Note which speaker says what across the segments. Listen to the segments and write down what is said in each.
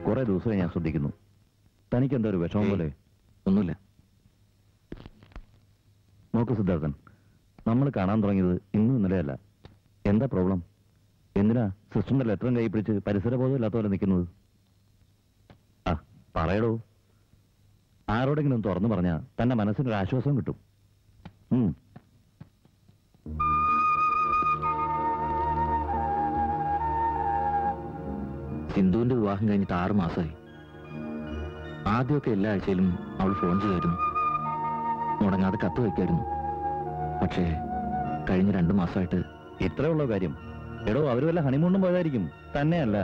Speaker 1: കുറെ ദിവസമായി ഞാൻ ശ്രദ്ധിക്കുന്നു തനിക്ക് എന്താ ഒരു വിഷമം പോലെ
Speaker 2: ഒന്നുമില്ല
Speaker 1: നോക്ക് സിദ്ധാർത്ഥൻ നമ്മൾ കാണാൻ തുടങ്ങിയത് ഇന്നും ഇന്നലെയല്ല എന്താ പ്രോബ്ലം എന്തിനാ സിസ്റ്ററിന്റെ ലെറ്ററും കൈ പിടിച്ച് പരിസരബോധം ഇല്ലാത്ത പോലെ നിൽക്കുന്നത് ആ പറയടോ ആരോടെങ്കിലും ഒന്ന് തുറന്നു പറഞ്ഞാൽ തന്റെ മനസ്സിനൊരു ആശ്വാസം കിട്ടും ഉം
Speaker 2: സിന്ധുവിന്റെ വിവാഹം കഴിഞ്ഞിട്ട് ആറ് മാസമായി ആദ്യമൊക്കെ എല്ലാ ആഴ്ചയിലും അവൾ ഫോൺ ചെയ്യുമായിരുന്നു മുടങ്ങാതെ കത്ത് വയ്ക്കായിരുന്നു പക്ഷേ കഴിഞ്ഞ രണ്ടു മാസമായിട്ട്
Speaker 1: ഇത്രയുള്ള കാര്യം എടോ അവര് വല്ല ഹണിമൂണും പോയതായിരിക്കും തന്നെയല്ല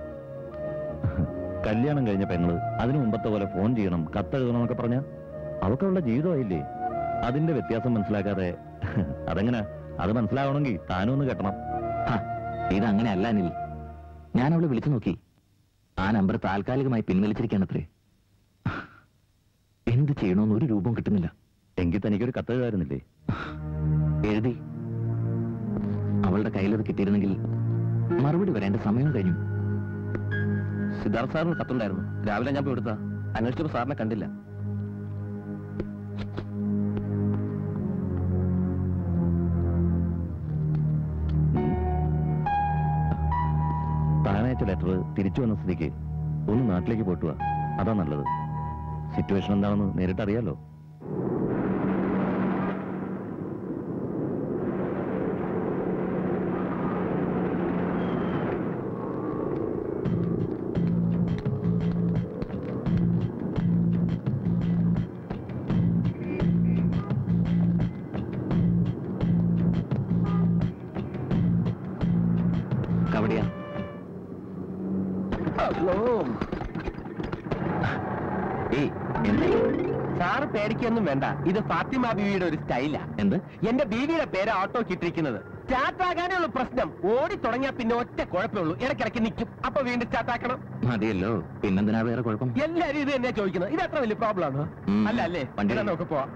Speaker 1: കല്യാണം കഴിഞ്ഞ പെങ്ങള് അതിനു മുമ്പത്തെ പോലെ ഫോൺ ചെയ്യണം കത്തെഴുതണം എന്നൊക്കെ പറഞ്ഞ അവക്കുള്ള ജീവിതമായില്ലേ അതിന്റെ വ്യത്യാസം മനസ്സിലാക്കാതെ അതെങ്ങനെ അത് മനസ്സിലാവണമെങ്കിൽ താനും ഒന്ന് കെട്ടണം
Speaker 2: ഹ, ഇതങ്ങനെ അല്ല അനിൽ ഞാൻ അവളെ വിളിച്ചു നോക്കി ആ നമ്പർ താൽക്കാലികമായി പിൻവലിച്ചിരിക്കുകയാണത്രേ എന്ത് ചെയ്യണമെന്ന് ഒരു രൂപം കിട്ടുന്നില്ല
Speaker 1: എങ്കിൽ തനിക്കൊരു കത്തെഴുതായിരുന്നില്ലേ
Speaker 2: എഴുതി അവളുടെ കയ്യിലത് കിട്ടിയിരുന്നെങ്കിൽ മറുപടി വരേണ്ട സമയം കഴിഞ്ഞു
Speaker 3: സിദ്ധാർത്ഥ സാറിന് കത്തുണ്ടായിരുന്നു രാവിലെ ഞാൻ പോയി എടുത്താ അന്വേഷിച്ചപ്പോൾ സാറിനെ കണ്ടില്ല
Speaker 1: താനയച്ച ലെറ്റർ തിരിച്ചു വന്ന സ്ഥിതിക്ക് ഒന്ന് നാട്ടിലേക്ക് പോയിട്ടുക അതാ നല്ലത് സിറ്റുവേഷൻ എന്താണെന്ന് നേരിട്ട് അറിയാലോ
Speaker 2: കവടിയാ ഏയ് എന്താ
Speaker 3: സാറ് പേടിക്കൊന്നും വേണ്ട ഇത് ഫാത്തിമ ബീവിയുടെ ഒരു സ്റ്റൈലാ
Speaker 2: എന്ത്
Speaker 3: എന്റെ ബീവിയുടെ പേര് ഓട്ടോ കിട്ടിയിരിക്കുന്നത് സ്റ്റാർട്ട് ആകാനേ ഉള്ളൂ പ്രശ്നം ഓടി തുടങ്ങിയാ പിന്നെ ഒറ്റ കുഴപ്പമുള്ളൂ ഇടയ്ക്കിടയ്ക്ക് നിൽക്കും അപ്പൊ വീണ്ടും സ്റ്റാർട്ട് ആക്കണം
Speaker 2: മതിയല്ലോ പിന്നെന്തിനാ വേറെ കുഴപ്പം
Speaker 3: എല്ലാരും ഇത് തന്നെയാ ചോദിക്കുന്നത് ഇത് എത്ര വലിയ പ്രോബ്ലം ആണ്
Speaker 2: ഉം.
Speaker 3: അല്ല അല്ലേ
Speaker 2: വണ്ടി
Speaker 3: എന്നാ നമുക്ക് പോവാം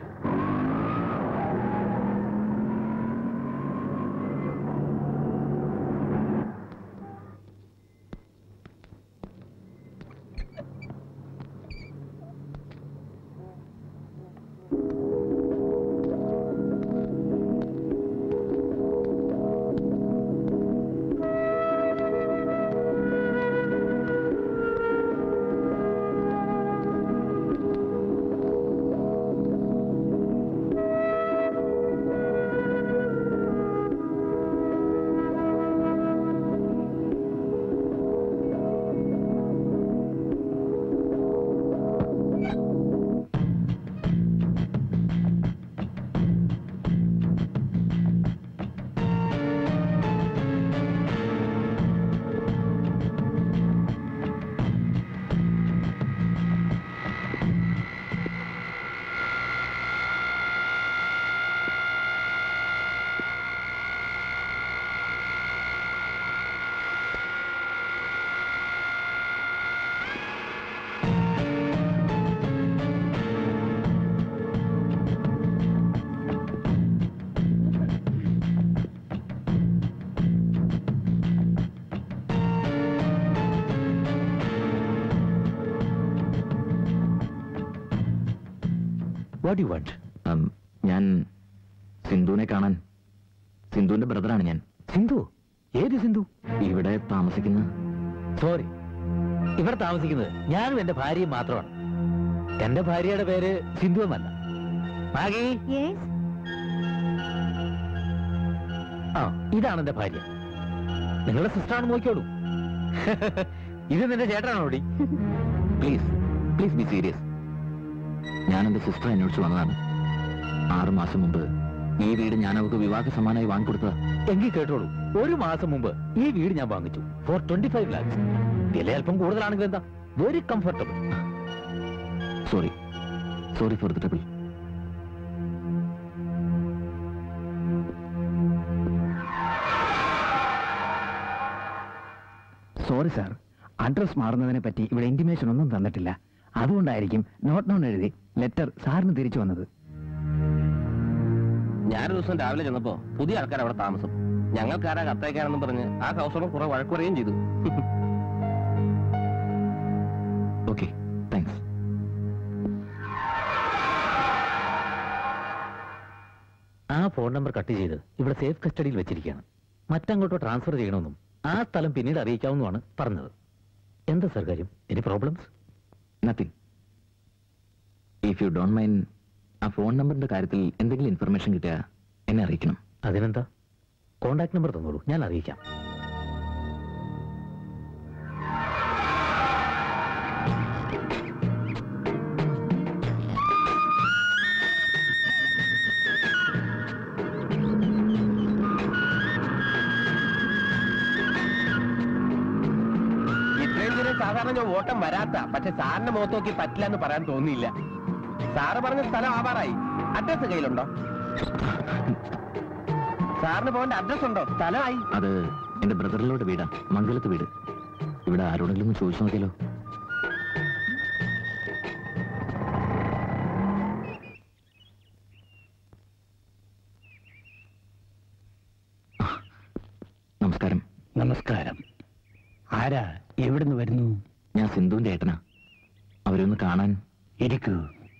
Speaker 2: വാട്ട് യു വാണ്ട് ഞാൻ സിന്ധുവിനെ കാണാൻ സിന്ധുവിന്റെ ബ്രദറാണ് ഞാൻ
Speaker 4: സിന്ധു ഏത് സിന്ധു
Speaker 2: ഇവിടെ താമസിക്കുന്ന
Speaker 4: സോറി ഇവിടെ താമസിക്കുന്നത് ഞാനും എന്റെ ഭാര്യയും മാത്രമാണ് എന്റെ ഭാര്യയുടെ പേര് സിന്ധു എന്നല്ല മാഗി ആ ഇതാണ് എന്റെ ഭാര്യ നിങ്ങളുടെ സിസ്റ്ററാണ് നോക്കിയോളൂ ഇത് നിന്റെ ചേട്ടനാണോ ഓടി
Speaker 2: പ്ലീസ് പ്ലീസ് ബി സീരിയസ് ഞാൻ എന്റെ സിസ്റ്റർ അന്വേഷിച്ച് വന്നതാണ് ആറ് മാസം മുമ്പ് ഈ വീട് ഞാൻ അവർക്ക് വിവാഹ സമ്മാനമായി വാങ്ങിക്കൊടുത്തതാ
Speaker 4: എങ്കിൽ കേട്ടോളൂ ഒരു മാസം മുമ്പ് ഈ വീട് ഞാൻ വാങ്ങിച്ചു ഫോർ ട്വന്റി ഫൈവ് ലാക്സ് വില അല്പം കൂടുതലാണെങ്കിൽ എന്താ very comfortable
Speaker 2: sorry sorry for the trouble
Speaker 5: sorry sir address മാറുന്നതിനെ പറ്റി ഇവിടെ ഇന്റിമേഷൻ ഒന്നും തന്നിട്ടില്ല അതുകൊണ്ടായിരിക്കും നോട്ട് നോൺ എഴുതി ലെറ്റർ സാറിന് തിരിച്ചു വന്നത്
Speaker 3: ഞാനൊരു ദിവസം രാവിലെ ചെന്നപ്പോ പുതിയ ആൾക്കാർ അവിടെ താമസം ഞങ്ങൾക്കാരാ കത്തയക്കാനെന്നും പറഞ്ഞ് ആ ഹൗസ് ഓണർ കുറെ വഴക്കുറയും ചെയ്തു
Speaker 2: ഓക്കെ താങ്ക്സ്
Speaker 4: ആ ഫോൺ നമ്പർ കട്ട് ചെയ്ത് ഇവിടെ സേഫ് കസ്റ്റഡിയിൽ വെച്ചിരിക്കുകയാണ് മറ്റങ്ങോട്ടോ ട്രാൻസ്ഫർ ചെയ്യണമെന്നും ആ സ്ഥലം പിന്നീട് അറിയിക്കാവുന്നതാണ് പറഞ്ഞത് എന്താ സർ കാര്യം any problems
Speaker 2: nothing if you don't mind ആ ഫോൺ നമ്പറിന്റെ കാര്യത്തിൽ എന്തെങ്കിലും ഇൻഫർമേഷൻ കിട്ടിയാൽ എന്നെ അറിയിക്കണം
Speaker 4: അതിനെന്താ കോണ്ടാക്ട് നമ്പർ തന്നോളൂ ഞാൻ അറിയിക്കാം
Speaker 3: ഇത്രയും ദിനം സാധാരണ ഞാൻ ഓട്ടം വരാത്ത പക്ഷെ സാറിന്റെ മുഖത്ത് നോക്കി പറ്റില്ല എന്ന് പറയാൻ തോന്നിയില്ല സാറ് പറഞ്ഞ സ്ഥലം ആവാറായി അഡ്രസ് കയ്യിലുണ്ടോ സാറിന് പോകേണ്ട അഡ്രസ് ഉണ്ടോ സ്ഥലമായി
Speaker 2: അത് എന്റെ ബ്രദറിലോട് വീടാ മംഗലത്ത് വീട് ഇവിടെ ആരോടെങ്കിലും ഒന്ന് ചോദിച്ചു നോക്കിയാലോ നമസ്കാരം
Speaker 5: നമസ്കാരം ആരാ എവിടുന്ന് വരുന്നു
Speaker 2: ഞാൻ സിന്ധുവിന്റെ ഏട്ടനാ അവരൊന്ന് കാണാൻ
Speaker 5: ഇരിക്കൂ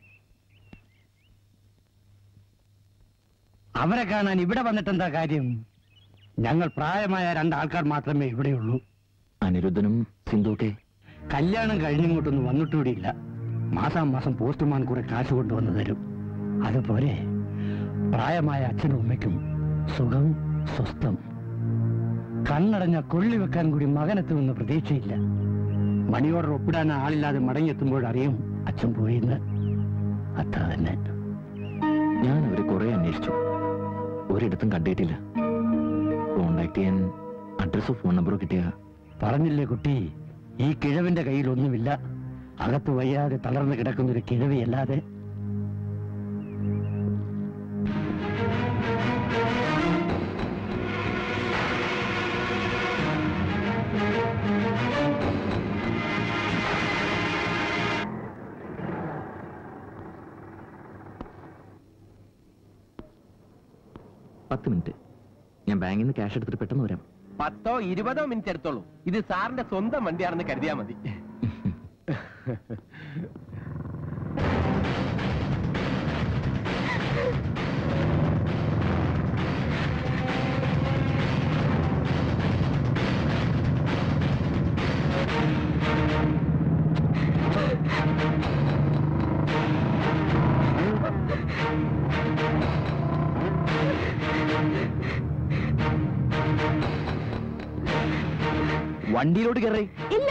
Speaker 5: അവരെ കാണാൻ ഇവിടെ വന്നിട്ടെന്താ കാര്യം ഞങ്ങൾ പ്രായമായ രണ്ടാൾക്കാർ മാത്രമേ ഇവിടെയുള്ളൂ
Speaker 2: അനിരുദ്ധനും സിന്ധുവൊക്കെ
Speaker 5: കല്യാണം കഴിഞ്ഞിങ്ങോട്ടൊന്നും വന്നിട്ടുകൂടിയില്ല മാസാം മാസം പോസ്റ്റ്മാൻ കുറെ കാശ് കൊണ്ടുവന്ന് തരും അതുപോലെ പ്രായമായ അച്ഛനും അമ്മയ്ക്കും സുഖം സ്വസ്ഥം കണ്ണടഞ്ഞ കൊള്ളി വെക്കാൻ കൂടി മകനെത്തുമെന്ന് പ്രതീക്ഷയില്ല മണി ഓർഡർ ഒപ്പിടാൻ ആളില്ലാതെ മടങ്ങിയെത്തുമ്പോൾ അറിയും അച്ഛൻ പോയിന്ന് അത്ര തന്നെ
Speaker 2: ഞാൻ അവരെ കുറെ അന്വേഷിച്ചു ഒരിടത്തും കണ്ടിട്ടില്ല കോണ്ടാക്ട് ചെയ്യാൻ അഡ്രസ്സോ ഫോൺ നമ്പറോ കിട്ടിയ
Speaker 5: പറഞ്ഞില്ലേ കുട്ടി ഈ കിഴവിന്റെ കയ്യിൽ ഒന്നുമില്ല അകത്ത് വയ്യാതെ തളർന്നു കിടക്കുന്ന ഒരു കിഴവിയല്ലാതെ
Speaker 2: പത്ത് മിനിറ്റ് ഞാൻ ബാങ്കിൽ നിന്ന് ക്യാഷ് എടുത്തിട്ട് പെട്ടെന്ന് വരാം
Speaker 3: പത്തോ ഇരുപതോ മിനിറ്റ് എടുത്തോളൂ ഇത് സാറിന്റെ സ്വന്തം വണ്ടിയാണെന്ന് കരുതിയാ മതി
Speaker 2: വണ്ടിയിലോട്ട് കയറി
Speaker 6: ഇല്ല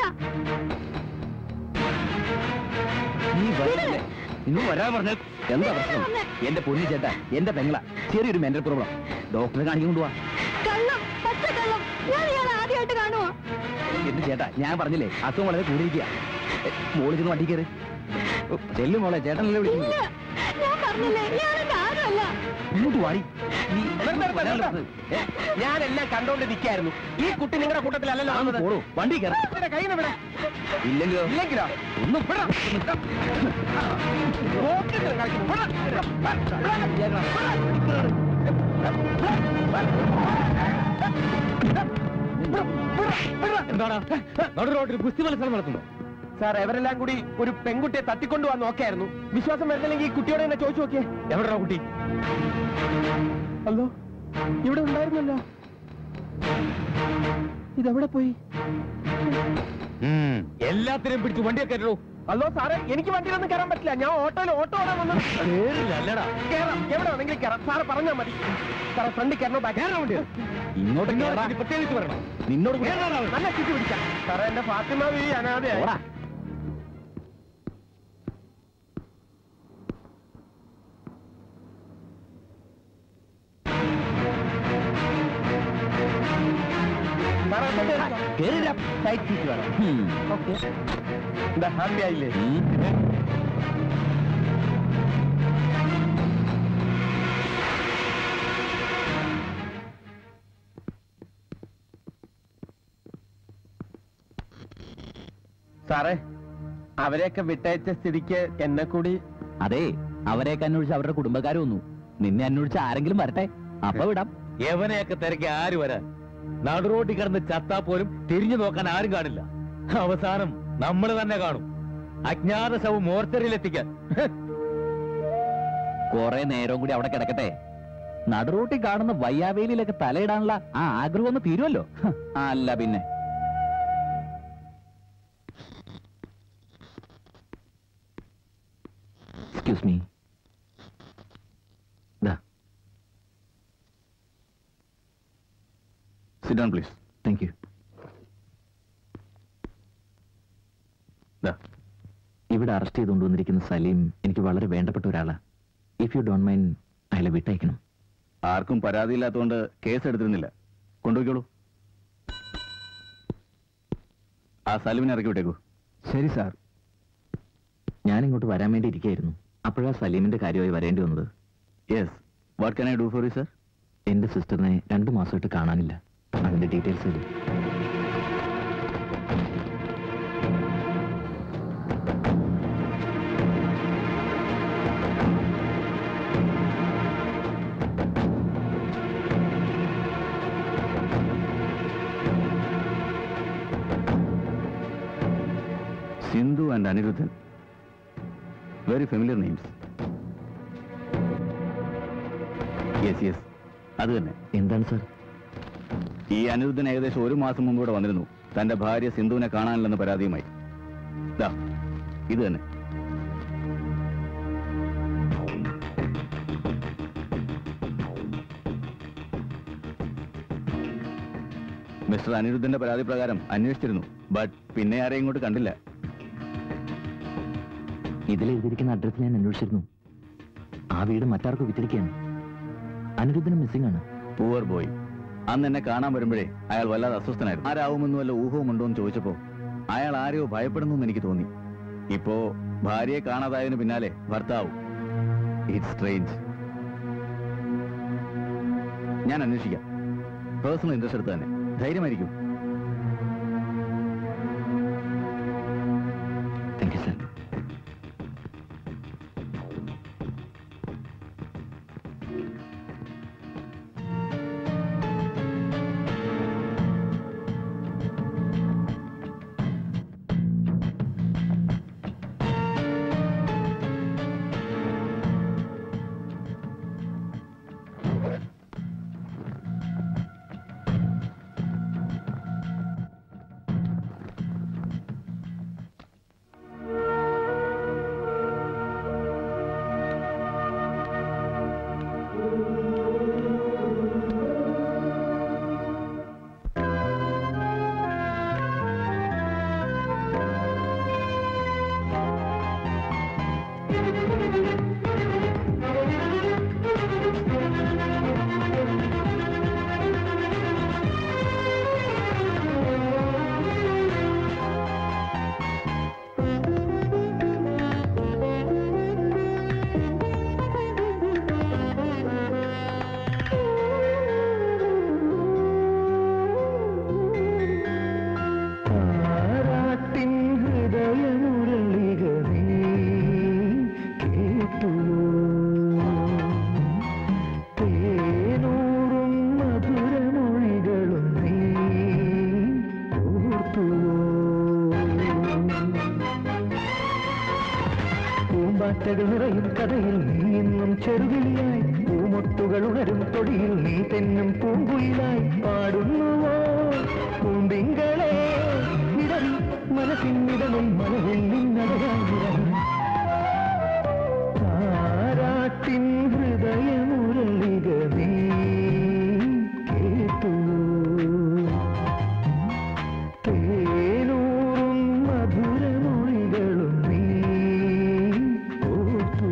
Speaker 2: നീ വരില്ലേ ഇന്ന് വരാൻ പറഞ്ഞ എന്താ പ്രശ്നം എന്റെ പൊന്നി ചേട്ടാ എന്റെ പെങ്ങള ചെറിയൊരു മെന്റൽ പ്രോബ്ലം ഡോക്ടറെ കാണിക്കാൻ കൊണ്ടുപോവാ
Speaker 6: കള്ളം പച്ച കള്ളം ഞാൻ ഇയാളെ ആദ്യമായിട്ട് കാണുവാ
Speaker 2: എന്റെ ചേട്ടാ ഞാൻ പറഞ്ഞില്ലേ അസുഖം വളരെ കൂടിയിരിക്കുക മോളിൽ നിന്ന് വണ്ടി കയറി ചെല്ലു മോളെ ചേട്ടനല്ലേ
Speaker 6: ഇല്ല
Speaker 2: വിളിക്കുന്നത്
Speaker 6: ഞാൻ പറഞ്ഞില്ലേ ഇയാളെന്റെ ആരുമല്ല
Speaker 2: ഇങ്ങോട്ട് വാടി നീ
Speaker 3: നിർത്ത്, നിർത്ത്, നിർത്ത്. ഏ, ഞാനെല്ലാം കണ്ടോണ്ട് നിൽക്കായിരുന്നു ഈ കുട്ടി നിങ്ങളുടെ കൂട്ടത്തിലല്ലല്ലോ വന്നത്.
Speaker 2: പോടൂ വണ്ടി കയറി
Speaker 3: ഇവിടെ കയ്യിൽ നിന്ന് വിടാ.
Speaker 2: ഇല്ലെങ്കിലോ
Speaker 3: ഇല്ലെങ്കിലോ
Speaker 2: ഒന്നും
Speaker 3: വിടാ. പോക്കിത്തരം കളിക്കുന്നു. വിടാ. വിടാ.
Speaker 4: എന്താണ് നടു റോഡിൽ ഗുസ്തി മത്സരം നടത്തുന്നു
Speaker 3: സാർ എവരെല്ലാം കൂടി ഒരു പെൺകുട്ടിയെ തട്ടിക്കൊണ്ടു പോകാൻ നോക്കായിരുന്നു വിശ്വാസം വരുന്നില്ലെങ്കിൽ ഈ കുട്ടിയോട് എന്നെ ചോദിച്ചു നോക്കിയേ
Speaker 4: എവിടെയാ കുട്ടി
Speaker 3: അല്ലോ ഇവിടെ ഉണ്ടായിരുന്നല്ലോ ഇതെവിടെ പോയി
Speaker 4: എല്ലാത്തിനെയും പിടിച്ച് വണ്ടിയൊക്കെ കയറ്റോ
Speaker 3: അല്ലോ സാറേ എനിക്ക് വണ്ടിയിലൊന്നും കയറാൻ പറ്റില്ല ഞാൻ ഓട്ടോയിൽ ഓട്ടോ ഓടാൻ വന്നു
Speaker 4: അല്ലടാ
Speaker 3: കയറാം എവിടെ വേണമെങ്കിലും കയറാം സാറ് പറഞ്ഞാൽ മതി സാറേ ഫ്രണ്ടിൽ കയറണോ ബാക്ക് കയറാൻ വേണ്ടി
Speaker 2: ഇങ്ങോട്ട് കേറാ.
Speaker 4: പ്രത്യേകിച്ച് പറയണം
Speaker 2: നിന്നോട് കൂടി
Speaker 3: നല്ല ചുറ്റി പിടിക്കാം സാറേ എന്റെ ഫാത്തിമ ഈ അനാഥയായി
Speaker 2: ഓടാ.
Speaker 3: സാറേ അങ്ങോട്ട് കേറിക്കോ.
Speaker 2: കേറില്ല.
Speaker 3: സൈഡ് സീറ്റ് വേണം
Speaker 2: ഉം.
Speaker 3: ഓക്കെ എന്താ ഹാപ്പി ആയില്ലേ
Speaker 2: ഉം.
Speaker 3: സാറേ അവരെയൊക്കെ വിട്ടയച്ച സ്ഥിതിക്ക് എന്നെ കൂടി
Speaker 2: അതെ അവരെയൊക്കെ അന്വേഷിച്ച് അവരുടെ കുടുംബക്കാരും വന്നു നിന്നെ അന്വേഷിച്ച് ആരെങ്കിലും വരട്ടെ അപ്പൊ വിടാം
Speaker 4: എവനെയൊക്കെ തിരക്കി ആര് വരാൻ നടു റോഡിൽ കിടന്ന് ചത്താ പോലും തിരിഞ്ഞു നോക്കാൻ ആരും കാണില്ല അവസാനം നമ്മൾ തന്നെ കാണും അജ്ഞാത ശവം മോർച്ചറിയിലെത്തിക്കാൻ
Speaker 1: കുറെ നേരം കൂടി അവിടെ കിടക്കട്ടെ നടുറൂട്ടി കാണുന്ന വയ്യാവേലിയിലൊക്കെ തലയിടാനുള്ള ആ ആഗ്രഹം ഒന്ന് തീരുമല്ലോ അല്ല പിന്നെ
Speaker 2: എക്സ്ക്യൂസ് മീ ദാ
Speaker 1: sit down please
Speaker 2: thank you ഇവിടെ അറസ്റ്റ് ചെയ്തുകൊണ്ടുവന്നിരിക്കുന്ന സലീം എനിക്ക് വളരെ വേണ്ടപ്പെട്ട ഒരാളാ ഇഫ് യു ഡോണ്ട് മൈൻഡ് അയാളെ വിട്ടയക്കണം
Speaker 1: ആർക്കും പരാതിയില്ലാത്തതുകൊണ്ട് കേസ് എടുത്തിരുന്നില്ല കൊണ്ടുപോയിക്കോളൂ ആ സലീമിനെ ഇറക്കി വിട്ടേക്കൂ
Speaker 2: ശരി സാർ ഞാൻ ഇങ്ങോട്ട് വരാൻ വേണ്ടി ഇരിക്കുകയായിരുന്നു അപ്പോഴാ സലീമിന്റെ കാര്യമായി വരേണ്ടി വന്നത്
Speaker 1: yes what can I do for you sir
Speaker 2: എന്റെ സിസ്റ്ററിനെ രണ്ടു മാസമായിട്ട് കാണാനില്ല അതിന്റെ ഡീറ്റെയിൽസ് തരും
Speaker 1: Sindhu and Aniruddhan very familiar names yes yes അത് തന്നെ
Speaker 2: എന്താണ് സാർ
Speaker 1: ഈ അനിരുദ്ധൻ ഏകദേശം ഒരു മാസം മുമ്പ് ഇവിടെ വന്നിരുന്നു തന്റെ ഭാര്യ സിന്ധുവിനെ കാണാനില്ലെന്ന് പരാതിയുമായി ദാ ഇത് തന്നെ മിസ്റ്റർ അനിരുദ്ധന്റെ പരാതി പ്രകാരം അന്വേഷിച്ചിരുന്നു ബട്ട് പിന്നെ ആരെയും ഇങ്ങോട്ട് കണ്ടില്ല
Speaker 2: ഇതിൽ എഴുതിയിരിക്കുന്ന അഡ്രസ് ഞാൻ അന്വേഷിച്ചിരുന്നു ആ വീട് മറ്റാർക്കും വിറ്റിരിക്കുകയാണ് അനിരുദ്ധനും മിസ്സിംഗ് ആണ്
Speaker 1: പൂവർ ബോയ് അന്ന് എന്നെ കാണാൻ വരുമ്പോഴേ അയാൾ വല്ലാതെ അസ്വസ്ഥനായിരുന്നു ആരാവുമെന്ന് വല്ല ഊഹവും ഉണ്ടോ എന്ന് ചോദിച്ചപ്പോ അയാൾ ആരെയോ ഭയപ്പെടുന്നു എന്ന് എനിക്ക് തോന്നി ഇപ്പോ ഭാര്യയെ കാണാതായതിനു പിന്നാലെ ഭർത്താവും ഇറ്റ്സ് സ്ട്രേഞ്ച് ഞാൻ അന്വേഷിക്കാം പേഴ്സണൽ ഇൻട്രസ്റ്റ് എടുത്ത് തന്നെ ധൈര്യമായിരിക്കും
Speaker 2: താങ്ക് യു സാർ
Speaker 5: പൂമ്പാറ്റകൾ നിറയും കഥയിൽ നീ എന്നും ചെറുകിളിയായി പൂമൊട്ടുകൾ ഉണരും തൊടിയിൽ നീ തെന്നും പൂങ്കുയിലായി പാടുന്നുവോ പൂമ്പിങ്കളെ ഇടറി മനസ്സിനിടലിൽ മനവെള്ളിന്നടയായി താരാട്ടിൻ ഹൃദയമുരളിക നീ കേട്ടു തേനൂറും മധുരമൊഴികളും നീ ഓർത്തു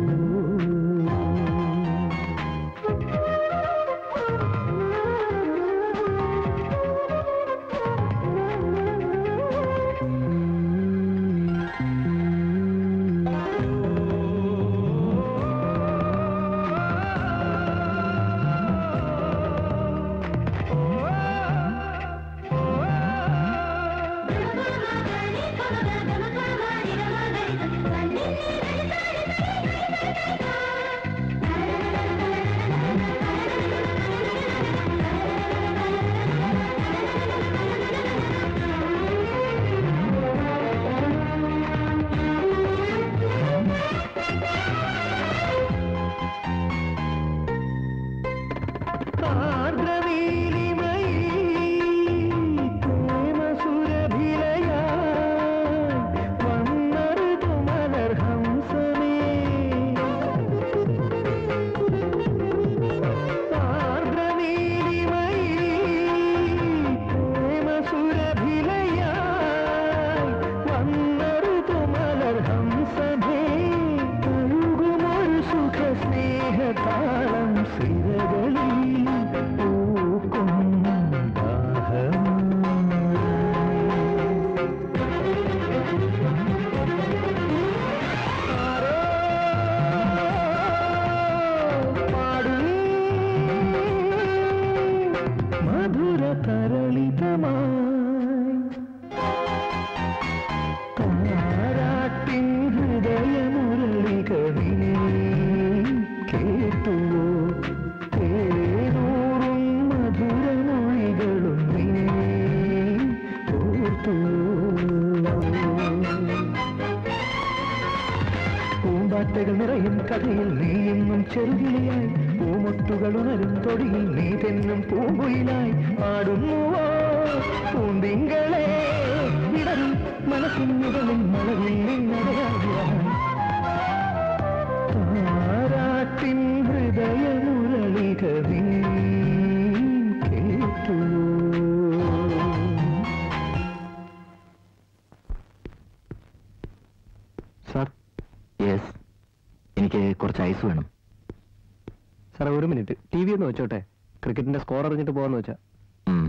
Speaker 7: കവിതകൾ നിറയും കഥയിൽ നീ എന്നും ചെറുകിളിയായി പൂമൊട്ടുകൾ ഉണരും തൊടിയിൽ നീ തെന്നും പൂങ്കുയിലായി പാടുന്നുവോ പൂന്തിങ്കളെ വിടരും മനസ്സിൻ മുകളിൽ മലവിൽ നിന്നടയാകുവാൻ താരാട്ടിൻ ഹൃദയമുരളിക നീ കേട്ടുവോ
Speaker 2: സാർ യെസ് എനിക്ക് കുറച്ച് ഐസ് വേണം
Speaker 3: സാറേ ഒരു മിനിറ്റ് ടി വി ഒന്ന് വെച്ചോട്ടെ ക്രിക്കറ്റിന്റെ സ്കോർ അറിഞ്ഞിട്ട് പോകാന്ന് വെച്ചാ
Speaker 2: ഉം.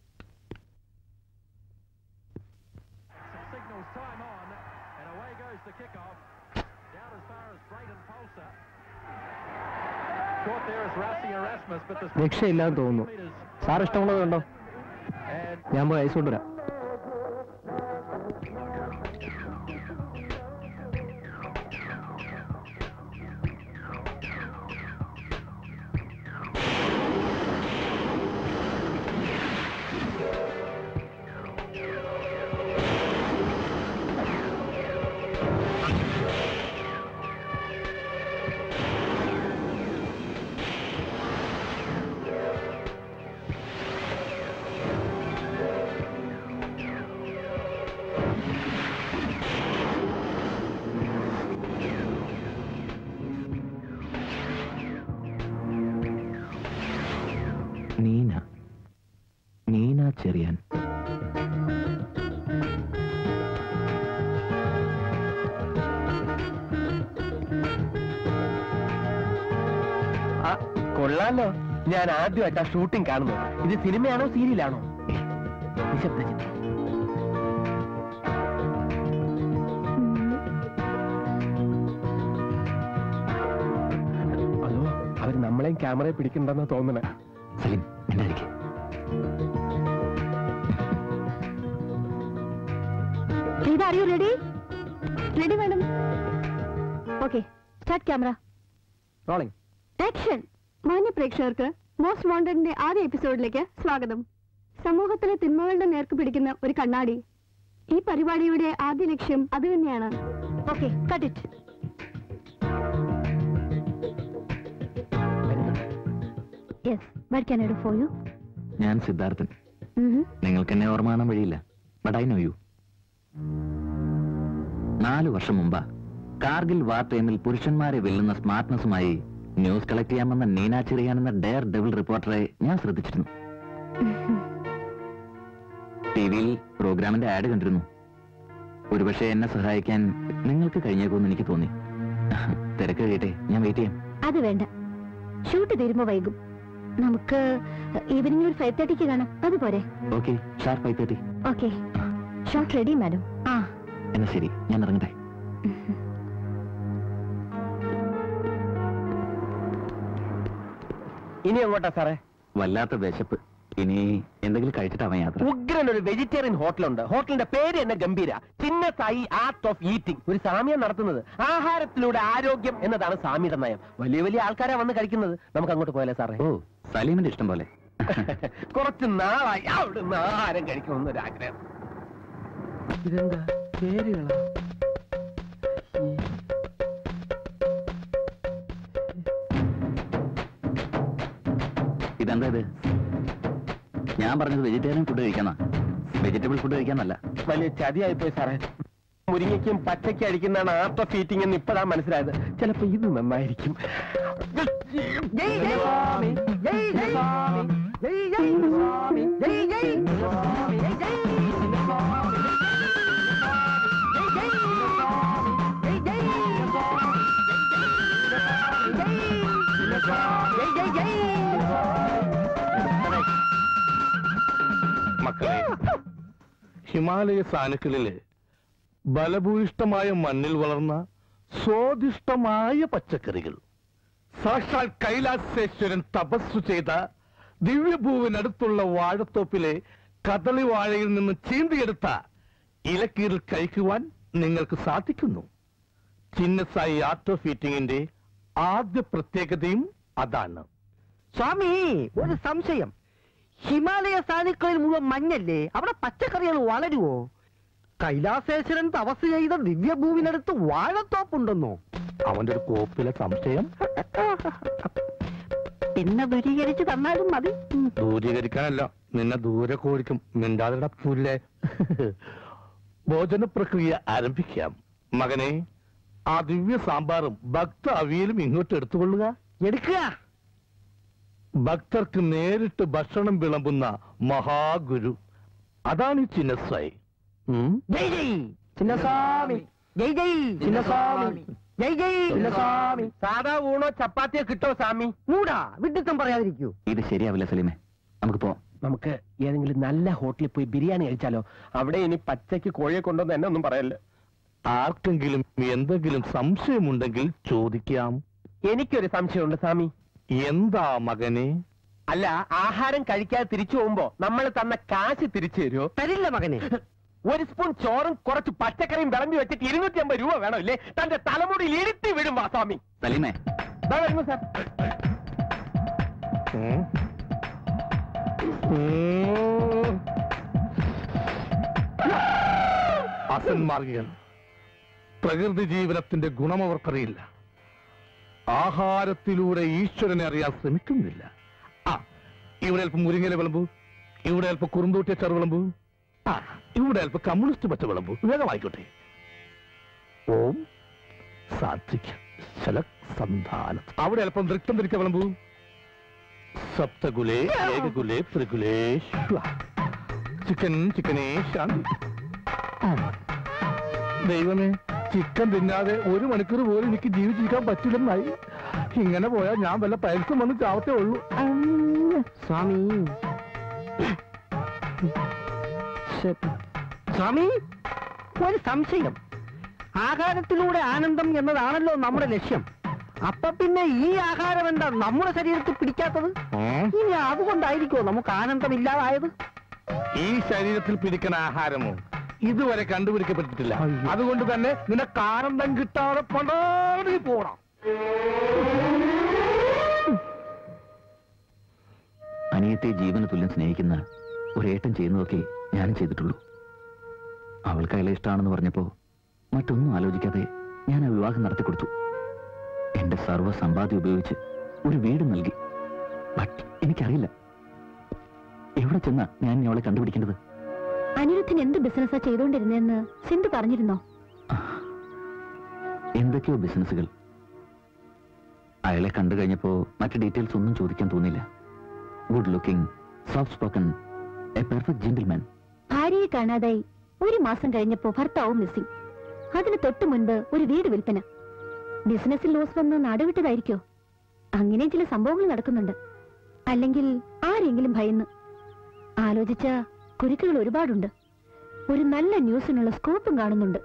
Speaker 3: രക്ഷയില്ലാന്ന് തോന്നുന്നു സാർ ഇഷ്ടമുള്ളത് കണ്ടോ ഞാൻ പോയി ഐസ് കൊണ്ടുവരാം
Speaker 2: നീന നീന ചെറിയാൻ
Speaker 3: ആ കൊള്ളാലോ ഞാൻ ആദ്യമായിട്ടാ ഷൂട്ടിംഗ് കാണുന്നത് ഇത് സിനിമയാണോ സീരിയലാണോ നിശബ്ദ ചിത്രം അതോ അവർ നമ്മളെയും ക്യാമറയെ പിടിക്കണ്ടെന്നാ തോന്നണേ
Speaker 2: സലീം മിണ്ടാതിരിക്കെ
Speaker 6: Preetha are you ready ready madam okay start camera
Speaker 3: rolling
Speaker 6: action മാന്യ പ്രേക്ഷകർക്ക് മോസ്റ്റ് വാണ്ടഡിന്റെ ആദ്യ എപ്പിസോഡിലേക്ക് സ്വാഗതം സമൂഹത്തിലെ തിന്മകളുടെ നേർക്ക് പിടിക്കുന്ന ഒരു കണ്ണാടി ഈ പരിപാടിയുടെ ആദ്യ ലക്ഷ്യം അത് തന്നെയാണ് okay cut it yes what can I do for you
Speaker 2: ഞാൻ സിദ്ധാർത്ഥൻ നിങ്ങൾക്ക് എന്നെ ഓർമ്മ കാണാൻ വഴിയില്ല ബട്ട് ഐ നോ യു നാല് വർഷം മുമ്പാ കാർഗിൽ വാർ ടൈമിൽ പുരുഷന്മാരെ വെല്ലുന്ന സ്മാർട്ട്നെസ്സുമായി ന്യൂസ് കളക്ട് ചെയ്യാൻ വന്ന നീന ചെറിയാൻ എന്ന ഡെയർ ഡെവിൾ റിപ്പോർട്ടറെ ഞാൻ ശ്രദ്ധിച്ചിരുന്നു ടി വിയിൽ പ്രോഗ്രാമിന്റെ ആഡ് കണ്ടിരുന്നു ഒരുപക്ഷെ എന്നെ സഹായിക്കാൻ നിങ്ങൾക്ക് കഴിഞ്ഞേക്കുമെന്ന് എനിക്ക് തോന്നി തിരക്ക് കഴിയട്ടെ ഞാൻ വെയിറ്റ് ചെയ്യാം
Speaker 6: അത് വേണ്ട ഷൂട്ട് തീരുമ്പോ വൈകും നമുക്ക് ഈവനിംഗ് ഒരു ഫൈവ് തേർട്ടിക്ക് കാണാം അതുപോരെ
Speaker 2: okay sharp five thirty
Speaker 6: okay shot ready madam ആ
Speaker 2: എന്നാ ശരി ഞാൻ ഇറങ്ങട്ടെ
Speaker 3: ഇനി എങ്ങോട്ടാ സാറേ
Speaker 2: വല്ലാത്ത വിശപ്പ് ഇനി എന്തെങ്കിലും കഴിച്ചിട്ടാവാൻ യാത്ര
Speaker 3: ഉഗ്രൻ ഒരു വെജിറ്റേറിയൻ ഹോട്ടലുണ്ട് ഹോട്ടലിന്റെ പേര് തന്നെ ഗംഭീര Chinna Sai art of eating ഒരു സാമ്യം നടത്തുന്നത് ആഹാരത്തിലൂടെ ആരോഗ്യം എന്നതാണ് സാമിയുടെ നയം വലിയ വലിയ ആൾക്കാരാ വന്ന് കഴിക്കുന്നത് നമുക്ക് അങ്ങോട്ട് പോയാലേ സാറേ
Speaker 2: ഓ സലീമിന്റെ ഇഷ്ടം പോലെ
Speaker 3: കുറച്ച് നാളായി അവിടുന്ന് ആഹാരം കഴിക്കണമെന്ന് ഒരു ആഗ്രഹം ഇതെന്താ പേരുകളാ
Speaker 2: ഇതെന്താ ഇത് ഞാൻ പറഞ്ഞത് വെജിറ്റേറിയൻ ഫുഡ് കഴിക്കാന്നാ വെജിറ്റബിൾ ഫുഡ് കഴിക്കാന്നല്ല
Speaker 3: വലിയ ചതിയായി പോയി സാറേ മുരിങ്ങയ്ക്കും പച്ചയ്ക്ക് അടിക്കുന്നതാണ് ആർട്ട് ഓഫ് ഈറ്റിംഗ് എന്ന് ഇപ്പഴാ മനസ്സിലായത് ചിലപ്പോ ഇത് നന്നായിരിക്കും ജയ് ജയ് സ്വാമി, ജയ് ജയ് സ്വാമി, ജയ് ജയ് സ്വാമി, ജയ് ജയ് സ്വാമി, ജയ് ജയ് സ്വാമി, ജയ് ജയ് സ്വാമി, ജയ് ജയ് സ്വാമി, ജയ് ജയ് ജയ്
Speaker 8: മക്കളെ ഹിമാലയ സാനുക്കളില് ബലഭൂയിഷ്ടമായ മണ്ണിൽ വളർന്ന സ്വാദിഷ്ടമായ പച്ചക്കറികൾ സാക്ഷാൽ കൈലാസേശ്വരൻ തപസ്സു ചെയ്ത ദിവ്യഭൂവിനടുത്തുള്ള വാഴത്തോപ്പിലെ കദളി വാഴയിൽ നിന്ന് ചീന്തിയെടുത്ത ഇലക്കീറിൽ കഴിക്കുവാൻ നിങ്ങൾക്ക് സാധിക്കുന്നു ചിന്നസായി ആർട്ട് ഓഫ് ഈറ്റിംഗിന്റെ ആദ്യ പ്രത്യേകതയും അതാണ്
Speaker 5: സ്വാമി ഒരു സംശയം ഹിമാലയ സാനുക്കളിൽ മുഴുവൻ മഞ്ഞല്ലേ അവിടെ പച്ചക്കറികൾ വളരുവോ കൈലാസേശ്വരൻ തപസ് ചെയ്ത ദിവ്യഭൂവിനടുത്ത് വാഴത്തോപ്പുണ്ടെന്നോ
Speaker 8: അവന്റെ ഒരു കോപ്പിലെ സംശയം
Speaker 5: പിന്നെ ദൂരീകരിച്ച് തന്നാലും മതി ഉം.
Speaker 8: ദൂരീകരിക്കാനല്ല നിന്നെ ദൂരെ കോഴിക്കും മിണ്ടാതിട പുല്ലേ ഭോജന പ്രക്രിയ ആരംഭിക്കാം മകനെ ആ ദിവ്യ സാമ്പാറും ഭക്ത അവിയലും ഇങ്ങോട്ട് എടുത്തുകൊള്ളുക
Speaker 5: എടുക്കുക
Speaker 8: ഭക്തർക്ക് നേരിട്ട് ഭക്ഷണം വിളമ്പുന്ന മഹാഗുരു അതാണ് ഈ ചിന്നസ്വായി ഉം?
Speaker 3: ജയ് ജയ് ചിന്നസ്വാമി ജയ് ജയ് ചിന്നസ്വാമി ജയ് ജയ് ചിന്നസ്വാമി സാധാ ഊണോ ചപ്പാത്തിയോ കിട്ടോ സ്വാമി
Speaker 5: മൂടാ വിഡിത്തം പറയാതിരിക്കൂ
Speaker 2: ഇത് ശരിയാവില്ല സലീമേ നമുക്ക് പോവാം
Speaker 3: നമുക്ക് ഏതെങ്കിലും നല്ല ഹോട്ടലിൽ പോയി ബിരിയാണി കഴിച്ചാലോ അവിടെ ഇനി പച്ചയ്ക്ക് കോഴിയെ കൊണ്ടുവന്ന് എന്നെ ഒന്നും പറയല്ലേ
Speaker 8: ആർക്കെങ്കിലും എന്തെങ്കിലും സംശയമുണ്ടെങ്കിൽ ചോദിക്കാം
Speaker 3: എനിക്കൊരു സംശയമുണ്ട് സ്വാമി
Speaker 8: എന്താ മകനെ
Speaker 3: അല്ല ആഹാരം കഴിക്കാതെ തിരിച്ചു പോകുമ്പോ നമ്മൾ തന്ന കാശ് തിരിച്ചു തരുമോ
Speaker 5: തരില്ല മകനെ
Speaker 3: ഒരു സ്പൂൺ ചോറും കുറച്ച് പച്ചക്കറിയും വിളമ്പി വെച്ചിട്ട് ഇരുന്നൂറ്റി അമ്പത് രൂപ വേണം ഇല്ലേ തന്റെ തലമുടിയിൽ ഇരുത്തി വിടും വാ സ്വാമി
Speaker 2: സലീമേ
Speaker 3: ദാ വരുന്നു സാർ
Speaker 8: ഉം? ഉം. അസന്മാർഗികൾ പ്രകൃതി ജീവനത്തിന്റെ ഗുണം അവർക്കറിയില്ല ആഹാരത്തിലൂടെ ഈശ്വരനെ അറിയാൻ ശ്രമിക്കുന്നില്ല ആ ഇവിടെ അല്പം മുരിങ്ങയില വിളമ്പു ഇവിടെ അല്പം കുറുന്തൂട്ടിയ ചെറു വിളമ്പു ആ ഇവിടെ അല്പം കമ്മ്യൂണിസ്റ്റ് പച്ച വിളമ്പു വേഗമായിക്കോട്ടെ ഓം സാത്വിക ശലസന്ധാന അവിടെ അല്പം നൃത്തം ധരിച്ച വിളമ്പു സപ്തകുലേ ഏകകുലേ ത്രികുലേ ശ്വ. ചിക്കൻ ചിക്കനേ ശാന്തി ദൈവമേ ചിക്കൻ തിന്നാതെ ഒരു മണിക്കൂർ പോലും എനിക്ക് ജീവിച്ചിരിക്കാൻ പറ്റില്ലെന്നായി ഇങ്ങനെ പോയാൽ ഞാൻ വല്ല പൈൽസും വന്ന് ചാവത്തേ ഉള്ളൂ
Speaker 5: സ്വാമി സ്വാമി ഒരു സംശയം ആഹാരത്തിലൂടെ ആനന്ദം എന്നതാണല്ലോ നമ്മുടെ ലക്ഷ്യം അപ്പൊ പിന്നെ ഈ ആഹാരം എന്താ നമ്മുടെ ശരീരത്തിൽ പിടിക്കാത്തത്
Speaker 8: ഉം.
Speaker 5: ഇനി അതുകൊണ്ടായിരിക്കോ നമുക്ക് ആനന്ദം ഇല്ലാതായത്
Speaker 8: ഈ ശരീരത്തിൽ പിടിക്കുന്ന ആഹാരമോ ഇതുവരെ കണ്ടുപിടിക്കപ്പെട്ടിട്ടില്ല അതുകൊണ്ട് തന്നെ നിനക്ക് ആനന്ദം കിട്ടാതെ പണ്ടാടി പോണം
Speaker 2: അനിയത്തെ ജീവന തുല്യം സ്നേഹിക്കുന്ന ഒരേട്ടൻ ചെയ്യുന്നതൊക്കെ ഞാനും ചെയ്തിട്ടുള്ളൂ അവൾക്ക് അയാളെ ഇഷ്ടമാണെന്ന് പറഞ്ഞപ്പോ മറ്റൊന്നും ആലോചിക്കാതെ ഞാൻ ആ വിവാഹം നടത്തി കൊടുത്തു എന്റെ സർവ്വ സമ്പാദ്യം ഉപയോഗിച്ച് ഒരു വീട് നൽകി ബട്ട് എനിക്കറിയില്ല എവിടെ ചെന്നാ ഞാൻ ഇനി അവളെ കണ്ടുപിടിക്കേണ്ടത്
Speaker 6: അനിരുദ്ധൻ എന്ത് ബിസിനസ്സാ ചെയ്തുകൊണ്ടിരുന്നതെന്ന് സിന്ധു പറഞ്ഞിരുന്നോ
Speaker 2: എന്തൊക്കെയോ ബിസിനസ്സുകൾ അയാളെ കണ്ടു കഴിഞ്ഞപ്പോ മറ്റു ഡീറ്റെയിൽസ് ഒന്നും ചോദിക്കാൻ തോന്നില്ല good looking soft spoken a perfect gentleman
Speaker 6: ഭാര്യയെ കാണാതായി ഒരു മാസം കഴിഞ്ഞപ്പോ ഭർത്താവും മിസ്സിംഗ് അതിന് തൊട്ടു മുൻപ് ഒരു വീട് വിൽപ്പന ബിസിനസ്സിൽ ലോസ് വന്ന് നാടുവിട്ടതായിരിക്കോ അങ്ങനെ ചില സംഭവങ്ങൾ നടക്കുന്നുണ്ട് അല്ലെങ്കിൽ ആരെങ്കിലും ഭയന്ന് ആലോചിച്ച കുരുക്കുകൾ ഒരുപാടുണ്ട് ഒരു നല്ല ന്യൂസിനുള്ള സ്കോപ്പും കാണുന്നുണ്ട്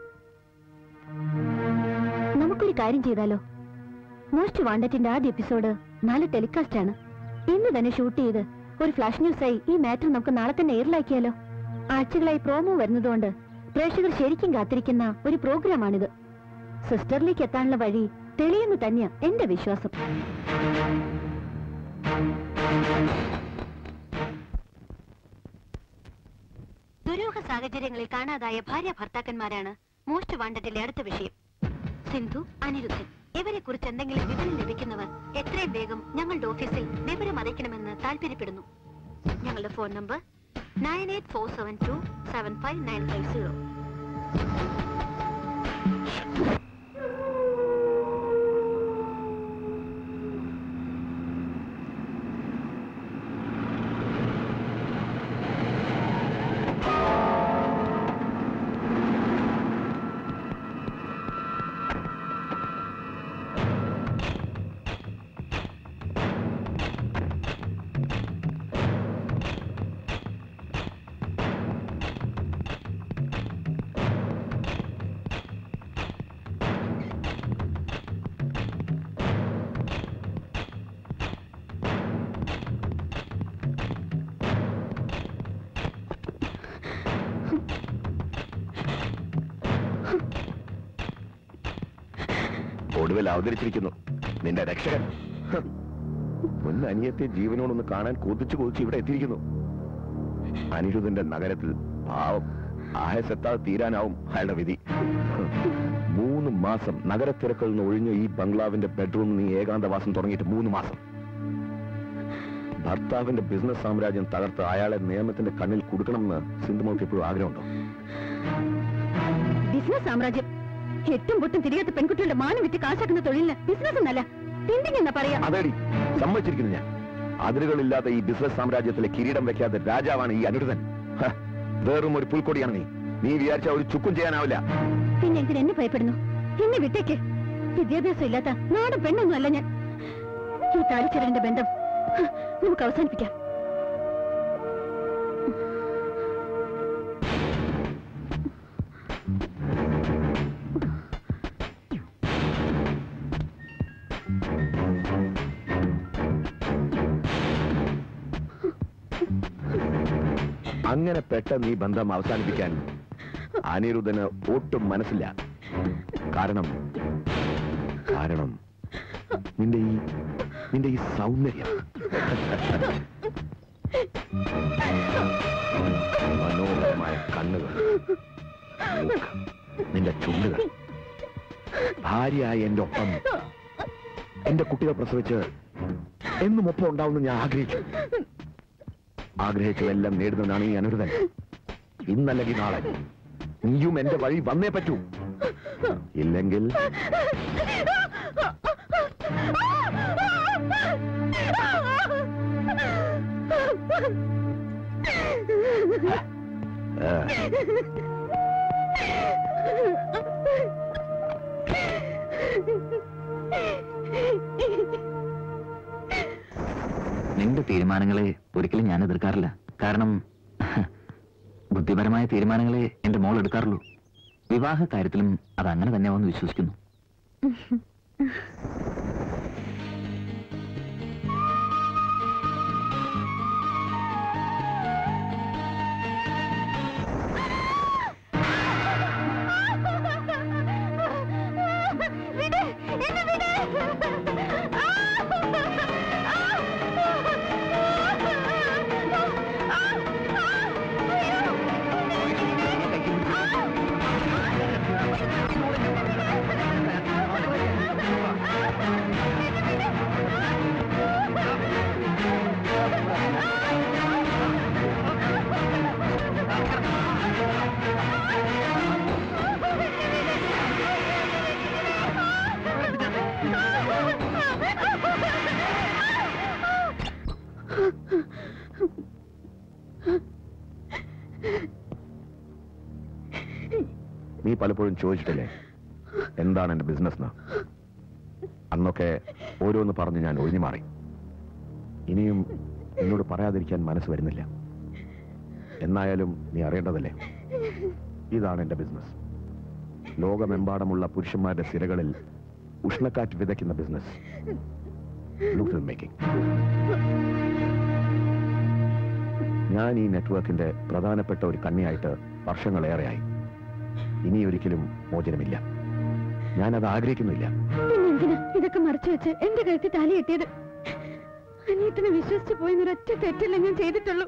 Speaker 6: നമുക്കൊരു കാര്യം ചെയ്താലോ മോസ്റ്റ് വാണ്ടറ്റിന്റെ ആദ്യ എപ്പിസോഡ് നാളെ ടെലികാസ്റ്റ് ആണ് ഇന്ന് തന്നെ ഷൂട്ട് ചെയ്ത് ഒരു ഫ്ലാഷ് ന്യൂസായി ഈ മാറ്റർ നമുക്ക് നാളെ തന്നെ എയറിലാക്കിയാലോ ആഴ്ചകളായി പ്രോമോ വരുന്നതുകൊണ്ട് പ്രേക്ഷകർ ശരിക്കും കാത്തിരിക്കുന്ന ഒരു പ്രോഗ്രാമാണിത് സിസ്റ്ററിലേക്ക് എത്താനുള്ള വഴി തെളിയെന്ന് തന്നെയാ എന്റെ വിശ്വാസം ദുരൂഹ സാഹചര്യങ്ങളിൽ കാണാതായ ഭാര്യ ഭർത്താക്കന്മാരാണ് മോസ്റ്റ് വാണ്ടഡിലെ അടുത്ത വിഷയം സിന്ധു അനിരുദ്ധൻ ഇവരെ കുറിച്ച് എന്തെങ്കിലും വിവരം ലഭിക്കുന്നവർ എത്രയും വേഗം ഞങ്ങളുടെ ഓഫീസിൽ വിവരം അറിയിക്കണമെന്ന് താല്പര്യപ്പെടുന്നു ഞങ്ങളുടെ phone number nine eight four seven two seven five nine five zero
Speaker 9: ഒടുവിൽ അവതരിച്ചിരിക്കുന്നു നിന്റെ രക്ഷകൻ ഹ്. മുൻ അനിയത്തെ ജീവനോടൊന്ന് കാണാൻ കൊതിച്ചു കൊതിച്ച് ഇവിടെ എത്തിയിരിക്കുന്നു അനിരുദ്ധന്റെ നഗരത്തിൽ പാവം ആയസെത്താതെ തീരാനാവും അയാളുടെ വിധി മൂന്ന് മാസം നഗരത്തിരക്കിൽ നിന്ന് ഒഴിഞ്ഞ ഈ ബംഗ്ലാവിന്റെ ബെഡ്റൂമിൽ നീ ഏകാന്തവാസം തുടങ്ങിയിട്ട് മൂന്ന് മാസം ഭർത്താവിന്റെ ബിസിനസ് സാമ്രാജ്യം തകർത്ത് അയാളെ നിയമത്തിന്റെ കണ്ണിൽ കൊടുക്കണമെന്ന് സിന്ധുമോൾക്ക് എപ്പോഴും ആഗ്രഹമുണ്ടോ
Speaker 6: ബിസിനസ് സാമ്രാജ്യം എട്ടും പൊട്ടും തിരിയാത്ത പെൺകുട്ടികളുടെ മാനം വിറ്റ് കാശാക്കുന്ന തൊഴിലിന് ബിസിനസ് എന്നല്ല തിണ്ടിങ് എന്നാ പറയാ
Speaker 9: അതേടി സമ്മതിച്ചിരിക്കുന്നു ഞാൻ അതിരുകളില്ലാത്ത ഈ ബിസിനസ് സാമ്രാജ്യത്തിലെ കിരീടം വെക്കാത്ത രാജാവാണ് ഈ അനിരുദ്ധൻ ഹ, വെറും ഒരു പുൽക്കൊടിയാണ് നീ നീ വിചാരിച്ച ഒരു ചുക്കും ചെയ്യാനാവില്ല
Speaker 6: പിന്നെ എന്തിന് എന്നെ ഭയപ്പെടുന്നു എന്നെ വിട്ടേക്ക് വിദ്യാഭ്യാസം ഇല്ലാത്ത നാടും പെണ്ണൊന്നും അല്ല ഞാൻ ഈ താലിച്ചെരലിന്റെ ബന്ധം ഹ, നമുക്ക് അവസാനിപ്പിക്കാം
Speaker 9: അങ്ങനെ പെട്ടെന്ന് ഈ ബന്ധം അവസാനിപ്പിക്കാൻ അനിരുദ്ധന് ഒട്ടും മനസ്സില്ല കാരണം കാരണം നിന്റെ ഈ നിന്റെ ഈ സൗന്ദര്യം മനോഹരമായ കണ്ണുകൾ മൂക്ക്, നിന്റെ ചുണ്ടുകൾ ഭാര്യയായ എന്റെ ഒപ്പം എന്റെ കുട്ടികൾ പ്രസവിച്ച് എന്നും ഒപ്പം ഉണ്ടാവുമെന്ന് ഞാൻ ആഗ്രഹിച്ചു ആഗ്രഹിച്ചതെല്ലാം നേടുന്നതാണ് ഈ അനുരുതൻ ഇന്നല്ലെങ്കിൽ നാളെ നീയും എന്റെ വഴി വന്നേ പറ്റൂ ഇല്ലെങ്കിൽ ആ,
Speaker 2: നിന്റെ തീരുമാനങ്ങളെ ഒരിക്കലും ഞാൻ എതിർക്കാറില്ല കാരണം ബുദ്ധിപരമായ തീരുമാനങ്ങളെ എന്റെ മോൾ എടുക്കാറുള്ളൂ വിവാഹ കാര്യത്തിലും അത് അങ്ങനെ തന്നെയാവെന്ന് വിശ്വസിക്കുന്നു
Speaker 9: നീ പലപ്പോഴും ചോദിച്ചിട്ടില്ലേ എന്താണ് എന്റെ ബിസിനസ് എന്ന് അന്നൊക്കെ ഓരോന്ന് പറഞ്ഞ് ഞാൻ ഒഴിഞ്ഞു മാറി ഇനിയും എന്നോട് പറയാതിരിക്കാൻ മനസ്സ് വരുന്നില്ല എന്നായാലും നീ അറിയേണ്ടതല്ലേ ഇതാണ് എന്റെ ബിസിനസ് ലോകമെമ്പാടുമുള്ള പുരുഷന്മാരുടെ സിരകളിൽ ഉഷ്ണക്കാറ്റ് വിതയ്ക്കുന്ന ബിസിനസ് ബ്ലൂ ഫിൽം മേക്കിംഗ് ഞാൻ ഈ നെറ്റ്വർക്കിന്റെ പ്രധാനപ്പെട്ട ഒരു കണ്ണിയായിട്ട് വർഷങ്ങളേറെയായി ഇനി ഒരിക്കലും മോചനമില്ല ഞാനത് ആഗ്രഹിക്കുന്നില്ല
Speaker 6: പിന്നെ എന്തിനാ ഇതൊക്കെ മറച്ചു വെച്ച് എന്റെ കഴുത്തിൽ താലി കെട്ടിയത് അനിയത്തിനെ വിശ്വസിച്ചു പോയെന്നൊരൊറ്റ തെറ്റല്ലേ ഞാൻ ചെയ്തിട്ടുള്ളൂ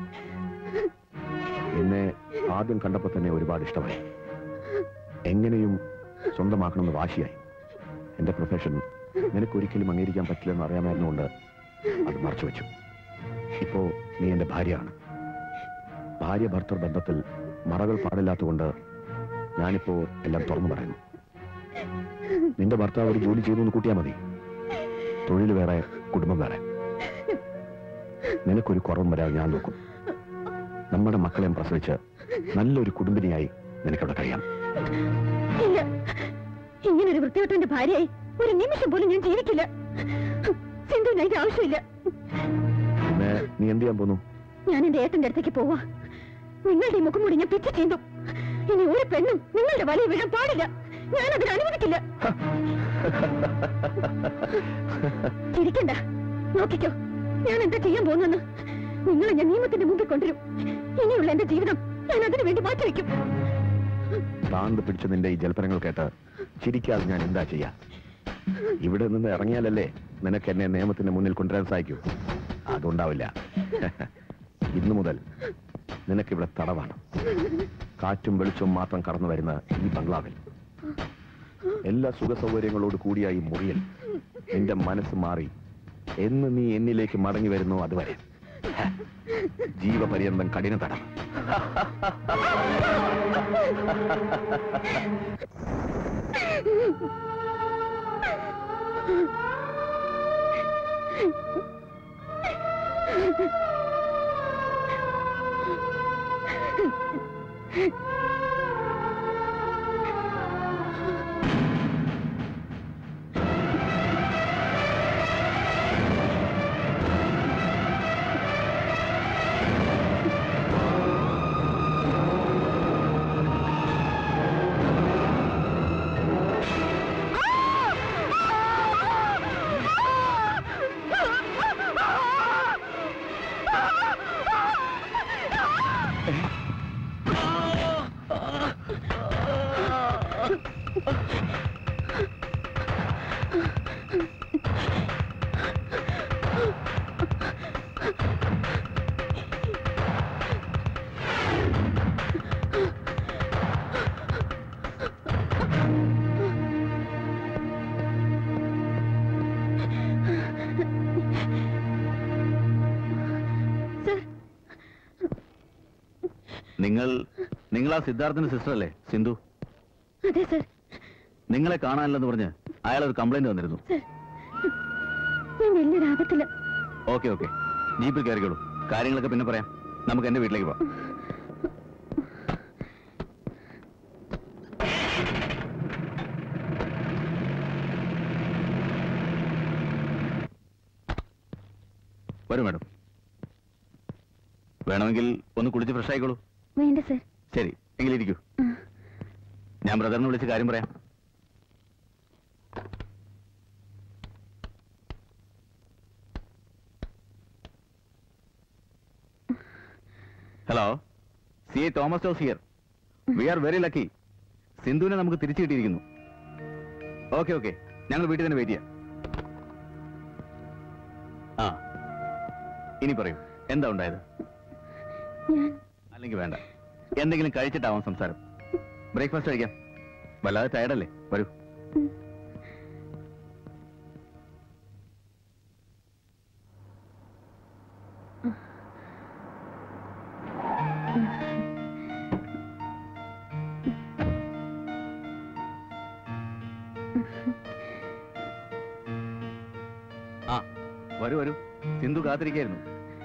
Speaker 9: എന്നെ ആദ്യം കണ്ടപ്പോൾ തന്നെ ഒരുപാട് ഇഷ്ടമായി എങ്ങനെയും സ്വന്തമാക്കണമെന്ന് വാശിയായി എന്റെ പ്രൊഫഷൻ നിനക്കൊരിക്കലും അംഗീകരിക്കാൻ പറ്റില്ലെന്ന് അറിയാമായിരുന്നുകൊണ്ട് അത് മറച്ചു വെച്ചു ഇപ്പോ നീ എന്റെ ഭാര്യയാണ് ഭാര്യ ഭർത്തൃ ബന്ധത്തിൽ മറകൾ പാടില്ലാത്തതുകൊണ്ട് ഞാനിപ്പോ എല്ലാം തുറന്നു പറയുന്നു നിന്റെ ഭർത്താവ് ഒരു ജോലി ചെയ്തു എന്ന് കൂട്ടിയാൽ മതി തൊഴിൽ വേറെ കുടുംബം വേറെ നിനക്കൊരു കുറവും വരാതെ ഞാൻ നോക്കും നമ്മുടെ മക്കളെയും പ്രസവിച്ച് നല്ലൊരു കുടുംബിനിയായി നിനക്കവിടെ കഴിയാം
Speaker 6: ഇല്ല ഇങ്ങനൊരു വൃത്തികെട്ടവന്റെ ഭാര്യയായി ഒരു നിമിഷം പോലും ഞാൻ ജീവിക്കില്ല സിന്ധുവിന് അതിന്റെ ആവശ്യമില്ല
Speaker 9: പിന്നെ നീ എന്ത് ചെയ്യാൻ പോന്നു
Speaker 6: ഞാൻ എന്റെ ഏട്ടന്റെ അടുത്തേക്ക് പോവാ നിങ്ങളുടെ ഈ മുഖം മൂടി ഞാൻ പിച്ചു ചെയ്തു ഇനി ഒരു പെണ്ണും നിങ്ങളുടെ വലിയ വീഴാൻ പാടില്ല ഞാൻ അതിന് അനുവദിക്കില്ല ചിരിക്കണ്ട നോക്കിക്കോ ഞാൻ എന്താ ചെയ്യാൻ പോകുന്നെന്ന് നിങ്ങളെ ഞാൻ നിയമത്തിന്റെ മുമ്പിൽ കൊണ്ടുവരും ഇനിയുള്ള എന്റെ ജീവിതം ഞാൻ അതിനു വേണ്ടി മാറ്റിവെക്കും
Speaker 9: ഭ്രാന്ത് പിടിച്ച നിന്റെ ഈ ജൽപ്പനങ്ങൾ കേട്ട് ചിരിക്കാതെ ഞാൻ എന്താ ചെയ്യാ ഇവിടെ നിന്ന് ഇറങ്ങിയാലല്ലേ നിനക്ക് എന്നെ നിയമത്തിന്റെ മുന്നിൽ കൊണ്ടുവരാൻ സാധിക്കൂ അതുണ്ടാവില്ല ഇന്നു മുതൽ നിനക്കിവിടെ തടവാണ് കാറ്റും വെളിച്ചവും മാത്രം കടന്നു വരുന്ന ഈ ബംഗ്ലാവിൽ എല്ലാ സുഖ സൗകര്യങ്ങളോട് കൂടിയ ഈ മുറിയിൽ നിന്റെ മനസ്സ് മാറി എന്ന് നീ എന്നിലേക്ക് മടങ്ങി വരുന്നു അതുവരെ ഹ, ജീവപര്യന്തം കഠിന തടം
Speaker 1: നിങ്ങൾ നിങ്ങൾ ആ സിദ്ധാർത്ഥിന്റെ സിസ്റ്റർ അല്ലേ സിന്ധു
Speaker 6: അതെ സർ
Speaker 1: നിങ്ങളെ കാണാനില്ലെന്ന് പറഞ്ഞ് അയാൾ ഒരു കംപ്ലൈന്റ് വന്നിരുന്നു
Speaker 6: ഞാൻ വലിയൊരു ആപത്തില്
Speaker 1: ഓക്കെ ഓക്കെ ജീപ്പിൽ കയറിക്കോളൂ കാര്യങ്ങളൊക്കെ പിന്നെ പറയാം നമുക്ക് എന്റെ വീട്ടിലേക്ക് പോവാം വരൂ മാഡം വേണമെങ്കിൽ ഒന്ന് കുളിച്ച് ഫ്രഷ് ആയിക്കോളൂ
Speaker 6: വേണ്ട സർ
Speaker 1: ശരി എങ്കിലിരിക്കൂ ഞാൻ ബ്രദറിനെ വിളിച്ച് കാര്യം പറയാം hello C A Thomas Jose here we are very lucky സിന്ധുവിനെ നമുക്ക് തിരിച്ചു കിട്ടിയിരിക്കുന്നു ഓക്കെ ഓക്കെ ഞങ്ങൾ വീട്ടിൽ തന്നെ വെയിറ്റ് ചെയ്യാം ആ ഇനി പറയൂ എന്താ ഉണ്ടായത്
Speaker 6: ഞാൻ
Speaker 1: അല്ലെങ്കിൽ വേണ്ട എന്തെങ്കിലും കഴിച്ചിട്ടാവാം സംസാരം ബ്രേക്ക്ഫാസ്റ്റ് കഴിക്കാം വല്ലാതെ ടയർഡല്ലേ വരൂ ആ വരൂ വരൂ സിന്ധു കാത്തിരിക്കായിരുന്നു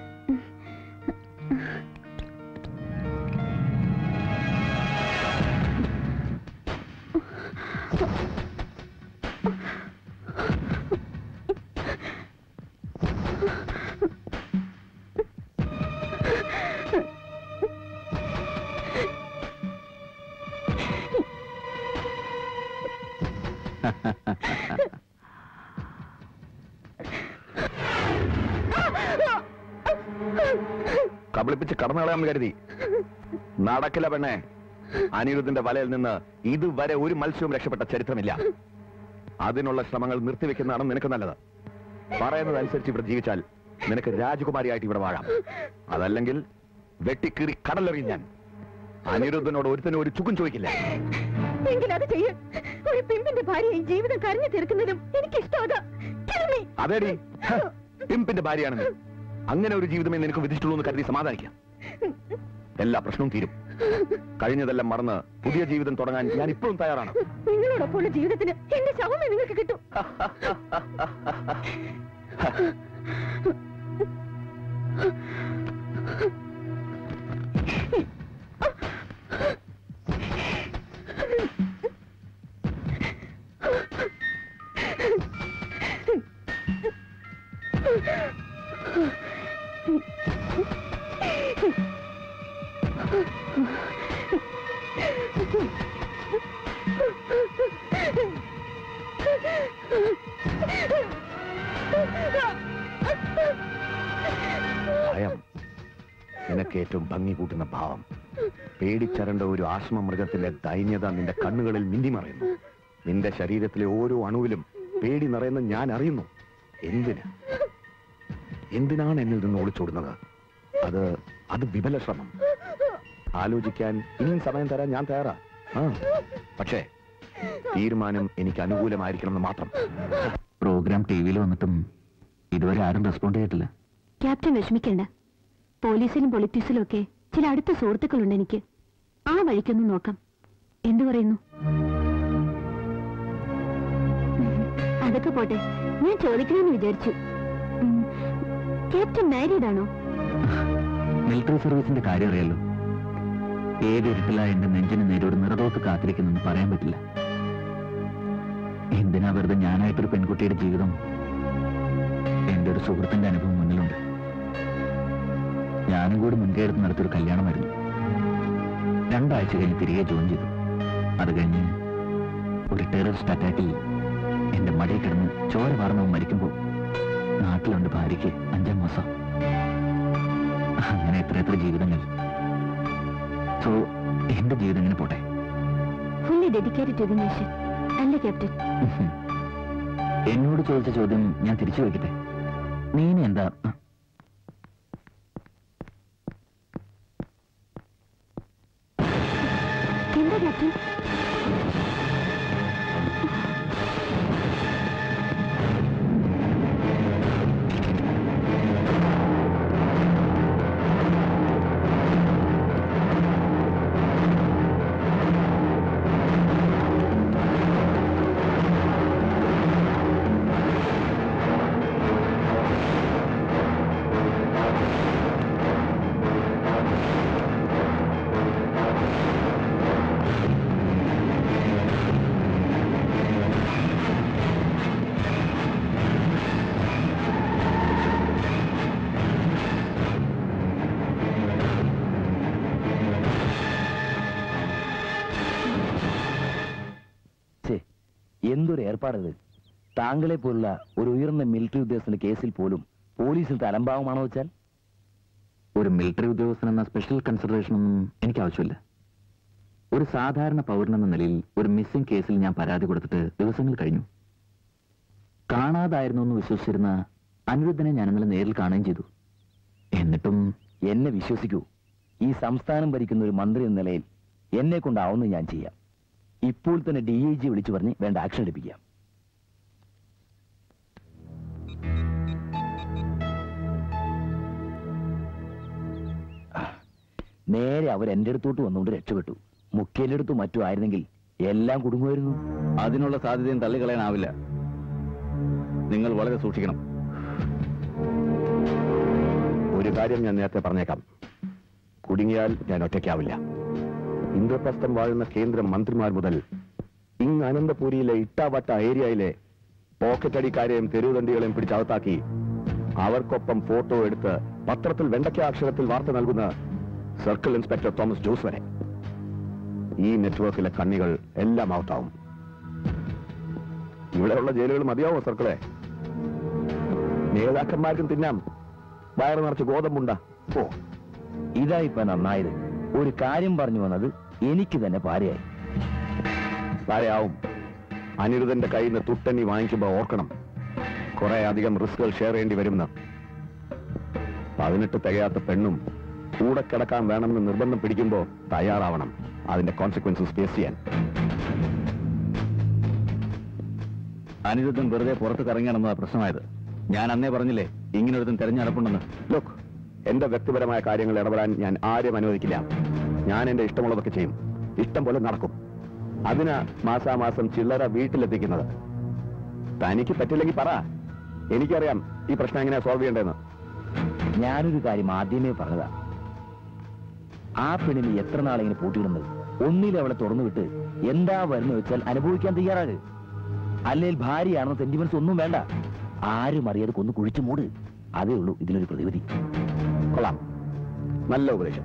Speaker 9: കബളിപ്പിച്ച് കടന്നു കളയാമെന്ന് കരുതി നടക്കില്ല പെണ്ണെ അനിരുദ്ധിന്റെ വലയിൽ നിന്ന് ഇതുവരെ ഒരു മത്സ്യവും രക്ഷപ്പെട്ട ചരിത്രമില്ല അതിനുള്ള ശ്രമങ്ങൾ നിർത്തിവെക്കുന്നതാണ് നിനക്ക് നല്ലത് പറയുന്നതനുസരിച്ച് ഇവിടെ ജീവിച്ചാൽ നിനക്ക് രാജകുമാരിയായിട്ട് ഇവിടെ വാഴാം അതല്ലെങ്കിൽ വെട്ടിക്കീറി കടലെറിയും ഞാൻ അനിരുദ്ധനോട് ഒരുത്തനും ഒരു ചുക്കും ചോദിക്കില്ല
Speaker 6: എങ്കിൽ അത് ചെയ്യ ഒരു പിമ്പിന്റെ ഭാര്യയെ ജീവിതം കരഞ്ഞു തീർക്കുന്നതും എനിക്ക് ഇഷ്ടമാ
Speaker 9: അതേടി ഹ, പിമ്പിന്റെ ഭാര്യയാണ് നീ അങ്ങനെ ഒരു ജീവിതമേ നിനക്ക് വിധിച്ചിട്ടുള്ളൂ എന്ന് കരുതി സമാധാനിക്കാം എല്ലാ പ്രശ്നവും തീരും കഴിഞ്ഞതെല്ലാം മറന്ന് പുതിയ ജീവിതം തുടങ്ങാൻ ഞാൻ ഇപ്പോഴും തയ്യാറാണ്
Speaker 6: നിങ്ങളോടൊപ്പമുള്ള ജീവിതത്തിന് എന്റെ ശവമേ നിങ്ങൾക്ക് കിട്ടും
Speaker 9: ഭയം നിനക്ക് ഏറ്റവും ഭംഗി കൂട്ടുന്ന ഭാവം പേടിച്ചരണ്ട ഒരു ആശ്മ മൃഗത്തിന്റെ ദൈന്യത നിന്റെ കണ്ണുകളിൽ മിന്നിമറയുന്നു നിന്റെ ശരീരത്തിലെ ഓരോ അണുവിലും പേടി നിറയുന്ന ഞാൻ അറിയുന്നു എന്തിന് എന്തിനാണ് എന്നിൽ നിന്ന് ഒളിച്ചോടുന്നത് അത് അത് വിഫല ശ്രമം ആലോചിക്കാൻ ഇനിയും സമയം തരാൻ ഞാൻ തയ്യാറാ ആ പക്ഷേ തീരുമാനം എനിക്ക് അനുകൂലമായിരിക്കണം എന്ന് മാത്രം
Speaker 2: പ്രോഗ്രാം ടി വിയിൽ വന്നിട്ടും ഇതുവരെ ആരും റെസ്പോണ്ട് ചെയ്തിട്ടില്ല
Speaker 6: ക്യാപ്റ്റൻ വിഷമിക്കണ്ട പോലീസിലും പൊളിറ്റീസിലും ഒക്കെ ചില അടുത്ത സുഹൃത്തുക്കളുണ്ട് എനിക്ക് ആ വഴിക്കൊന്ന് നോക്കാം എന്തു പറയുന്നു ഉം, അതൊക്കെ പോട്ടെ ഞാൻ ചോദിക്കണമെന്ന് വിചാരിച്ചു ഉം, ക്യാപ്റ്റൻ മാരീഡ് ആണോ
Speaker 2: മിലിറ്ററി സർവീസിന്റെ കാര്യം അറിയാലോ ഏത് ഇരുട്ടിലാ എന്റെ നെഞ്ചിന് നേരെ ഒരു നിറതോത്ത് കാത്തിരിക്കുന്നെന്ന് പറയാൻ പറ്റില്ല എന്തിനാ വെറുതെ ഞാനായിട്ടൊരു പെൺകുട്ടിയുടെ ജീവിതം എന്റെ ഒരു സുഹൃത്തിന്റെ അനുഭവം മുന്നിലുണ്ട് ഞാനും കൂടി മുൻകൈ എടുത്ത് നടത്തിയൊരു കല്യാണമായിരുന്നു രണ്ടാഴ്ച കഴിഞ്ഞ് തിരികെ ജോയിൻ ചെയ്തു അത് കഴിഞ്ഞ് ഒരു ടെററിസ്റ്റ് അറ്റാക്കിൽ എന്റെ മടിയിൽ കിടന്ന് ചോര വാർന്നവൻ മരിക്കുമ്പോൾ നാട്ടിലുണ്ട് ഭാര്യയ്ക്ക് അഞ്ചാം മാസം അങ്ങനെ എത്ര എത്ര ജീവിതങ്ങൾ സോ എന്റെ ജീവിതം ഇങ്ങനെ പോട്ടെ
Speaker 6: fully dedicated to the nation അല്ലേ ക്യാപ്റ്റൻ
Speaker 2: എന്നോട് ചോദിച്ച ചോദ്യം ഞാൻ തിരിച്ചു വയ്ക്കട്ടെ നീ ഇനി എന്താ ആ,
Speaker 6: എന്താ ക്യാപ്റ്റൻ
Speaker 1: ഛേ, എന്തൊരു ഏർപ്പാടത് താങ്കളെ പോലുള്ള ഒരു ഉയർന്ന മിലിറ്ററി ഉദ്യോഗസ്ഥന്റെ കേസിൽ പോലും പോലീസിൽ തലംഭാവമാണോ വെച്ചാൽ
Speaker 2: ഒരു മിലിറ്ററി ഉദ്യോഗസ്ഥൻ എന്ന സ്പെഷ്യൽ കൺസിഡറേഷൻ ഒന്നും എനിക്ക് ആവശ്യമില്ല ഒരു സാധാരണ പൗരൻ എന്ന നിലയിൽ ഒരു മിസ്സിംഗ് കേസിൽ ഞാൻ പരാതി കൊടുത്തിട്ട് ദിവസങ്ങൾ കഴിഞ്ഞു കാണാതായിരുന്നു എന്ന് വിശ്വസിച്ചിരുന്ന അനിരുദ്ധനെ ഞാൻ ഇന്നലെ നേരിൽ കാണുകയും ചെയ്തു എന്നിട്ടും
Speaker 1: എന്നെ വിശ്വസിക്കൂ ഈ സംസ്ഥാനം ഭരിക്കുന്ന ഒരു മന്ത്രി എന്ന നിലയിൽ എന്നെ കൊണ്ടാവുന്നത് ഞാൻ ചെയ്യാം ഇപ്പോൾ തന്നെ ഡി ഐ ജി വിളിച്ചു പറഞ്ഞ് വേണ്ട ആക്ഷൻ എടുപ്പിക്കാം ആ, നേരെ അവർ എന്റെ അടുത്തോട്ട് വന്നുകൊണ്ട് രക്ഷപ്പെട്ടു മുഖ്യലെടുത്തു മറ്റു ആയിരുന്നെങ്കിൽ എല്ലാം കുടുങ്ങുമായിരുന്നു
Speaker 2: അതിനുള്ള സാധ്യതയും തള്ളിക്കളയാനാവില്ല നിങ്ങൾ വളരെ സൂക്ഷിക്കണം
Speaker 9: ഒരു കാര്യം ഞാൻ നേരത്തെ പറഞ്ഞേക്കാം കുടുങ്ങിയാൽ ഞാൻ ഒറ്റയ്ക്കാവില്ല ഇന്ദ്രപ്രസ്ഥം വാഴുന്ന കേന്ദ്ര മന്ത്രിമാർ മുതൽ ഇങ് അനന്തപുരിയിലെ ഇട്ടാവട്ട ഏരിയയിലെ പോക്കറ്റ് അടിക്കാരെയും തെരുവുതണ്ടികളെയും പിടിച്ചകത്താക്കി അവർക്കൊപ്പം ഫോട്ടോ എടുത്ത് പത്രത്തിൽ വെണ്ടയ്ക്ക അക്ഷരത്തിൽ വാർത്ത നൽകുന്ന സർക്കിൾ ഇൻസ്പെക്ടർ തോമസ് ജോസ് വരെ ഈ നെറ്റ്വർക്കിലെ കണ്ണികൾ എല്ലാം ഔട്ടാവും ഇവിടെയുള്ള ജയിലുകൾ മതിയാവോ സർക്കിളെ നേതാക്കന്മാർക്കും തിന്നാം വയറ് നിറച്ച് ഗോതമ്പുണ്ട ഓ
Speaker 1: ഇതാ ഇപ്പൊ നന്നായത് ഒരു കാര്യം പറഞ്ഞു വന്നത് എനിക്ക് തന്നെ പാരയായി
Speaker 9: താരയാവും അനിരുദ്ധന്റെ കയ്യിൽ നിന്ന് തുട്ടണി വാങ്ങിക്കുമ്പോ ഓർക്കണം കുറെ അധികം റിസ്കുകൾ ഷെയർ ചെയ്യേണ്ടി വരുമെന്ന് പതിനെട്ട് തികയാത്ത പെണ്ണും കൂടെ കിടക്കാൻ വേണമെന്ന് നിർബന്ധം പിടിക്കുമ്പോ തയ്യാറാവണം അതിന്റെ കോൺസിക്വൻസസ് ഫേസ് ചെയ്യാൻ
Speaker 2: അനിരുദ്ധൻ വെറുതെ പുറത്ത് കറങ്ങിയാണെന്നതാ പ്രശ്നമായത് ഞാൻ അന്നേ പറഞ്ഞില്ലേ ഇങ്ങനെ ഒരുത്തൻ തെരഞ്ഞെടുപ്പുണ്ടെന്ന്
Speaker 9: ലുക്ക് എന്റെ വ്യക്തിപരമായ കാര്യങ്ങൾ ഇടപെടാൻ ഞാൻ ആരും അനുവദിക്കില്ല ഞാൻ എന്റെ ഇഷ്ടമുള്ളതൊക്കെ ചെയ്യും ഇഷ്ടം പോലെ നടക്കും അതിനാ മാസാമാസം ചില്ലറ വീട്ടിലെത്തിക്കുന്നത് തനിക്ക് പറ്റില്ലെങ്കിൽ പറ എനിക്കറിയാം ഈ പ്രശ്നം എങ്ങനെയാ സോൾവ് ചെയ്യേണ്ടതെന്ന്
Speaker 1: ഞാനൊരു കാര്യം ആദ്യമേ പറഞ്ഞതാ ആ പെണ്ണിന് എത്ര നാളെങ്ങനെ പൂട്ടിയിടുന്നത് ഒന്നിൽ അവളെ തുറന്നു വിട്ട് എന്താ വരുന്നു വെച്ചാൽ അനുഭവിക്കാൻ തയ്യാറാക് അല്ലെങ്കിൽ ഭാര്യയാണെന്ന് സെന്റിമെന്റ്സ് ഒന്നും വേണ്ട ആരും അറിയാതെ കൊന്നു കുഴിച്ചു മൂട് അതേ ഉള്ളൂ ഇതിനൊരു പ്രതിവിധി
Speaker 9: കൊള്ളാം നല്ല ഉപദേശം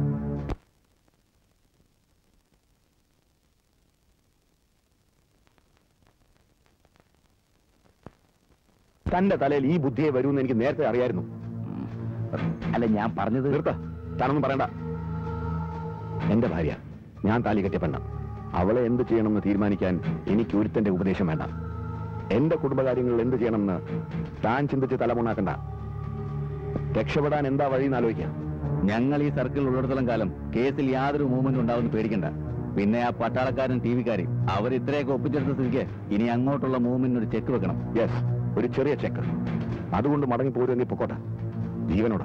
Speaker 9: തന്റെ തലയിൽ ഈ ബുദ്ധിയെ വരുമെന്ന് എനിക്ക് നേരത്തെ അറിയായിരുന്നു
Speaker 1: അല്ല ഞാൻ പറഞ്ഞത്
Speaker 9: നിർത്ത താനൊന്നും പറയണ്ട എന്റെ ഭാര്യ ഞാൻ താലി കെട്ടിയ പെണ്ണ അവളെ എന്ത് ചെയ്യണമെന്ന് തീരുമാനിക്കാൻ എനിക്ക് ഒരുത്തന്റെ ഉപദേശം വേണ്ട എന്റെ കുടുംബകാര്യങ്ങളിൽ എന്ത് ചെയ്യണമെന്ന് താൻ ചിന്തിച്ച് തലമുണ്ടാക്കണ്ട രക്ഷപ്പെടാൻ എന്താ വഴി ആലോചിക്കാം
Speaker 1: ഞങ്ങൾ ഈ സർക്കിൾ ഉള്ളിടത്തോളം കാലം കേസിൽ യാതൊരു മൂവ്മെന്റ് ഉണ്ടാവുമെന്ന് പേടിക്കണ്ട പിന്നെ ആ പട്ടാളക്കാരൻ ടി വിക്കാരും അവർ ഇത്രയൊക്കെ ഒപ്പിച്ചെടുത്ത സ്ഥിതിക്ക് ഇനി അങ്ങോട്ടുള്ള മൂവ്മെന്റിന് ഒരു ചെക്ക് വെക്കണം
Speaker 9: യെസ് ഒരു ചെറിയ ചെക്ക് അതുകൊണ്ട് മടങ്ങി പോരുമെങ്കിൽ പൊക്കോട്ടെ ജീവനോട്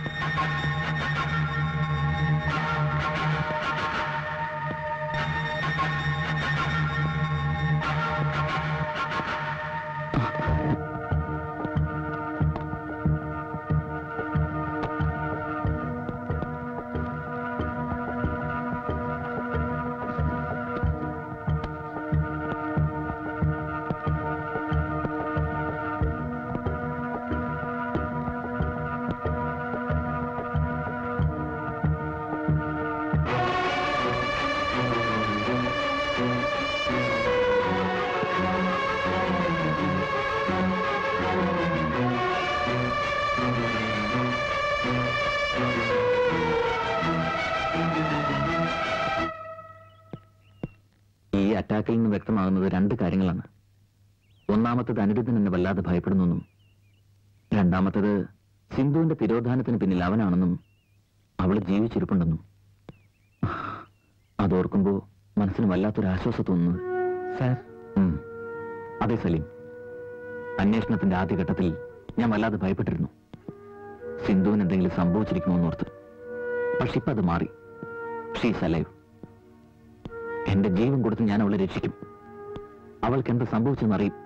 Speaker 2: ഈ അറ്റാക്കിൽ നിന്ന് വ്യക്തമാകുന്നത് രണ്ട് കാര്യങ്ങളാണ് ഒന്നാമത്തത് അനിരുദ്ധൻ എന്നെ വല്ലാതെ ഭയപ്പെടുന്നെന്നും രണ്ടാമത്തത് സിന്ധുവിന്റെ തിരോധാനത്തിന് പിന്നിൽ അവനാണെന്നും അവൾ ജീവിച്ചിരിപ്പുണ്ടെന്നും അതോർക്കുമ്പോ മനസ്സിന് വല്ലാത്തൊരു ആശ്വാസം തോന്നുന്നത്
Speaker 3: സാർ
Speaker 2: ഉം. അതെ സലീം അന്വേഷണത്തിന്റെ ആദ്യഘട്ടത്തിൽ ഞാൻ വല്ലാതെ ഭയപ്പെട്ടിരുന്നു സിന്ധുവിന് എന്തെങ്കിലും സംഭവിച്ചിരിക്കുമോന്ന് ഓർത്ത് പക്ഷെ ഇപ്പൊ അത് മാറി ഷീസ് അലൈവ് എന്റെ ജീവൻ കൊടുത്ത് ഞാൻ അവളെ രക്ഷിക്കും അവൾക്ക് എന്ത് സംഭവിച്ചെന്ന് അറിയും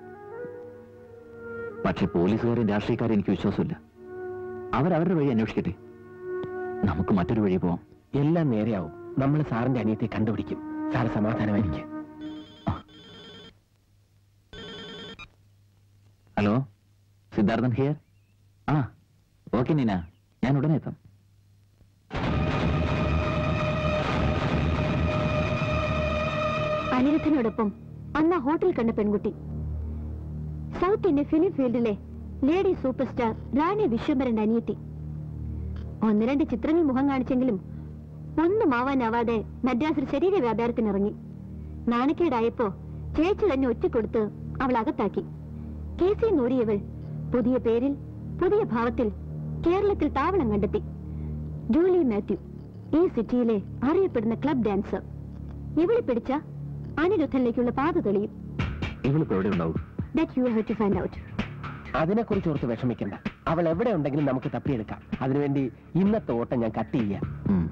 Speaker 2: പക്ഷെ പോലീസുകാരും രാഷ്ട്രീയക്കാരും എനിക്ക് വിശ്വാസമില്ല അവരവരുടെ വഴി അന്വേഷിക്കട്ടെ നമുക്ക് മറ്റൊരു വഴി പോവാം
Speaker 3: എല്ലാം നേരെയാവും നമ്മൾ സാറിന്റെ അനിയത്തെ കണ്ടുപിടിക്കും സാറ് സമാധാനമായിരിക്കും
Speaker 2: ഹലോ സിദ്ധാർത്ഥൻ ഹിയർ ആ ഓക്കെ നീന ഞാൻ ഉടനെ എത്താം
Speaker 6: അനിരുദ്ധനോടൊപ്പം അന്ന് ആ ഹോട്ടൽ കണ്ട പെൺകുട്ടി സൗത്ത് ഇന്ത്യൻ ഫിലിം ഫീൽഡിലെ ലേഡി സൂപ്പർ സ്റ്റാർ റാണി വിശ്വംഭരന്റെ അനിയത്തി ഒന്ന് രണ്ട് ചിത്രങ്ങൾ മുഖം കാണിച്ചെങ്കിലും ഒന്നും ആവാനാവാതെ മദ്രാസിൽ ശരീര വ്യാപാരത്തിനിറങ്ങി നാണക്കേടായപ്പോ ചേച്ചി തന്നെ ഒറ്റക്കൊടുത്ത് അവൾ അകത്താക്കി കേസിൽ നൂറിയവൾ പുതിയ പേരിൽ പുതിയ ഭാവത്തിൽ കേരളത്തിൽ താവളം കണ്ടെത്തി ജൂലി മാത്യു ഈ സിറ്റിയിലെ അറിയപ്പെടുന്ന ക്ലബ് ഡാൻസർ ഇവളെ പിടിച്ച അനിരുദ്ധനിലേക്കുള്ള പാത തെളിയും
Speaker 2: ഇവളിപ്പോ എവിടെ ഉണ്ടാവും
Speaker 6: that you have to find out
Speaker 3: അതിനെക്കുറിച്ച് ഓർത്ത് വിഷമിക്കണ്ട അവൾ എവിടെ ഉണ്ടെങ്കിലും നമുക്ക് തപ്പിയെടുക്കാം അതിനുവേണ്ടി ഇന്നത്തെ ഓട്ടം ഞാൻ കട്ട് ചെയ്യാം
Speaker 2: ഉം.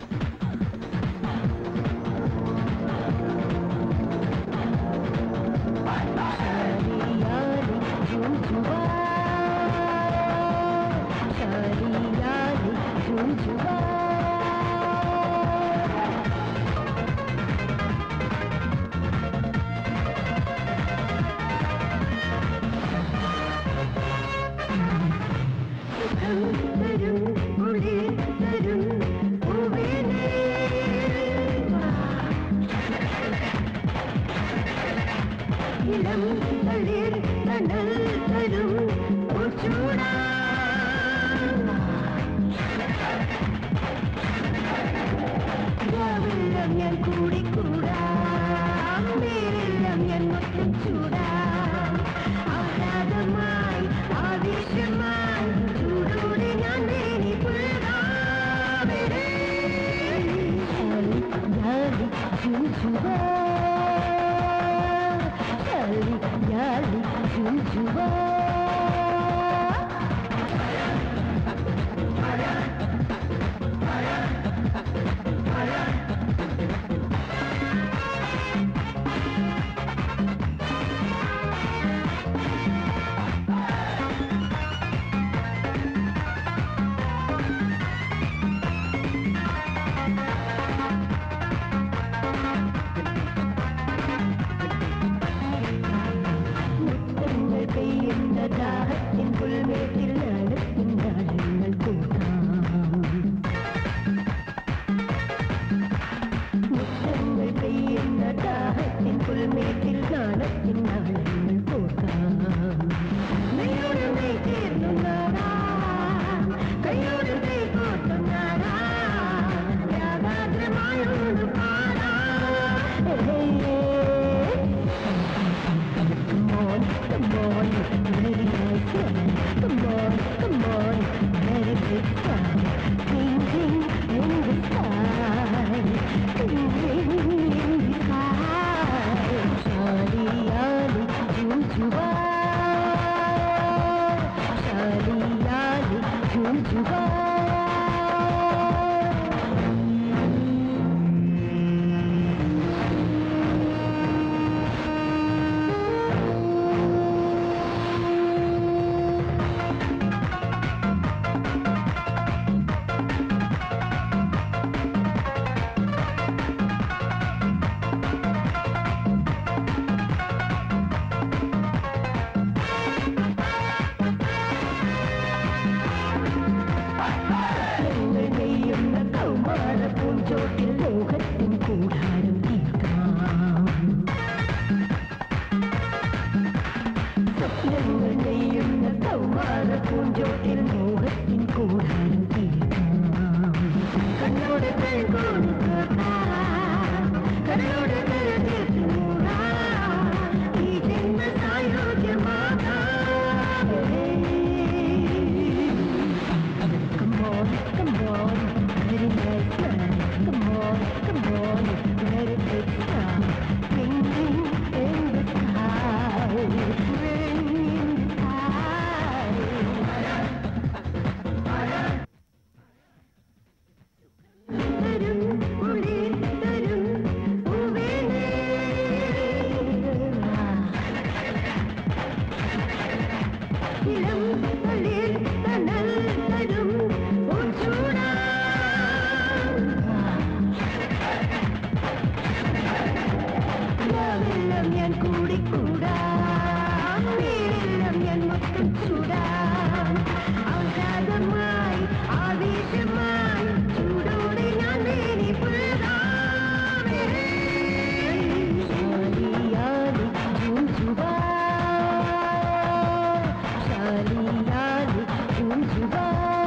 Speaker 6: ഞാൻ കൂടിക്കൂടാ പേരെല്ലാം ഞാൻ മൊത്തം ചൂടാം ആഹ്ലാദമായി ആവേശമായി ചൂടോടെ ഞാൻ വേണി പുൽകാവിടേ യാലി ചുഞ്ചുവാ യാലി യാലി ചുഞ്ചുവാ മുത്തങ്ങൾ പെയ്യുന്ന
Speaker 7: കൂടിക്കൂടാം വീടെല്ലാം ഞാൻ മൊത്തം ചൂടാം ആഹ്ലാദമായി ആവേശമായി ചൂടോടെ ഞാൻ നേടി പുൽകാമേ ശാലിയാലി ജൂൺ സുബാ ശാലിയാലി ജൂൺ സുബാ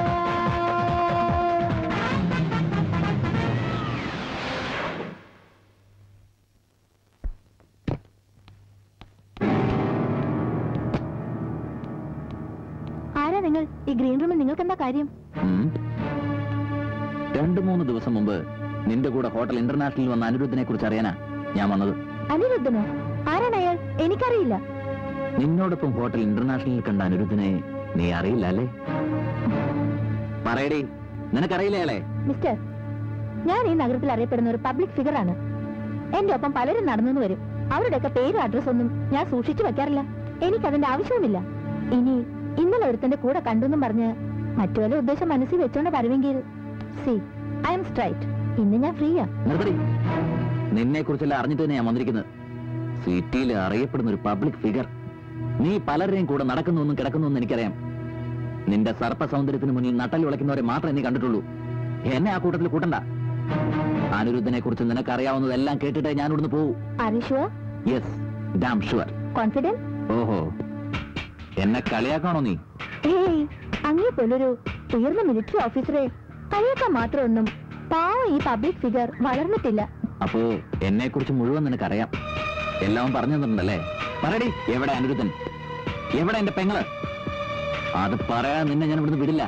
Speaker 6: ആരാ നിങ്ങൾ ഈ ഗ്രീൻ റൂമിൽ നിങ്ങൾക്ക് എന്താ കാര്യം
Speaker 2: ഉം. രണ്ടു മൂന്ന് ദിവസം മുമ്പ് നിന്റെ കൂടെ ഹോട്ടൽ ഇന്റർനാഷണലിൽ വന്ന അനിരുദ്ധനെ കുറിച്ച് അറിയാനാ ഞാൻ വന്നത്
Speaker 6: അനിരുദ്ധനോ ആരാണ് അയാൾ എനിക്കറിയില്ല
Speaker 2: നിന്നോടൊപ്പം ഹോട്ടൽ ഇന്റർനാഷണലിൽ കണ്ട അനിരുദ്ധനെ നീ അറിയില്ല അല്ലേ പറയടി നിനക്കറിയില്ല അയാളെ
Speaker 6: മിസ്റ്റർ ഞാൻ ഈ നഗരത്തിൽ അറിയപ്പെടുന്ന ഒരു പബ്ലിക് ഫിഗർ ആണ് എന്റെ ഒപ്പം പലരും നടന്നു വരും അവരുടെയൊക്കെ പേരും അഡ്രസ് ഒന്നും ഞാൻ സൂക്ഷിച്ചു വെക്കാറില്ല എനിക്കതിന്റെ ആവശ്യവുമില്ല ഇനി ഇന്നലെ ഒരുത്തന്റെ കൂടെ കണ്ടെന്നും പറഞ്ഞ് മറ്റു വല്ല ഉദ്ദേശം മനസ്സിൽ വെച്ചോണ്ട് വരുമെങ്കിൽ സി ഐ എം സ്ട്രൈറ്റ് ഇന്ന് ഞാൻ ഫ്രീയാ
Speaker 2: നിർത്തടി നിന്നെ കുറിച്ചെല്ലാം അറിഞ്ഞിട്ട് തന്നെ ഞാൻ വന്നിരിക്കുന്നത് സിറ്റിയിൽ അറിയപ്പെടുന്ന ഒരു പബ്ലിക് ഫിഗർ നീ പലരുടെയും കൂടെ നടക്കുന്നുവെന്നും കിടക്കുന്നുവെന്നും എനിക്കറിയാം നിന്റെ സർപ്പ സൗന്ദര്യത്തിന് മുന്നിൽ നട്ടൽ വിളയ്ക്കുന്നവരെ മാത്രമേ നീ കണ്ടിട്ടുള്ളൂ എന്നെ ആ കൂട്ടത്തിൽ കൂട്ടണ്ട അനിരുദ്ധനെ കുറിച്ച് നിനക്കറിയാവുന്നതെല്ലാം കേട്ടിട്ടേ ഞാൻ ഇവിടുന്ന് പോവൂ
Speaker 6: അറിഷുവ
Speaker 2: യെസ് ഡാം ഷുവർ
Speaker 6: കോൺഫിഡൻസ്
Speaker 2: ഓഹോ എന്നെ കളിയാക്കാണോ നീ
Speaker 6: ഏയ് അങ്ങേ പോലൊരു ഉയർന്ന മിലിറ്ററി ഓഫീസറെ കളിയാക്കാൻ മാത്രമൊന്നും പാവം ഈ പബ്ലിക് ഫിഗർ വളർന്നിട്ടില്ല
Speaker 2: അപ്പോ എന്നെ കുറിച്ച് മുഴുവൻ നിനക്കറിയാം എല്ലാം പറഞ്ഞു തന്നിട്ടുണ്ടല്ലേ പറയടി എവിടെ അനിരുദ്ധൻ എവിടെ എന്റെ പെങ്ങള് അത് പറയാൻ നിന്നെ ഞാൻ ഇവിടുന്ന് വിടില്ല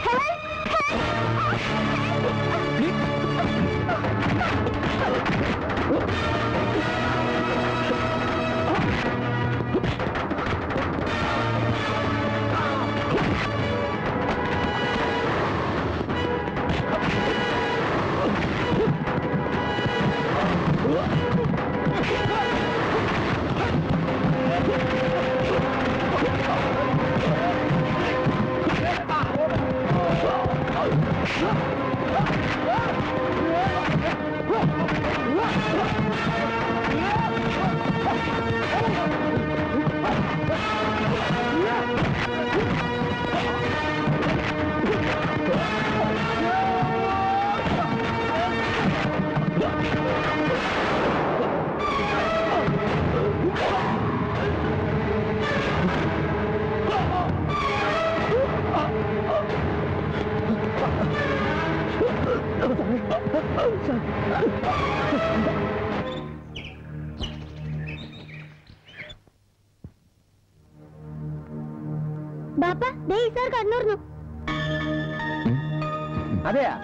Speaker 6: ബാപ്പ ദേ ഈ സാർ കണ്ണൂർന്നു
Speaker 3: അതെയാ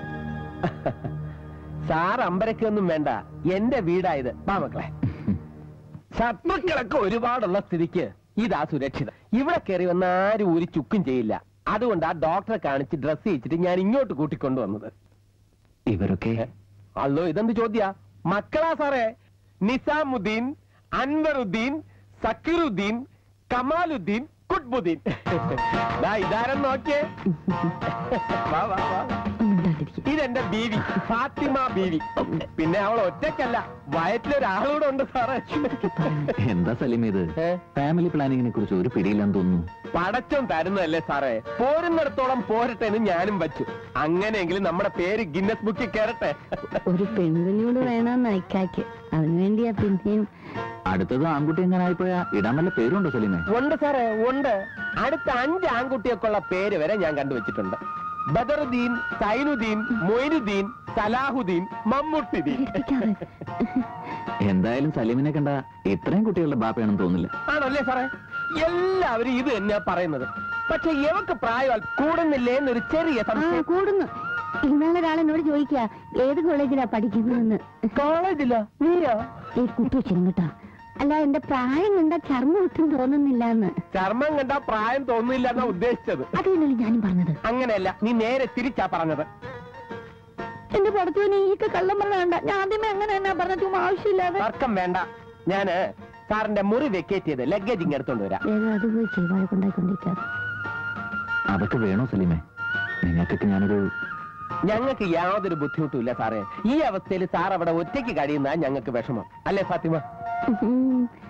Speaker 3: സാർ അമ്പരക്കൊന്നും വേണ്ട എന്റെ വീടായത് വാ മക്കളെ ശത്രുക്കളൊക്കെ ഒരുപാടുള്ള സ്ഥിതിക്ക് ഇതാ സുരക്ഷിതം ഇവിടെ കയറി വന്ന ആരും ഒരു ചുക്കും ചെയ്യില്ല അതുകൊണ്ട് ആ ഡോക്ടറെ കാണിച്ച് ഡ്രസ് ചെയ്യിച്ചിട്ട് ഞാൻ ഇങ്ങോട്ട് കൂട്ടിക്കൊണ്ടുവന്നത്
Speaker 2: ഇവരൊക്കെ
Speaker 3: അല്ലോ ഇതെന്ത് ചോദ്യ മക്കളാ സാറേ നിസാമുദ്ദീൻ അൻവറുദ്ദീൻ സക്കീറുദ്ദീൻ കമാലുദ്ദീൻ കുട്ബുദ്ദീൻ ദാ ഇതാരം നോക്കിയേ വാ വാ വാ ഇതെന്റെ ബീവി ഫാത്തിമ ബീവി പിന്നെ അവൾ ഒറ്റയ്ക്കല്ല വയറ്റിലൊരാളൂടെ ഉണ്ട് സാറേ
Speaker 2: എന്താ സലീം ഇത്
Speaker 3: ഏ?
Speaker 2: ഫാമിലി പ്ലാനിങ്ങിനെ കുറിച്ച് ഒരു പിടിയില്ലെന്ന് തോന്നുന്നു
Speaker 3: പടച്ചം തരുന്നതല്ലേ സാറേ പോരുന്നിടത്തോളം പോരട്ടെ എന്ന് ഞാനും വച്ചു അങ്ങനെയെങ്കിലും നമ്മുടെ പേര് ഗിന്നസ് ബുക്കിൽ കയറട്ടെ
Speaker 6: ഒരു പെൺകുഞ്ഞോട് വേണമെന്ന് അയക്കാക്ക് അതിനുവേണ്ടിയാ പിന്നെയും
Speaker 2: അടുത്തത് ആൺകുട്ടി എങ്ങനായിപ്പോയാ ഇടാൻ വല്ല പേരുണ്ടോ സലീമേ
Speaker 3: ഉണ്ട് സാറേ ഉണ്ട് അടുത്ത അഞ്ച് ആൺകുട്ടിയൊക്കെയുള്ള പേര് വരെ ഞാൻ കണ്ടുവച്ചിട്ടുണ്ട് ബദറുദ്ദീൻ സൈനുദ്ദീൻ മൊയ്നുദ്ദീൻ സലാഹുദ്ദീൻ മമ്മൂട്ടിദ്ദീൻ
Speaker 2: എന്തായാലും സലീമിനെ കണ്ട ഇത്രയും കുട്ടികളുടെ ബാപ്പയാണെന്ന് തോന്നില്ല
Speaker 3: ആണല്ലേ സാറേ എല്ലാവരും ഇത് തന്നെയാ പറയുന്നത് പക്ഷെ ഇവക്ക് പ്രായം കൂടുന്നില്ലേ എന്നൊരു ചെറിയ
Speaker 6: ആ
Speaker 3: സംശയം
Speaker 6: കൂടുന്നു ഇന്നാളെ ഒരാൾ എന്നോട് ചോദിക്കുക ഏത് കോളേജിലാ പഠിക്കുന്നതെന്ന്
Speaker 3: കോളേജില്ല നീയോ
Speaker 6: ഈ കുട്ടി വെച്ചിരും കേട്ടോ അല്ല എന്റെ പ്രായം കണ്ട ചർമ്മം ഒട്ടും തോന്നുന്നില്ല എന്ന്
Speaker 3: ചർമ്മം കണ്ടാ പ്രായം തോന്നുന്നില്ല എന്നാ ഉദ്ദേശിച്ചത്
Speaker 6: അത് തന്നെയല്ലേ ഞാനും പറഞ്ഞത്
Speaker 3: അങ്ങനെയല്ല നീ നേരെ തിരിച്ചാ പറഞ്ഞത്
Speaker 6: എന്റെ പടത്തുവിന് ഈ കള്ളം പറഞ്ഞ കണ്ട ഞാൻ ആദ്യമേ അങ്ങനെ തന്നെ പറഞ്ഞ ചുമ്മാ ആവശ്യമില്ലാതെ
Speaker 3: തർക്കം വേണ്ട ഞാന് സാറിന്റെ മുറി വെക്കേറ്റ് ചെയ്ത് ലഗേജ് ഇങ്ങ് എടുത്തോണ്ട് വരാം
Speaker 6: വേഗം അത് പോയി ചെയ്വാഴ കൊണ്ടായിക്കൊണ്ടിരിക്കാതെ
Speaker 2: അതൊക്കെ വേണോ സലീമേ നിങ്ങൾക്കൊക്കെ ഞാനൊരു
Speaker 3: ഞങ്ങൾക്ക് യാതൊരു ബുദ്ധിമുട്ടും ഇല്ല സാറേ ഈ അവസ്ഥയിൽ സാർ അവിടെ ഒറ്റയ്ക്ക് കഴിയുന്ന ഞങ്ങൾക്ക് വിഷമം അല്ലേ ഫാത്തിമ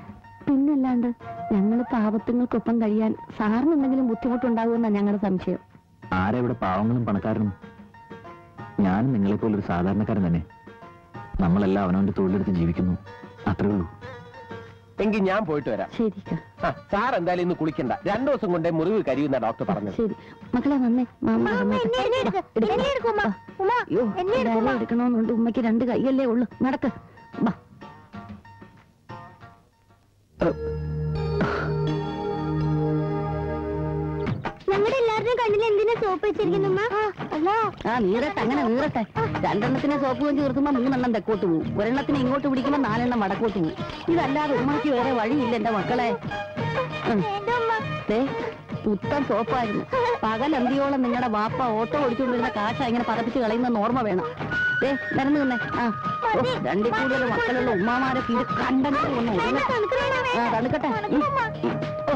Speaker 6: പിന്നല്ലാണ്ട് ഞങ്ങൾ പാവത്തുങ്ങൾക്കൊപ്പം കഴിയാൻ സാറിന് എന്തെങ്കിലും ബുദ്ധിമുട്ടുണ്ടാകുമെന്നാണ് ഞങ്ങളുടെ സംശയം
Speaker 2: ആരാ ഇവിടെ പാവങ്ങളും പണക്കാരനും ഞാനും നിങ്ങളെപ്പോലൊരു സാധാരണക്കാരൻ തന്നെ നമ്മളെല്ലാം അവനവന്റെ തൊഴിലെടുത്ത് ജീവിക്കുന്നു അത്രേ ഉള്ളൂ
Speaker 3: എങ്കിൽ ഞാൻ പോയിട്ട് വരാം
Speaker 6: ശരി
Speaker 3: ആ, സാർ എന്തായാലും ഇന്ന് കുളിക്കണ്ട രണ്ടു ദിവസം കൊണ്ടേ മുറിവ് കരിയുന്ന ഡോക്ടർ പറഞ്ഞത്
Speaker 6: ശരി മക്കളെ വന്നേ മാമ വന്നോട്ടെ. വാ, അയ്യോ, ഇതാരെയും എടുക്കണമെന്നുണ്ട് ഉമ്മയ്ക്ക് രണ്ട് കൈയല്ലേ ഉള്ളു നടക്ക് വാ
Speaker 7: ഞങ്ങളുടെ എല്ലാവരുടെയും കണ്ണിൽ എന്തിനാ സോപ്പ് വെച്ചിരിക്കുന്നു
Speaker 6: ആ നീറട്ടെ അങ്ങനെ നീറട്ടെ രണ്ടെണ്ണത്തിനെ സോപ്പ് വെച്ച് നിർത്തുമ്പോ മൂന്നെണ്ണം തെക്കോട്ട് പോകും ഒരെണ്ണത്തിനെ ഇങ്ങോട്ട് പിടിക്കുമ്പോ നാലെണ്ണം വടക്കോട്ട് പോകും ഇതല്ലാതെ ഉമ്മയ്ക്ക് വേറെ വഴിയില്ല എന്റെ മക്കളെ ഉം. ദേ, പുത്തൻ സോപ്പായിരുന്നു പകൽ അന്തിയോളം നിങ്ങളുടെ വാപ്പ ഓട്ടോ ഓടിച്ചുകൊണ്ടിരുന്ന കാശ ഇങ്ങനെ പതപ്പിച്ച് കളയുന്ന ഓർമ്മ വേണം ദേ നിരന്നു നിന്നേ ആ ഓ, രണ്ടിൽ കൂടുതൽ മക്കളുള്ള ഉമ്മാമാരെ ഇത് കണ്ടെങ്കിൽ ഒന്ന് ഒതുങ്ങട്ടെ ആ തണുക്കട്ടെ ഉം. ഉം. ഓ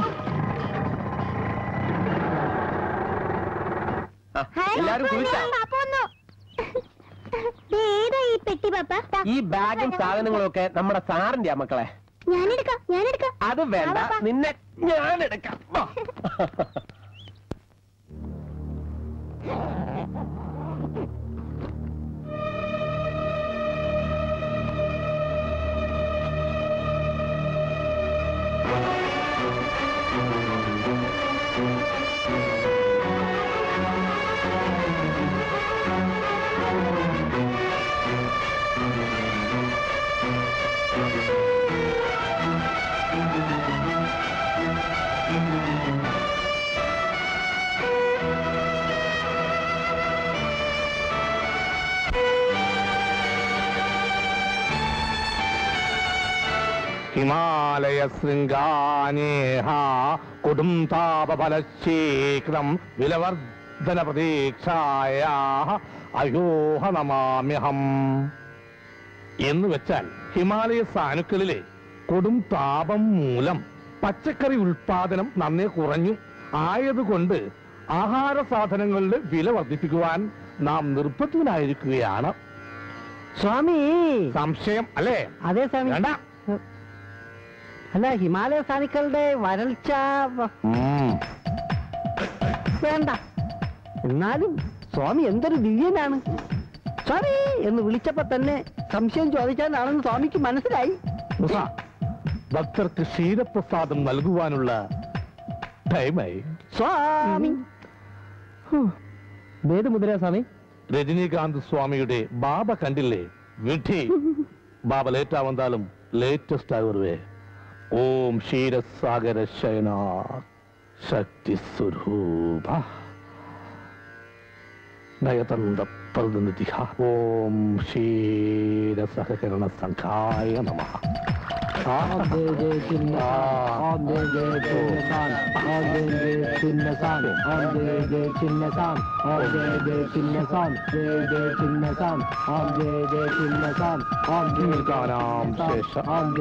Speaker 3: ആ, എല്ലാരും കുളിച്ചാ
Speaker 7: ഏതാ ഈ പെട്ടി പാപ്പ
Speaker 3: ഈ ബാഗും സാധനങ്ങളും ഒക്കെ നമ്മുടെ സാറിന്റെ മക്കളെ
Speaker 7: ഞാനെടുക്കാം ഞാനെടുക്കാം
Speaker 3: അത് വേണ്ട
Speaker 7: ആ, പാപ്പ.
Speaker 3: നിന്നെ ഞാൻ എടുക്കാം വാ.
Speaker 8: ഹിമാലയ ശൃംഗാനേഹ കൊടും താപഫലശീഘ്രം വിലവർദ്ധന പ്രതീക്ഷായ അയോഹ നമാമ്യഹം എന്ന് വെച്ചാൽ ഹിമാലയ സാനുക്കളിലെ കൊടും താപം മൂലം പച്ചക്കറി ഉൽപാദനം നന്നേ കുറഞ്ഞു ആയതുകൊണ്ട് ആഹാര സാധനങ്ങളുടെ വില വർദ്ധിപ്പിക്കുവാൻ നാം നിർബന്ധിതനായിരിക്കുകയാണ്
Speaker 5: സ്വാമി
Speaker 8: സംശയം അല്ലേ
Speaker 5: അതെ സ്വാമി
Speaker 8: വേണ്ട
Speaker 5: അല്ല ഹിമാലയ സാനിക്കളുടെ വരൾച്ച വ-
Speaker 8: ഉം.
Speaker 5: വേണ്ട എന്നാലും സ്വാമി എന്തൊരു ദിവ്യനാണ് സ്വാമി എന്ന് വിളിച്ചപ്പോ തന്നെ സംശയം ചോദിക്കാനാണെന്ന് സ്വാമിക്ക് മനസ്സിലായി
Speaker 8: മുസ, ഭക്തർക്ക് ക്ഷീരപ്രസാദം നൽകുവാനുള്ള ടൈമായി
Speaker 5: സ്വാമി ഏത് മുദ്ര സ്വാമി
Speaker 8: രജനീകാന്ത് സ്വാമിയുടെ ബാബ കണ്ടില്ലേ വിധി ബാബ ലേറ്റ് ആവന്താലും ലേറ്റസ്റ്റ് ആകുവേ ഓം ക്ഷീരസാഗര ശയന ശക്തി സ്വരൂപ നയതന്ത പ്രതിനിധി ഓം ക്ഷീരസഹകരണ സംഘായ നമ ീർഘാനാം ശേഷ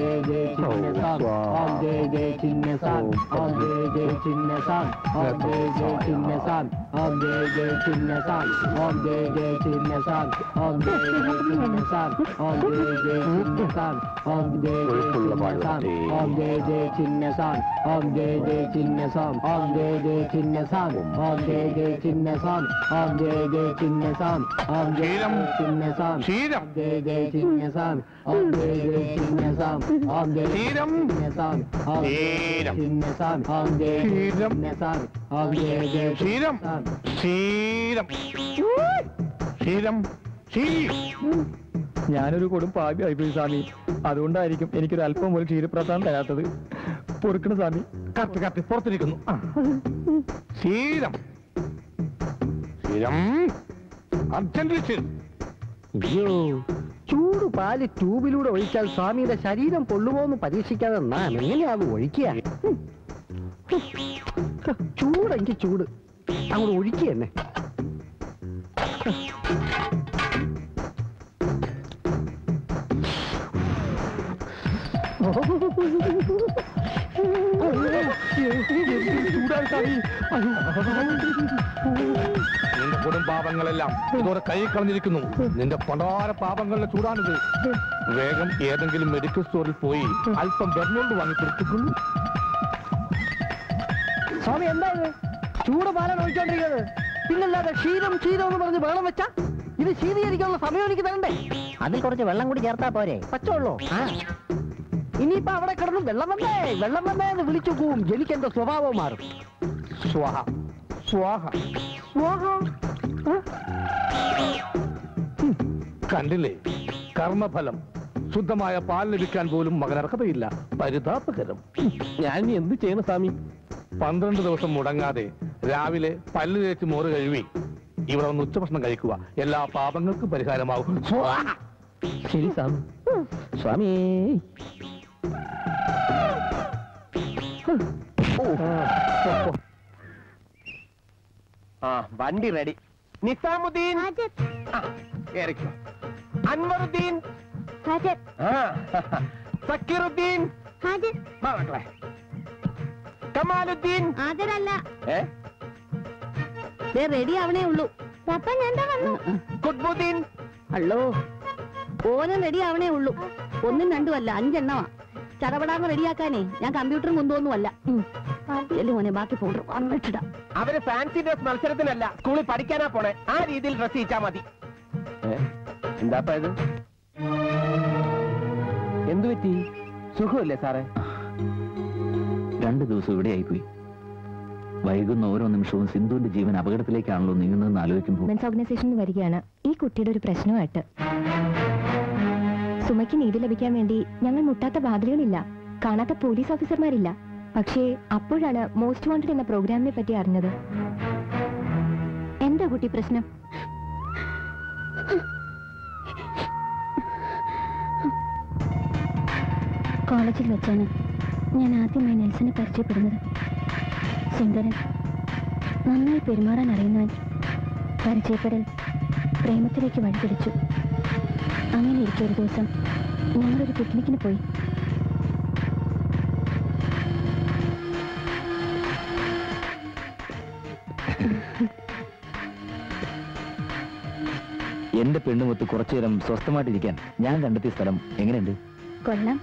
Speaker 8: കൊഴുപ്പുള്ള പാഴ്വതി. ക്ഷീരം ക്ഷീരം ക്ഷീരം ക്ഷീരം ക്ഷീരം ക്ഷീരം ക്ഷീരം ക്ഷീരം ക്ഷീരം
Speaker 5: ഞാനൊരു കൊടും പാപിയായി പോയി സ്വാമി അതുകൊണ്ടായിരിക്കും എനിക്കൊരു അല്പം പോലും ക്ഷീരപ്രസാദം തരാത്തത് പൊറുക്കണ സ്വാമി
Speaker 8: കത്തി കത്തി പുറത്തിരിക്കുന്നു ആ. ക്ഷീരം ക്ഷീരം അർജന്റ് ക്ഷീരം
Speaker 5: അയ്യോ ചൂട് പാല് ട്യൂബിലൂടെ ഒഴിച്ചാൽ സ്വാമിയുടെ ശരീരം പൊള്ളുമോന്ന് പരീക്ഷിക്കാതെ നാം എങ്ങനെയാകും ഒഴിക്കുക ഹും. ചൂട് എനിക്ക് ചൂട് അങ്ങോട്ട് ഒഴിക്കുക തന്നെ
Speaker 3: ചൂടാണ് സ്വാമി
Speaker 8: നിന്റെ കൊടും പാപങ്ങളെല്ലാം ഇതോടെ കൈ കളഞ്ഞിരിക്കുന്നു നിന്റെ പണ്ടാര പാപങ്ങളുടെ ചൂടാണിത് വേഗം ഏതെങ്കിലും മെഡിക്കൽ സ്റ്റോറിൽ പോയി അല്പം ബെർണോൾഡ് വാങ്ങി കൊടുത്തിട്ടുള്ളൂ
Speaker 3: സ്വാമി എന്താ ഇത് ചൂട് പാലാണ് ഒഴിച്ചോണ്ടിരിക്കുന്നത് പിന്നല്ലാതെ ക്ഷീരം ക്ഷീരം എന്ന് പറഞ്ഞ് വെള്ളം വെച്ചാ ഇത് ശീതീകരിക്കാനുള്ള സമയം എനിക്ക് തരണ്ടേ
Speaker 10: അതിൽ കുറച്ച് വെള്ളം കൂടി ചേർത്താ പോരെ
Speaker 3: പച്ചവെള്ളോ ഇനിയിപ്പോ അവിടെ കിടന്ന് വെള്ളം വന്നേ വെള്ളം വന്നേ എന്ന് വിളിച്ചു പോവും എനിക്ക് എന്റെ സ്വഭാവം മാറും
Speaker 8: സ്വാഹ സ്വാഹ
Speaker 3: സ്വാഹ. ആ?
Speaker 8: കണ്ടില്ലേ കർമ്മഫലം ശുദ്ധമായ പാൽ ലഭിക്കാൻ പോലും മകനർഹതയില്ല പരിതാപകരം
Speaker 3: ഞാൻ ഇനി എന്ത് ചെയ്യണം സ്വാമി
Speaker 8: പന്ത്രണ്ട് ദിവസം മുടങ്ങാതെ രാവിലെ പല്ല് തേച്ച് മോറ് കഴുകി ഇവിടെ ഒന്ന് ഉച്ചഭക്ഷണം കഴിക്കുക എല്ലാ പാപങ്ങൾക്കും പരിഹാരമാകും സ്വാഹ.
Speaker 3: ശരി സ്വാമി സ്വാമി ആ വണ്ടി റെഡി നിസാമുദ്ദീൻ ആ, കേറിക്കോ അൻവറുദ്ദീൻ
Speaker 7: ഹാജർ
Speaker 3: ആ സക്കീറുദ്ദീൻ
Speaker 7: ഹാജർ
Speaker 3: വാ മക്കളെ കമാലുദ്ദീൻ
Speaker 7: ഹാജരല്ല
Speaker 3: ഏ
Speaker 7: റെഡി ആവണേ ഉള്ളൂ പപ്പ ഞാൻ ദാ വന്നു
Speaker 3: കുത്ബുദ്ദീൻ
Speaker 7: ഹലോ ഓനും റെഡി ആവണേ ഉള്ളൂ ഒന്നും രണ്ടും അല്ല അഞ്ചെണ്ണമാ ചടപടാന്ന് റെഡിയാക്കാനേ ഞാൻ കമ്പ്യൂട്ടറും കൊണ്ടുവന്നുമല്ല ചെല്ലു മോനെ ബാക്കി പൗഡർ വന്നിട്ടിടാം
Speaker 3: അവര് ഫാൻസി ഡ്രസ് മത്സരത്തിനല്ല സ്കൂളിൽ പഠിക്കാനാ പോണേ ആ രീതിയിൽ ഡ്രസ് ചെയ്യിച്ചാ മതി എന്താപ്പ ഇത് എന്തു പറ്റി സുഖമില്ലേ സാറേ
Speaker 2: രണ്ടു ദിവസം ഇവിടെ ആയിപ്പോയി വൈകുന്ന ഓരോ നിമിഷവും സിന്ധുവിന്റെ ജീവൻ അപകടത്തിലേക്കാണല്ലോ നീങ്ങുന്നതെന്ന് ആലോചിക്കുമ്പോൾ
Speaker 6: വിമൻസ് ഓർഗനൈസേഷനിൽ വരികയാണ് ഈ കുട്ടിയുടെ ഒരു പ്രശ്നമായിട്ട് സുമയ്ക്ക് നീതി ലഭിക്കാൻ വേണ്ടി ഞങ്ങൾ മുട്ടാത്ത വാതിലുകളില്ല കാണാത്ത പോലീസ് ഓഫീസർമാരില്ല പക്ഷേ അപ്പോഴാണ് മോസ്റ്റ് വാണ്ടഡ് എന്ന പ്രോഗ്രാമിനെ പറ്റി അറിഞ്ഞത് എന്താ കുട്ടി പ്രശ്നം
Speaker 7: കോളേജിൽ വെച്ചാണ് ഞാൻ ആദ്യമായി നെൽസനെ പരിചയപ്പെടുന്നത് സുന്ദരൻ നന്നായി പെരുമാറാൻ അറിയുന്നവൻ പരിചയപ്പെടൽ പ്രേമത്തിലേക്ക് വഴിപിടിച്ചു അങ്ങനെ ഇരിക്കെ ഒരു ദിവസം ഞങ്ങളൊരു പിക്നിക്കിന് പോയി
Speaker 2: എന്റെ പെണ്ണുമൊത്ത് കുറച്ചു നേരം സ്വസ്ഥമായിട്ടിരിക്കാൻ ഞാൻ കണ്ടെത്തിയ സ്ഥലം എങ്ങനെയുണ്ട്
Speaker 7: കൊള്ളാം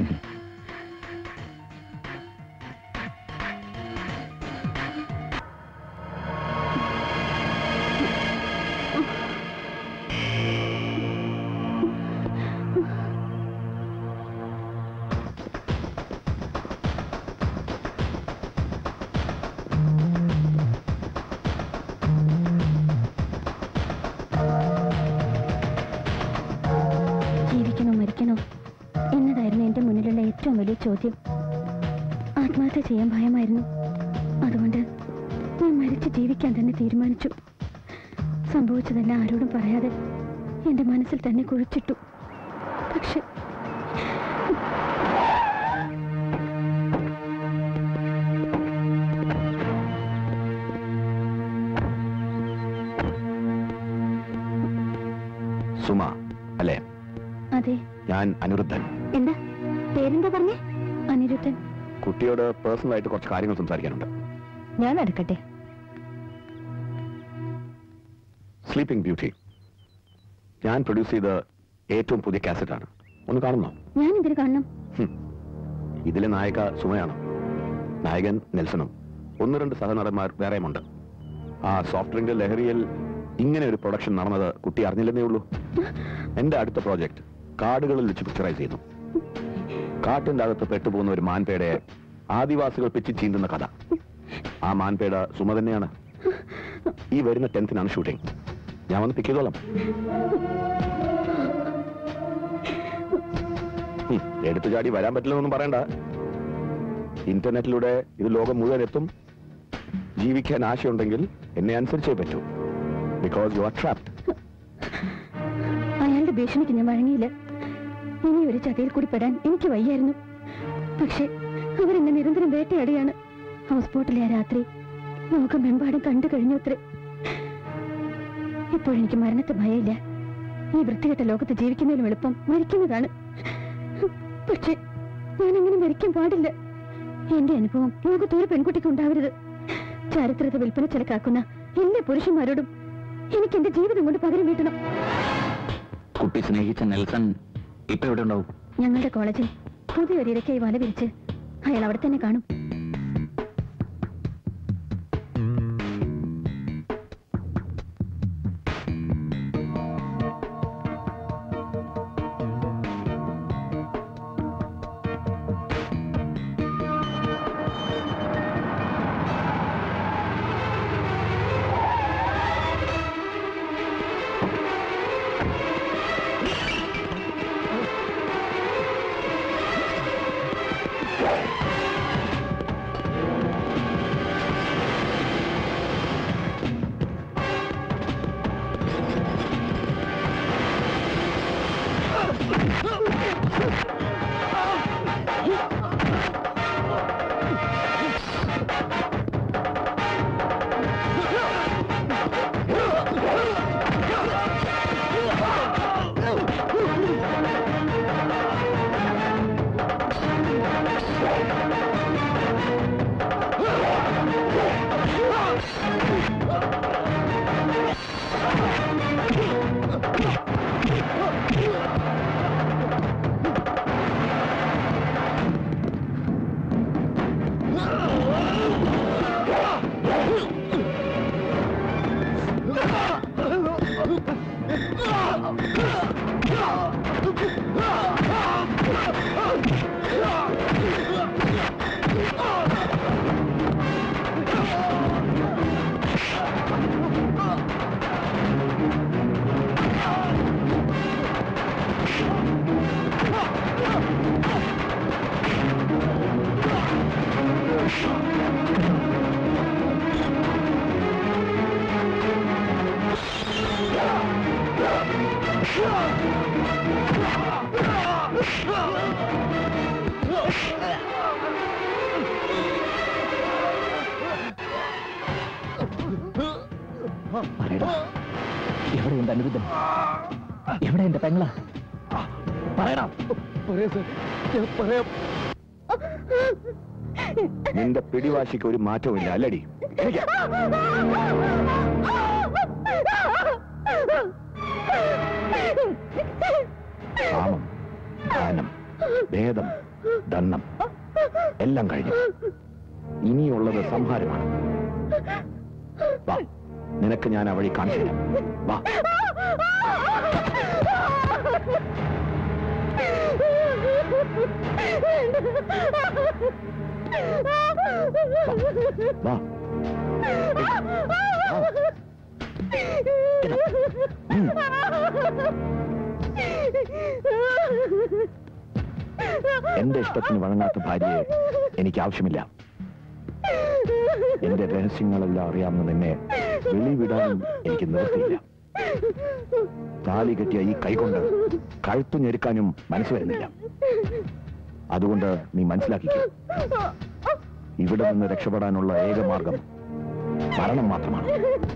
Speaker 7: ജീവിക്കണോ മരിക്കണോ എന്നതായിരുന്നു എന്റെ മുന്നിലുള്ള ഏറ്റവും വലിയ ചോദ്യം ആത്മഹത്യ ചെയ്യാൻ ഭയമായിരുന്നു അതുകൊണ്ട് ഞാൻ മരിച്ച് ജീവിക്കാൻ തന്നെ തീരുമാനിച്ചു സംഭവിച്ചതെല്ലാം ആരോടും പറയാതെ എന്റെ മനസ്സിൽ തന്നെ കുഴിച്ചിട്ടു പക്ഷെ
Speaker 9: സുമ അല്ലേ
Speaker 7: അതെ
Speaker 9: ഞാൻ അനിരുദ്ധൻ
Speaker 7: എന്താ പേരെന്താ പറഞ്ഞേ അനിരുദ്ധൻ
Speaker 9: കുട്ടിയോട് പേഴ്സണൽ ആയിട്ട് കുറച്ച് കാര്യങ്ങൾ സംസാരിക്കാനുണ്ട്
Speaker 6: ഞാൻ എടുക്കട്ടെ
Speaker 9: സ്ലീപ്പിംഗ് ബ്യൂട്ടി ഞാൻ പ്രൊഡ്യൂസ് ചെയ്ത ഏറ്റവും പുതിയ കാസറ്റാണ് ഒന്ന് കാണുന്നോ
Speaker 7: ഞാൻ ഇതിന് കാണണം
Speaker 9: ഹും. ഇതിലെ നായിക സുമയാണ് നായകൻ നെൽസണും ഒന്ന് രണ്ട് സഹനടന്മാർ വേറെയുമുണ്ട് ആ സോഫ്റ്റ് ഡ്രിങ്ക് ലഹരിയിൽ ഇങ്ങനെ ഒരു പ്രൊഡക്ഷൻ നടന്നത് കുട്ടി അറിഞ്ഞില്ലെന്നേ ഉള്ളൂ എന്റെ അടുത്ത പ്രോജക്റ്റ് കാടുകളിൽ വെച്ച് പിക്ചറൈസ് ചെയ്തു കാട്ടിന്റെ അകത്ത് പെട്ടുപോകുന്ന ഒരു മാൻപേടെ ആദിവാസികൾ പിച്ചി ചീന്തുന്ന കഥ ആ മാൻപേട സുമ തന്നെയാണ് ഈ വരുന്ന ടെൻത്തിനാണ് ഷൂട്ടിംഗ് ഞാൻ വന്ന് പിക്ക് ചെയ്തോളാം ഹും, എടുത്തു ചാടി വരാൻ പറ്റില്ലെന്നൊന്നും പറയണ്ട ഇന്റർനെറ്റിലൂടെ ഇത് ലോകം മുഴുവൻ എത്തും ജീവിക്കാൻ ആശയുണ്ടെങ്കിൽ എന്നെ അനുസരിച്ചേ പറ്റൂ ബിക്കോസ് യു ആർ ട്രാപ്ഡ്
Speaker 7: അയാളുടെ ഭീഷണിക്ക് ഞാൻ വഴങ്ങിയില്ല ഇനി ഒരു ചതിയിൽ കൂടി പെടാൻ എനിക്ക് വയ്യായിരുന്നു പക്ഷെ അവരെന്നെ നിരന്തരം വേട്ടയാടുകയാണ് ഹൗസ് ബോട്ടിലെ ആ രാത്രി ലോകമെമ്പാടും കണ്ടു കഴിഞ്ഞു അത്രേ ഇപ്പോഴെനിക്ക് മരണത്തെ ഭയമില്ല ഈ വൃത്തികെട്ട ലോകത്ത് ജീവിക്കുന്നതിലും എളുപ്പം മരിക്കുന്നതാണ് പക്ഷെ ഞാൻ അങ്ങനെ മരിക്കാൻ പാടില്ല എന്റെ അനുഭവം ലോകത്ത് ഒരു പെൺകുട്ടിക്ക് ഉണ്ടാവരുത് ചരിത്രത്തെ വിൽപ്പന ചിലക്കാക്കുന്ന എല്ലാ പുരുഷന്മാരോടും എനിക്ക് എന്റെ ജീവിതം കൊണ്ട് പകരം വീട്ടണം
Speaker 2: കുട്ടി സ്നേഹിച്ച നെൽസൺ ഇപ്പൊ എവിടെ ഉണ്ടാവും
Speaker 7: ഞങ്ങളുടെ കോളേജിൽ പുതിയൊരു ഇരയ്ക്കായി വല വിരിച്ച് അയാൾ അവിടെ തന്നെ കാണും
Speaker 2: പറയടാ എവിടെയുണ്ട് അനിരുദ്ധൻ എവിടെ എന്റെ പെങ്ങള പറയടാ
Speaker 9: നിന്റെ പിടിവാശിക്ക് ഒരു മാറ്റവും അല്ലടി എനിക്ക് കാമം ദാനം ഭേദം ദണ്ണം എല്ലാം കഴിഞ്ഞു ഇനിയുള്ളത് സംഹാരമാണ് വാ നിനക്ക് ഞാൻ ആ വഴി കാണിച്ചു തരാം വാ വാ ഉം. എന്റെ ഇഷ്ടത്തിന് വഴങ്ങാത്ത ഭാര്യയെ എനിക്ക് ആവശ്യമില്ല എന്റെ രഹസ്യങ്ങളെല്ലാം അറിയാവുന്ന നിന്നെ വെളിവിടാനും എനിക്ക് നിവൃത്തിയില്ല താലി കെട്ടിയ ഈ കൈകൊണ്ട് കഴുത്തു ഞെരുക്കാനും മനസ്സ് വരുന്നില്ല അതുകൊണ്ട് നീ മനസ്സിലാക്കിക്കോ ഇവിടെ നിന്ന് രക്ഷപ്പെടാനുള്ള ഏക മാർഗം മരണം മാത്രമാണ്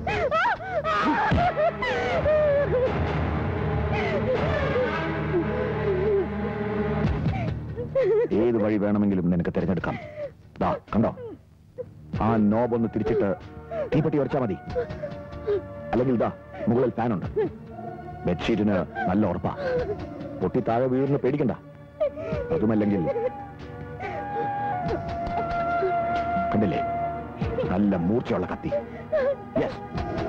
Speaker 9: ഏത് വഴി വേണമെങ്കിലും നിനക്ക് തിരഞ്ഞെടുക്കാം ദാ കണ്ടോ ആ നോബ് ഒന്ന് തിരിച്ചിട്ട് തീപ്പെട്ടി ഉറച്ചാ മതി അല്ലെങ്കിൽ ഇതാ മുകളിൽ ഫാനുണ്ട് ബെഡ്ഷീറ്റിന് നല്ല ഉറപ്പാ പൊട്ടി താഴെ വീഴുന്ന പേടിക്കണ്ട അതുമല്ലെങ്കിൽ കണ്ടില്ലേ നല്ല മൂർച്ചയുള്ള കത്തി യെസ്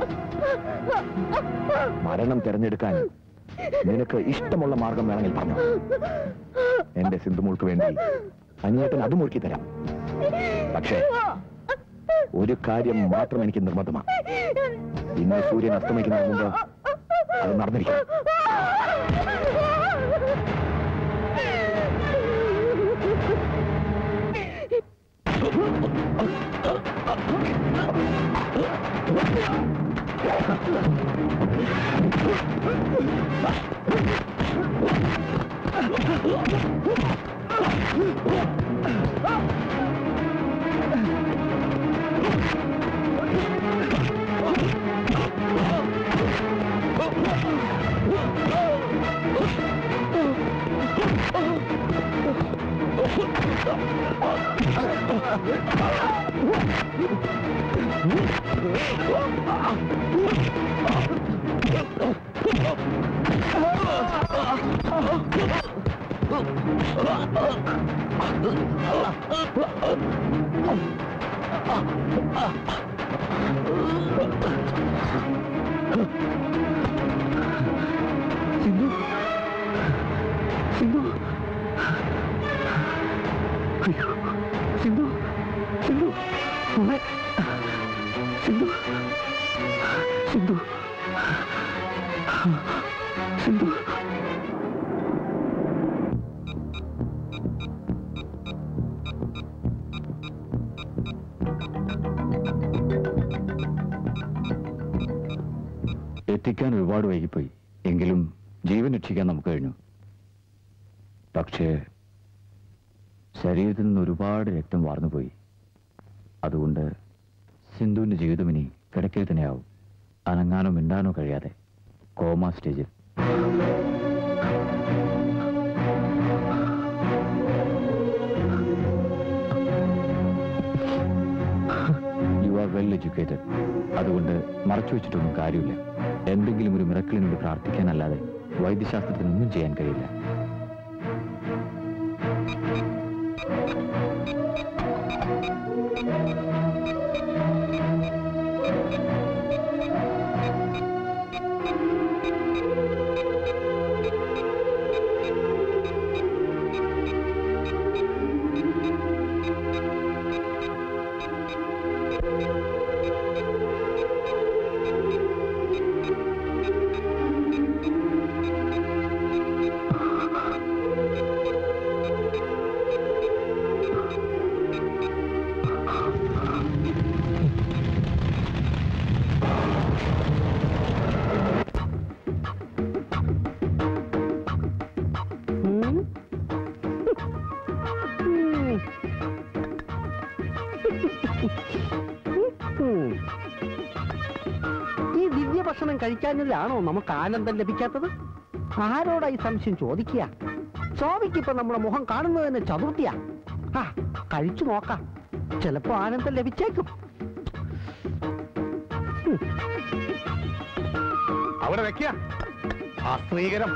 Speaker 9: മരണം തിരഞ്ഞെടുക്കാൻ നിനക്ക് ഇഷ്ടമുള്ള മാർഗം വേണമെങ്കിൽ പറഞ്ഞു എന്റെ സിന്ധുമോൾക്ക് വേണ്ടി അനിയേട്ടൻ അതും ഒരുക്കി തരാം പക്ഷേ ഒരു കാര്യം മാത്രം എനിക്ക് നിർബന്ധമാണ് ഇന്ന് സൂര്യൻ അസ്തമിക്കുന്നതിന് മുമ്പ് അത് നടന്നിരിക്കും
Speaker 8: Oh!
Speaker 3: സിന്ധു സിന്ധു അയ്യോ സിന്ധു സിന്ധു മോളെ സിന്ധു സിന്ധു സിന്ധു
Speaker 2: എത്തിക്കാൻ ഒരുപാട് വൈകിപ്പോയി എങ്കിലും ജീവൻ രക്ഷിക്കാൻ നമുക്ക് കഴിഞ്ഞു പക്ഷേ ശരീരത്തിൽ നിന്ന് ഒരുപാട് രക്തം വാർന്നുപോയി അതുകൊണ്ട് സിന്ധുവിന്റെ ജീവിതം ഇനി കിടക്കയിൽ തന്നെയാവും അനങ്ങാനോ മിണ്ടാനോ കഴിയാതെ കോമ സ്റ്റേജിൽ യു ആർ വെൽ എഡ്യൂക്കേറ്റഡ് അതുകൊണ്ട് മറച്ചു വെച്ചിട്ടൊന്നും കാര്യമില്ല എന്തെങ്കിലും ഒരു മിറക്കിളിന് വേണ്ടി പ്രാർത്ഥിക്കാനല്ലാതെ വൈദ്യശാസ്ത്രത്തിനൊന്നും ചെയ്യാൻ കഴിയില്ല
Speaker 3: ഈ ദിവ്യ ഭക്ഷണം കഴിക്കാനില്ലാണോ നമുക്ക് ആനന്ദം ലഭിക്കാത്തത് ആരോടാ ഈ സംശയം ചോദിക്കുക സ്വാമിക്കിപ്പൊ നമ്മുടെ മുഖം കാണുന്നത് തന്നെ ചതുർത്ഥിയാ ആ കഴിച്ചു നോക്കാം ചിലപ്പോ ആനന്ദം ലഭിച്ചേക്കും
Speaker 8: അവിടെ വെക്ക ആ സ്ത്രീകരം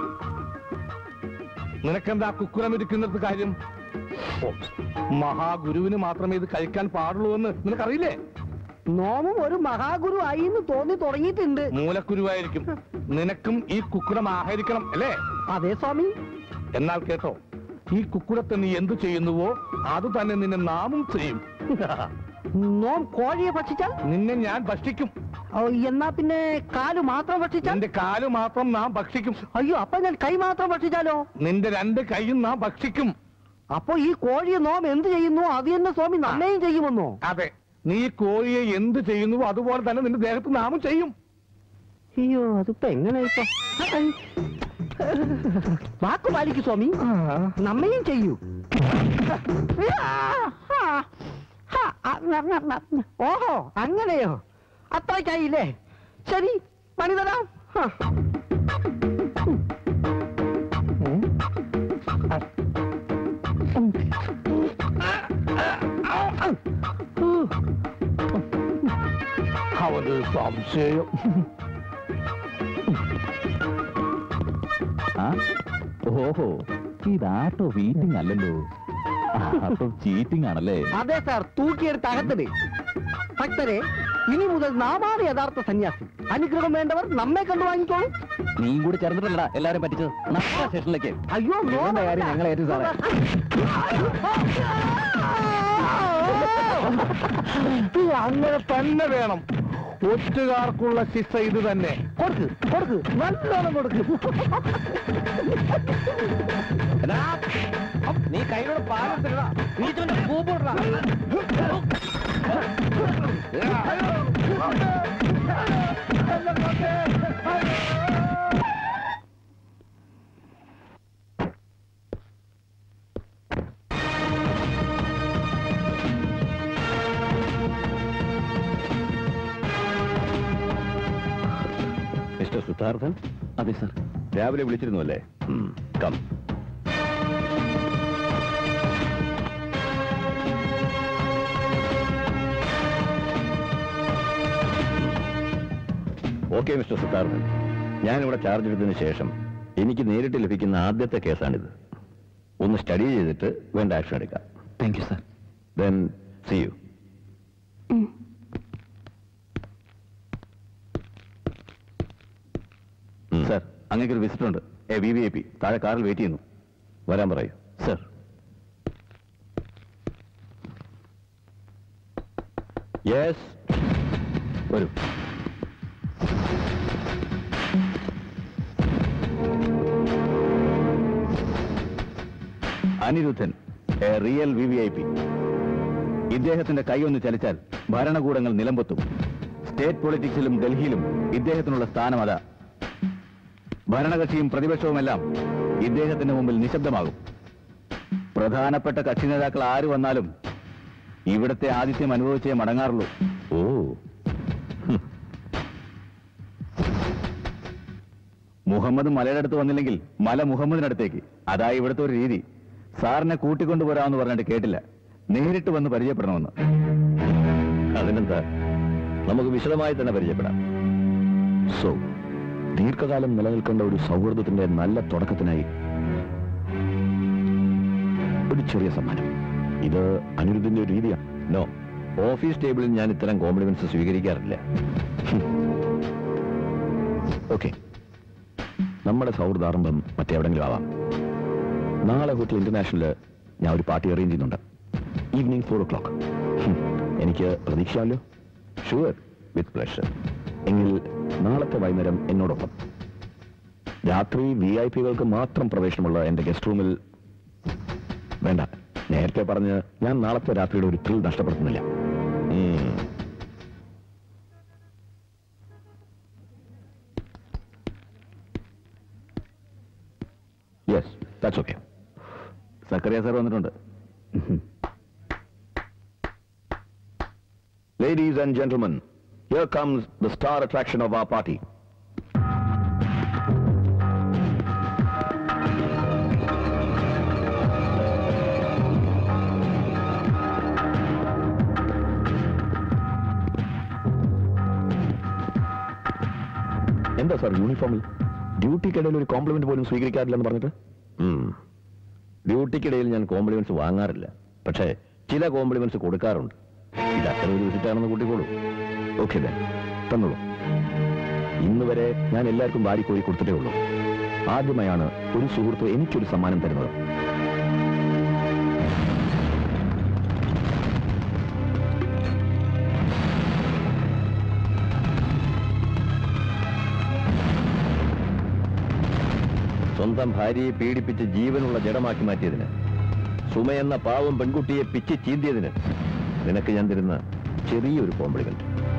Speaker 8: നിനക്കെന്താ കുക്കുരം ഇരിക്കുന്നത് കാര്യം ഓ, മഹാഗുരുവിന് മാത്രമേ ഇത് കഴിക്കാൻ പാടുള്ളൂ എന്ന് നിനക്കറിയില്ലേ
Speaker 3: നോമും ഒരു മഹാഗുരു ആയി എന്ന് തോന്നി തുടങ്ങിയിട്ടുണ്ട്
Speaker 8: മൂലക്കുരുവായിരിക്കും നിനക്കും ഈ കുക്കുരം ആഹരിക്കണം അല്ലേ
Speaker 3: അതെ സ്വാമി
Speaker 8: എന്നാൽ കേട്ടോ ഈ കുക്കുരത്തെ നീ എന്തു ചെയ്യുന്നുവോ അത് തന്നെ നിന്നെ നാമും ചെയ്യും
Speaker 3: നോം കോഴിയെ ഭക്ഷിച്ചാൽ
Speaker 8: നിന്നെ ഞാൻ ഭക്ഷിക്കും
Speaker 3: ഓ, എന്നാ പിന്നെ കാല് മാത്രം ഭക്ഷിച്ചാൽ
Speaker 8: നിന്റെ കാല് മാത്രം നാം ഭക്ഷിക്കും
Speaker 3: അയ്യോ അപ്പൊ ഞാൻ കൈ മാത്രം ഭക്ഷിച്ചാലോ
Speaker 8: നിന്റെ രണ്ട് കൈയും നാം ഭക്ഷിക്കും
Speaker 3: അപ്പൊ ഈ കോഴിയെ നോം എന്ത് ചെയ്യുന്നു അത് തന്നെ സ്വാമി നമ്മയും ചെയ്യുമെന്നോ
Speaker 8: അതെ നീ കോഴിയെ എന്ത് ചെയ്യുന്നുവോ അതുപോലെ തന്നെ നിന്റെ ദേഹത്ത് നാമും ചെയ്യും
Speaker 3: അയ്യോ അതിപ്പോ എങ്ങനെ ഇപ്പൊ വാക്ക് പാലിക്കു സ്വാമി നമ്മയും ചെയ്യൂ ഓഹോ അങ്ങനെയോ അത്രയ്ക്കായില്ലേ ശരി പണി തരാം ഹാ. ഉം. ഉം.
Speaker 8: അവന് സംശയം
Speaker 1: ആ ഓഹോ ഇതാട്ടോ വീറ്റിംഗ് അല്ലല്ലോ അപ്പൊ ചീറ്റിംഗ് ആണല്ലേ
Speaker 3: അതെ സാർ തൂക്കിയെടുത്ത് അകത്തിട് ഭക്തരെ ഇനി മുതൽ നാമാണ് യഥാർത്ഥ സന്യാസി അനുഗ്രഹം വേണ്ടവർ നമ്മെ കണ്ടു വാങ്ങിക്കോളൂ
Speaker 1: നീയും കൂടി ചേർന്നിട്ടല്ലടാ എല്ലാരും പറ്റിച്ചത് നമ്മുടെ സ്റ്റേഷനിലേക്ക്
Speaker 3: അയ്യോ
Speaker 1: ഇവന്റെ കാര്യം ഞങ്ങൾ ഏറ്റു സാറേ.
Speaker 8: അങ്ങനെ തന്നെ വേണം ഒറ്റുകാർക്കുള്ള ശിക്ഷ ഇത് തന്നെ
Speaker 3: കൊടുക്ക് കൊടുക്ക് നല്ലോണം കൊടുക്ക്
Speaker 1: നീ കൈയോട് പാലത്തിലടാ നീച്ചവന്റെ പൂപ്പോട്ടാ
Speaker 9: മിസ്റ്റർ സിദ്ധാർത്ഥൻ
Speaker 1: അതെ സർ
Speaker 9: രാവിലെ വിളിച്ചിരുന്നു അല്ലേ കം
Speaker 1: ഓക്കെ മിസ്റ്റർ സിദ്ധാർത്ഥൻ ഞാനിവിടെ ചാർജ് എടുത്തതിന് ശേഷം എനിക്ക് നേരിട്ട് ലഭിക്കുന്ന ആദ്യത്തെ കേസാണിത് ഒന്ന് സ്റ്റഡി ചെയ്തിട്ട് വേണ്ട ആക്ഷൻ എടുക്കാം
Speaker 2: thank you sir
Speaker 1: then see you sir അങ്ങേക്കൊരു വിസിറ്റ് ഉണ്ട് a V V I P താഴെ കാറിൽ വെയിറ്റ് ചെയ്യുന്നു വരാൻ പറയൂ സർ യെസ് വരൂ Aniruddhan a real V V I P ഇദ്ദേഹത്തിന്റെ കൈ ഒന്ന് ചലിച്ചാൽ ഭരണകൂടങ്ങൾ നിലമ്പൊത്തും സ്റ്റേറ്റ് പൊളിറ്റിക്സിലും ഡൽഹിയിലും ഇദ്ദേഹത്തിനുള്ള സ്ഥാനം അതാ ഭരണകക്ഷിയും പ്രതിപക്ഷവുമെല്ലാം ഇദ്ദേഹത്തിന്റെ മുമ്പിൽ നിശബ്ദമാകും പ്രധാനപ്പെട്ട കക്ഷി നേതാക്കൾ ആര് വന്നാലും ഇവിടുത്തെ ആതിഥ്യം അനുഭവിച്ചേ മടങ്ങാറുള്ളൂ ഓ ഹും. മുഹമ്മദ് മലയുടെ അടുത്ത് വന്നില്ലെങ്കിൽ മല മുഹമ്മദിനടുത്തേക്ക് അതാ ഇവിടുത്തെ ഒരു രീതി സാറിനെ കൂട്ടിക്കൊണ്ടുപോരാമെന്ന് പറഞ്ഞിട്ട് കേട്ടില്ല നേരിട്ട് വന്ന് പരിചയപ്പെടണമെന്ന് അതിനെന്താ നമുക്ക് വിശദമായി തന്നെ പരിചയപ്പെടാം
Speaker 9: സോ ദീർഘകാലം നിലനിൽക്കേണ്ട ഒരു സൗഹൃദത്തിന്റെ നല്ല തുടക്കത്തിനായി ഒരു ചെറിയ സമ്മാനം ഇത് അനിരുദ്ധിന്റെ ഒരു രീതിയാണ്
Speaker 1: നോ ഓഫീസ് ടേബിളിൽ ഞാൻ ഇത്തരം കോംപ്ലിമെന്റ്സ് സ്വീകരിക്കാറില്ല
Speaker 9: ഓക്കെ നമ്മുടെ സൗഹൃദാരംഭം മറ്റെവിടെങ്കിലും ആവാം നാളെ ഹോട്ടൽ ഇന്റർനാഷണല് ഞാൻ ഒരു പാർട്ടി അറേഞ്ച് ചെയ്യുന്നുണ്ട് ഈവനിങ് ഫോർ ഒ ക്ലോക്ക് എനിക്ക് പ്രതീക്ഷയാമല്ലോ
Speaker 1: ഷുവർ വിത്ത് പ്ലഷർ
Speaker 9: എങ്കിൽ നാളത്തെ വൈകുന്നേരം എന്നോടൊപ്പം രാത്രി വി ഐ പികൾക്ക് മാത്രം പ്രവേശനമുള്ള എന്റെ ഗസ്റ്റ് റൂമിൽ വേണ്ട നേരത്തെ പറഞ്ഞ് ഞാൻ നാളത്തെ രാത്രിയുടെ ഒരു ത്രിൽ നഷ്ടപ്പെടുത്തുന്നില്ല yes that's okay
Speaker 1: Zachariah sir വന്നിട്ടുണ്ട്
Speaker 9: Ladies and gentlemen, here comes the star attraction of our party. എന്താ സാർ യൂണിഫോമിൽ ഡ്യൂട്ടിക്കിടയിൽ ഒരു കോംപ്ലിമെന്റ് പോലും സ്വീകരിക്കാറില്ലെന്ന് പറഞ്ഞിട്ട്
Speaker 1: ഡ്യൂട്ടിക്കിടയിൽ ഞാൻ കോംപ്ലിമെന്റ്സ് വാങ്ങാറില്ല പക്ഷേ ചില കോംപ്ലിമെന്റ്സ് കൊടുക്കാറുണ്ട് ഇത് അത്ര ഒരു വിസിറ്റാണെന്ന് കൂട്ടിക്കോളൂ
Speaker 9: ഓക്കെ ദേ തന്നോളൂ ഇന്ന് വരെ ഞാൻ എല്ലാവർക്കും വാരിക്കോരി കൊടുത്തിട്ടേ ഉള്ളൂ ആദ്യമായാണ് ഒരു സുഹൃത്ത് എനിക്കൊരു സമ്മാനം തരുന്നത്
Speaker 1: സ്വന്തം ഭാര്യയെ പീഡിപ്പിച്ച് ജീവനുള്ള ജഡമാക്കി മാറ്റിയതിന് സുമയെന്ന പാവം പെൺകുട്ടിയെ പിച്ച് ചീന്തിയതിന് നിനക്ക് ഞാൻ തരുന്ന ചെറിയൊരു compliment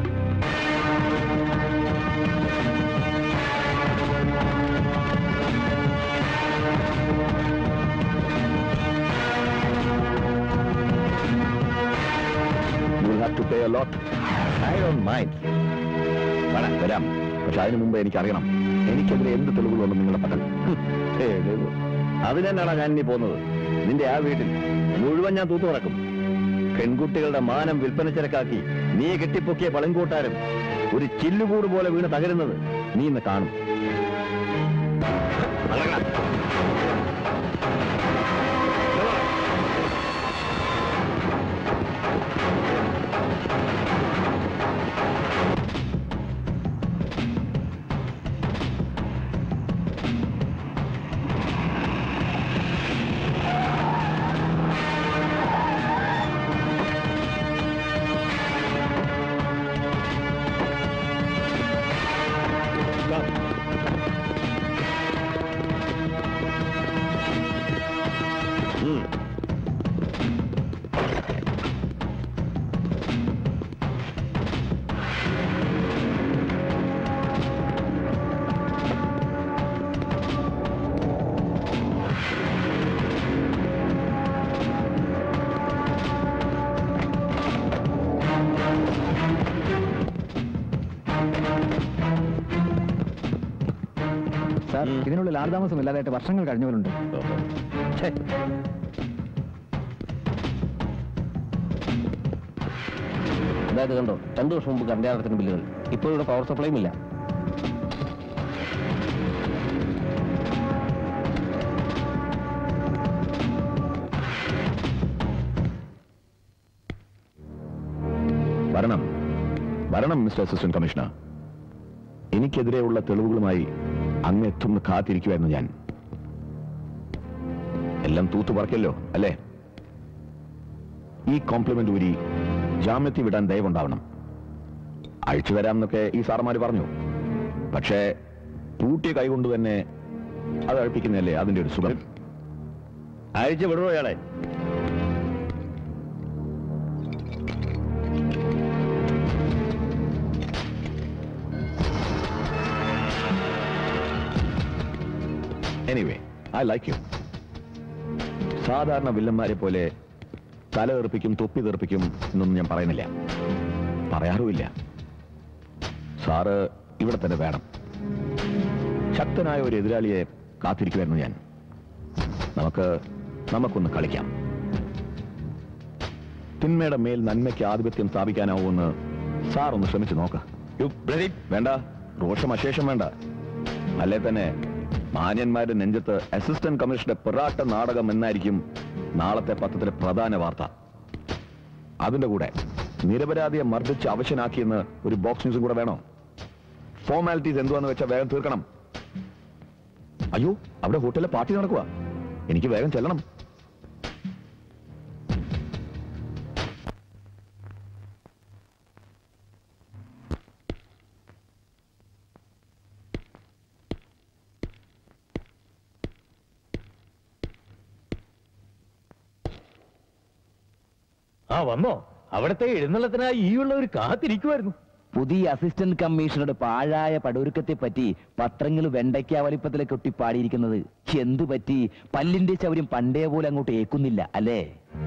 Speaker 9: you have to pay a lot
Speaker 1: I don't mind
Speaker 9: വരാം പക്ഷെ അതിനു മുമ്പ് എനിക്കറിയണം എനിക്കെതിരെ എന്ത് തെളിവുകളുണ്ട് നിങ്ങളുടെ പക്കൽ
Speaker 1: അതിനെന്നാണ് ഞാൻ ഇനി പോകുന്നത് നിന്റെ ആ വീട്ടിൽ മുഴുവൻ ഞാൻ തൂത്തു നടക്കും പെൺകുട്ടികളുടെ മാനം വിൽപ്പന ചരക്കാക്കി നീ കെട്ടിപ്പൊക്കിയ പളങ്കൂട്ടാരും ഒരു ചില്ലുകൂട് പോലെ വീണ് തകരുന്നത് നീ ഇന്ന് കാണും ഉം.
Speaker 2: സാർ ഇതിനുള്ളിൽ ആൾതാമസം ഇല്ലാതായിട്ട് വർഷങ്ങൾ കഴിഞ്ഞവരുണ്ട്
Speaker 1: ഓഹോ. ഛെ.
Speaker 3: അതായത് കണ്ടോ രണ്ടു വർഷം മുമ്പ് കണ്ടാടത്തിന് ബില്ലുകൾ ഇപ്പോൾ ഇവിടെ പവർ സപ്ലൈയും ഇല്ല
Speaker 9: വരണം വരണം മിസ്റ്റർ അസിസ്റ്റന്റ് കമ്മീഷണർ എനിക്കെതിരെയുള്ള തെളിവുകളുമായി അങ്ങെത്തുന്ന കാത്തിരിക്കുമായിരുന്നു ഞാൻ എല്ലാം തൂത്തു പറക്കല്ലോ അല്ലേ ഈ കോംപ്ലിമെന്റ് ഊരി ജാമ്യത്തിൽ വിടാൻ ദയവുണ്ടാവണം അഴിച്ചു തരാമെന്നൊക്കെ ഈ സാറന്മാര് പറഞ്ഞു പക്ഷേ പൂട്ടിയ കൈകൊണ്ട് തന്നെ അത് അഴിപ്പിക്കുന്നതല്ലേ അതിന്റെ ഒരു സുഖം
Speaker 1: അഴിച്ചു വിടറോ ഇയാളെ
Speaker 9: എനിവേ ഐ ലൈക്ക് യു സാധാരണ വില്ലന്മാരെ പോലെ തല തെറിപ്പിക്കും തൊപ്പി തെറിപ്പിക്കും എന്നൊന്നും ഞാൻ പറയുന്നില്ല പറയാറുമില്ല സാറ് ഇവിടെ തന്നെ വേണം ശക്തനായ ഒരു എതിരാളിയെ കാത്തിരിക്കുമായിരുന്നു ഞാൻ നമുക്ക് നമുക്കൊന്ന് കളിക്കാം തിന്മയുടെ മേൽ നന്മയ്ക്ക് ആധിപത്യം സ്ഥാപിക്കാനാവുമെന്ന് സാർ ഒന്ന് ശ്രമിച്ചു നോക്ക വേണ്ട രോഷം അശേഷം വേണ്ട അല്ലേ തന്നെ മാന്യന്മാരുടെ നെഞ്ചത്ത് അസിസ്റ്റന്റ് കമ്മീഷണറുടെ പിറാട്ട നാടകം എന്നായിരിക്കും നാളത്തെ പത്രത്തിലെ പ്രധാന വാർത്ത അതിന്റെ കൂടെ നിരപരാധിയെ മർദ്ദിച്ച് അവശനാക്കിയെന്ന് ഒരു ബോക്സ് ന്യൂസും കൂടെ വേണോ ഫോർമാലിറ്റീസ് എന്തുവാന്ന് വെച്ചാൽ വേഗം തീർക്കണം അയ്യോ അവിടെ ഹോട്ടലിലെ പാർട്ടി നടക്കുക എനിക്ക് വേഗം ചെല്ലണം
Speaker 4: ആ വന്നോ അവിടത്തെ എഴുന്നള്ളത്തിനായി ഈ ഉള്ളവർ കാത്തിരിക്കുമായിരുന്നു
Speaker 2: പുതിയ അസിസ്റ്റന്റ് കമ്മീഷണറുടെ പാഴായ പടൊരുക്കത്തെ പറ്റി പത്രങ്ങൾ വെണ്ടയ്ക്ക വലിപ്പത്തിലെ കൊട്ടിപ്പാടിയിരിക്കുന്നത് എന്തു പറ്റി പല്ലിന്റെ ചൗര്യം പണ്ടേ പോലെ അങ്ങോട്ട് ഏക്കുന്നില്ല അല്ലേ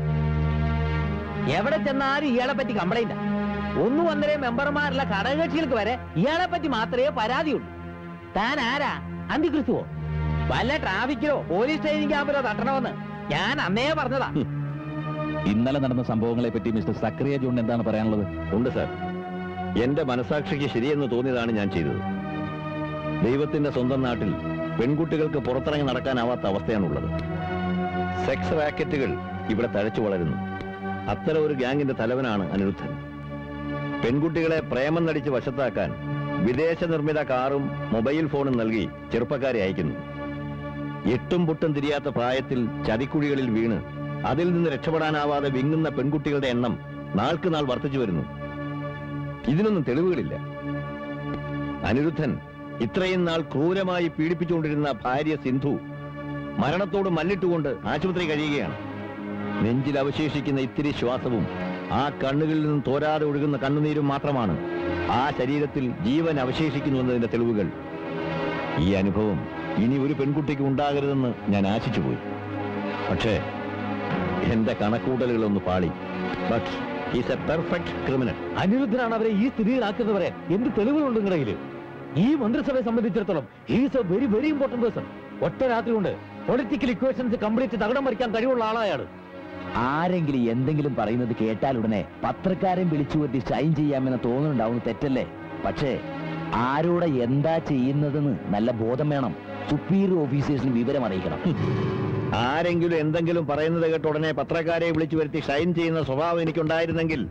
Speaker 4: എവിടെ ചെന്നാലും ഇയാളെ പറ്റി കംപ്ലൈന്റ് ഒന്നു ഒന്നര മെമ്പർമാരുള്ള ഘടകകക്ഷികൾക്ക് വരെ ഇയാളെ പറ്റി മാത്രമേ പരാതിയുള്ളൂ താൻ ആരാ അന്തിക്രിസ്തുവോ വല്ല ട്രാഫിക്കിലോ പോലീസ് ട്രെയിനിങ് ക്യാമ്പിലോ തട്ടണമെന്ന് ഞാൻ അന്നേ പറഞ്ഞതാ
Speaker 2: ഇന്നലെ നടന്ന സംഭവങ്ങളെ പറ്റി മിസ്റ്റർ സക്രിയ ജോൺ എന്താണ് പറയാനുള്ളത്
Speaker 1: ഉണ്ട് സാർ എന്റെ മനസാക്ഷിക്ക് ശരിയെന്ന് തോന്നിയതാണ് ഞാൻ ചെയ്തത് ദൈവത്തിന്റെ സ്വന്തം നാട്ടിൽ പെൺകുട്ടികൾക്ക് പുറത്തിറങ്ങി നടക്കാനാവാത്ത അവസ്ഥയാണുള്ളത് സെക്സ് റാക്കറ്റുകൾ ഇവിടെ തഴച്ചു വളരുന്നു അത്തരം ഒരു ഗ്യാങ്ങിന്റെ തലവനാണ് അനിരുദ്ധൻ പെൺകുട്ടികളെ പ്രേമം നടിച്ച് വശത്താക്കാൻ വിദേശ നിർമ്മിത കാറും മൊബൈൽ ഫോണും നൽകി ചെറുപ്പക്കാരെ അയക്കുന്നു എട്ടും പൊട്ടും തിരിയാത്ത പ്രായത്തിൽ ചതിക്കുഴികളിൽ വീണ് അതിൽ നിന്ന് രക്ഷപ്പെടാനാവാതെ വിങ്ങുന്ന പെൺകുട്ടികളുടെ എണ്ണം നാൾക്ക് നാൾ വർദ്ധിച്ചു വരുന്നു ഇതിനൊന്നും തെളിവുകളില്ല അനിരുദ്ധൻ ഇത്രയും നാൾ ക്രൂരമായി പീഡിപ്പിച്ചുകൊണ്ടിരുന്ന ഭാര്യ സിന്ധു മരണത്തോട് മല്ലിട്ടുകൊണ്ട് ആശുപത്രി കഴിയുകയാണ് നെഞ്ചിൽ അവശേഷിക്കുന്ന ഇത്തിരി ശ്വാസവും ആ കണ്ണുകളിൽ നിന്നും തോരാതെ ഒഴുകുന്ന കണ്ണുനീരും മാത്രമാണ് ആ ശരീരത്തിൽ ജീവൻ അവശേഷിക്കുന്നു എന്നതിന്റെ തെളിവുകൾ ഈ അനുഭവം ഇനി ഒരു പെൺകുട്ടിക്ക് ഉണ്ടാകരുതെന്ന് ഞാൻ ആശിച്ചുപോയി പക്ഷേ എന്റെ കണക്കൂട്ടലുകളൊന്ന് പാളി but is a perfect criminal
Speaker 4: അനിരുദ്ധനാണ് അവരെ ഈ സ്ഥിതിയിലാക്കുന്നത് പറയാൻ എന്ത് തെളിവുകളുണ്ട് നിങ്ങളുടെ കയ്യില് ഈ മന്ത്രിസഭയെ സംബന്ധിച്ചിടത്തോളം is a very very important person ഒറ്റ രാത്രി കൊണ്ട് പൊളിറ്റിക്കൽ ഇക്വേഷൻസ് കംപ്ലീറ്റ് തകടം മറിക്കാൻ കഴിവുള്ള ആളായാണ്
Speaker 2: ആരെങ്കിലും എന്തെങ്കിലും പറയുന്നത് കേട്ടാൽ ഉടനെ പത്രക്കാരൻ വിളിച്ചു വരുത്തി ഷൈൻ ചെയ്യാമെന്ന് തോന്നുന്നുണ്ടാവുന്ന തെറ്റല്ലേ പക്ഷേ ആരോടെ എന്താ ചെയ്യുന്നതെന്ന് നല്ല ബോധം വേണം സുപ്പീരിയർ ഓഫീസേഴ്സിന് വിവരം അറിയിക്കണം
Speaker 1: ആരെങ്കിലും എന്തെങ്കിലും പറയുന്നത് കേട്ട് ഉടനെ പത്രക്കാരെ വിളിച്ചു വരുത്തി ഷൈൻ ചെയ്യുന്ന സ്വഭാവം എനിക്കുണ്ടായിരുന്നെങ്കിൽ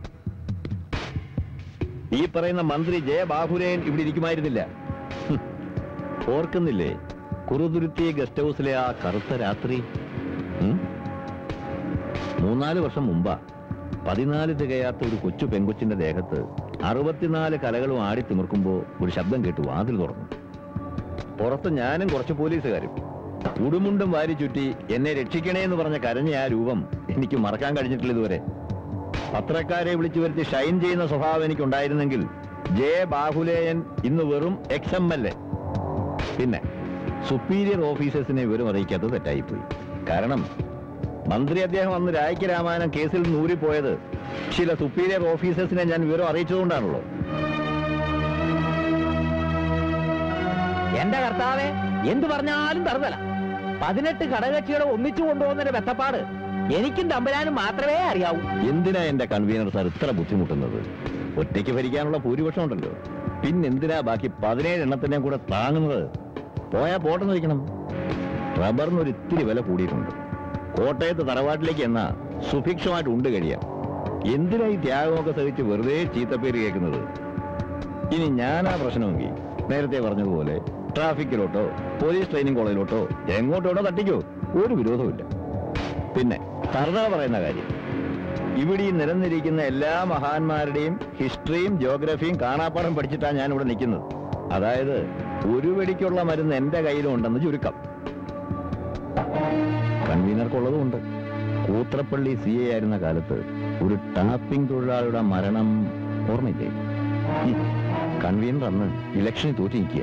Speaker 1: ഈ പറയുന്ന മന്ത്രി ജയ ബാഹുരയൻ ഇവിടെ ഇരിക്കുമായിരുന്നില്ല ഹും. ഓർക്കുന്നില്ലേ കുറുതുരുത്തി ഗസ്റ്റ് ഹൗസിലെ ആ കറുത്ത രാത്രി ഉം? മൂന്നാല് വർഷം മുമ്പാ പതിനാല് തികയാത്ത ഒരു കൊച്ചു പെങ്കൊച്ചിന്റെ ദേഹത്ത് അറുപത്തിനാല് കലകളും ആടി തിമിർക്കുമ്പോ ഒരു ശബ്ദം കേട്ടു വാതിൽ തുറന്നു പുറത്ത് ഞാനും കുറച്ച് പോലീസുകാരും ഉടുമുണ്ടും വാരി ചുറ്റി എന്നെ രക്ഷിക്കണേ എന്ന് പറഞ്ഞ കരഞ്ഞ ആ രൂപം എനിക്ക് മറക്കാൻ കഴിഞ്ഞിട്ടില്ല ഇതുവരെ പത്രക്കാരെ വിളിച്ചു വരുത്തി ഷൈൻ ചെയ്യുന്ന സ്വഭാവം എനിക്കുണ്ടായിരുന്നെങ്കിൽ ജെ ബാഹുലേയൻ ഇന്ന് വെറും എക്സ് എം എൽ എ പിന്നെ സുപ്പീരിയർ ഓഫീസേഴ്സിനെ വിവരം അറിയിക്കാത്തത് തെറ്റായിപ്പോയി കാരണം മന്ത്രി അദ്ദേഹം അന്ന് രായ്ക്ക് രാമായണം കേസിൽ നൂറിപ്പോയത് ചില സുപ്പീരിയർ ഓഫീസേഴ്സിനെ ഞാൻ വിവരം അറിയിച്ചതുകൊണ്ടാണല്ലോ
Speaker 4: എന്റെ കർത്താവെ എന്ത് പറഞ്ഞാലും തറുതല പതിനെട്ട് ഘടകകക്ഷികളെ ഒന്നിച്ചു കൊണ്ടുപോകുന്നതിന്റെ ബെത്തപ്പാട് എനിക്കും തമ്പുരാനും മാത്രമേ അറിയാവൂ
Speaker 1: എന്തിനാ എന്റെ കൺവീനർ സാർ ഇത്ര ബുദ്ധിമുട്ടുന്നത് ഒറ്റയ്ക്ക് ഭരിക്കാനുള്ള ഭൂരിപക്ഷം ഉണ്ടല്ലോ പിന്നെന്തിനാ ബാക്കി പതിനേഴ് എണ്ണത്തിനെയും കൂടെ താങ്ങുന്നത് പോയാ പോട്ടെന്ന് വയ്ക്കണം റബ്ബറിന് ഒരു ഇത്തിരി വില കൂടിയിട്ടുണ്ട് കോട്ടയത്ത് തറവാട്ടിലേക്ക് എന്നാ സുഭിക്ഷമായിട്ട് ഉണ്ട് കഴിയാം എന്തിനാ ഈ ത്യാഗമൊക്കെ സഹിച്ച് വെറുതെ ചീത്തപ്പേര് കേൾക്കുന്നത് ഇനി ഞാനാ പ്രശ്നമെങ്കിൽ നേരത്തെ പറഞ്ഞതുപോലെ ട്രാഫിക്കിലോട്ടോ പോലീസ് ട്രെയിനിങ് കോളേജിലോട്ടോ എങ്ങോട്ടോടോ തട്ടിക്കോ ഒരു വിരോധമില്ല പിന്നെ സർദാർ പറയുന്ന കാര്യം ഇവിടെ ഈ നിരന്നിരിക്കുന്ന എല്ലാ മഹാന്മാരുടെയും ഹിസ്റ്ററിയും ജോഗ്രഫിയും കാണാപ്പാടം പഠിച്ചിട്ടാണ് ഞാൻ ഇവിടെ നിൽക്കുന്നത് അതായത് ഒരു വെടിക്കുള്ള മരുന്ന് എന്റെ കയ്യിലും ഉണ്ടെന്ന് ചുരുക്കം കൺവീനർക്കുള്ളതും ഉണ്ട് കൂത്രപ്പള്ളി സി എ ആയിരുന്ന കാലത്ത് ഒരു ടാപ്പിംഗ് തൊഴിലാളിയുടെ മരണം ഓർമ്മയില്ലേ ഉം. കൺവീനർ അന്ന് ഇലക്ഷനിൽ തോറ്റി നിൽക്കുക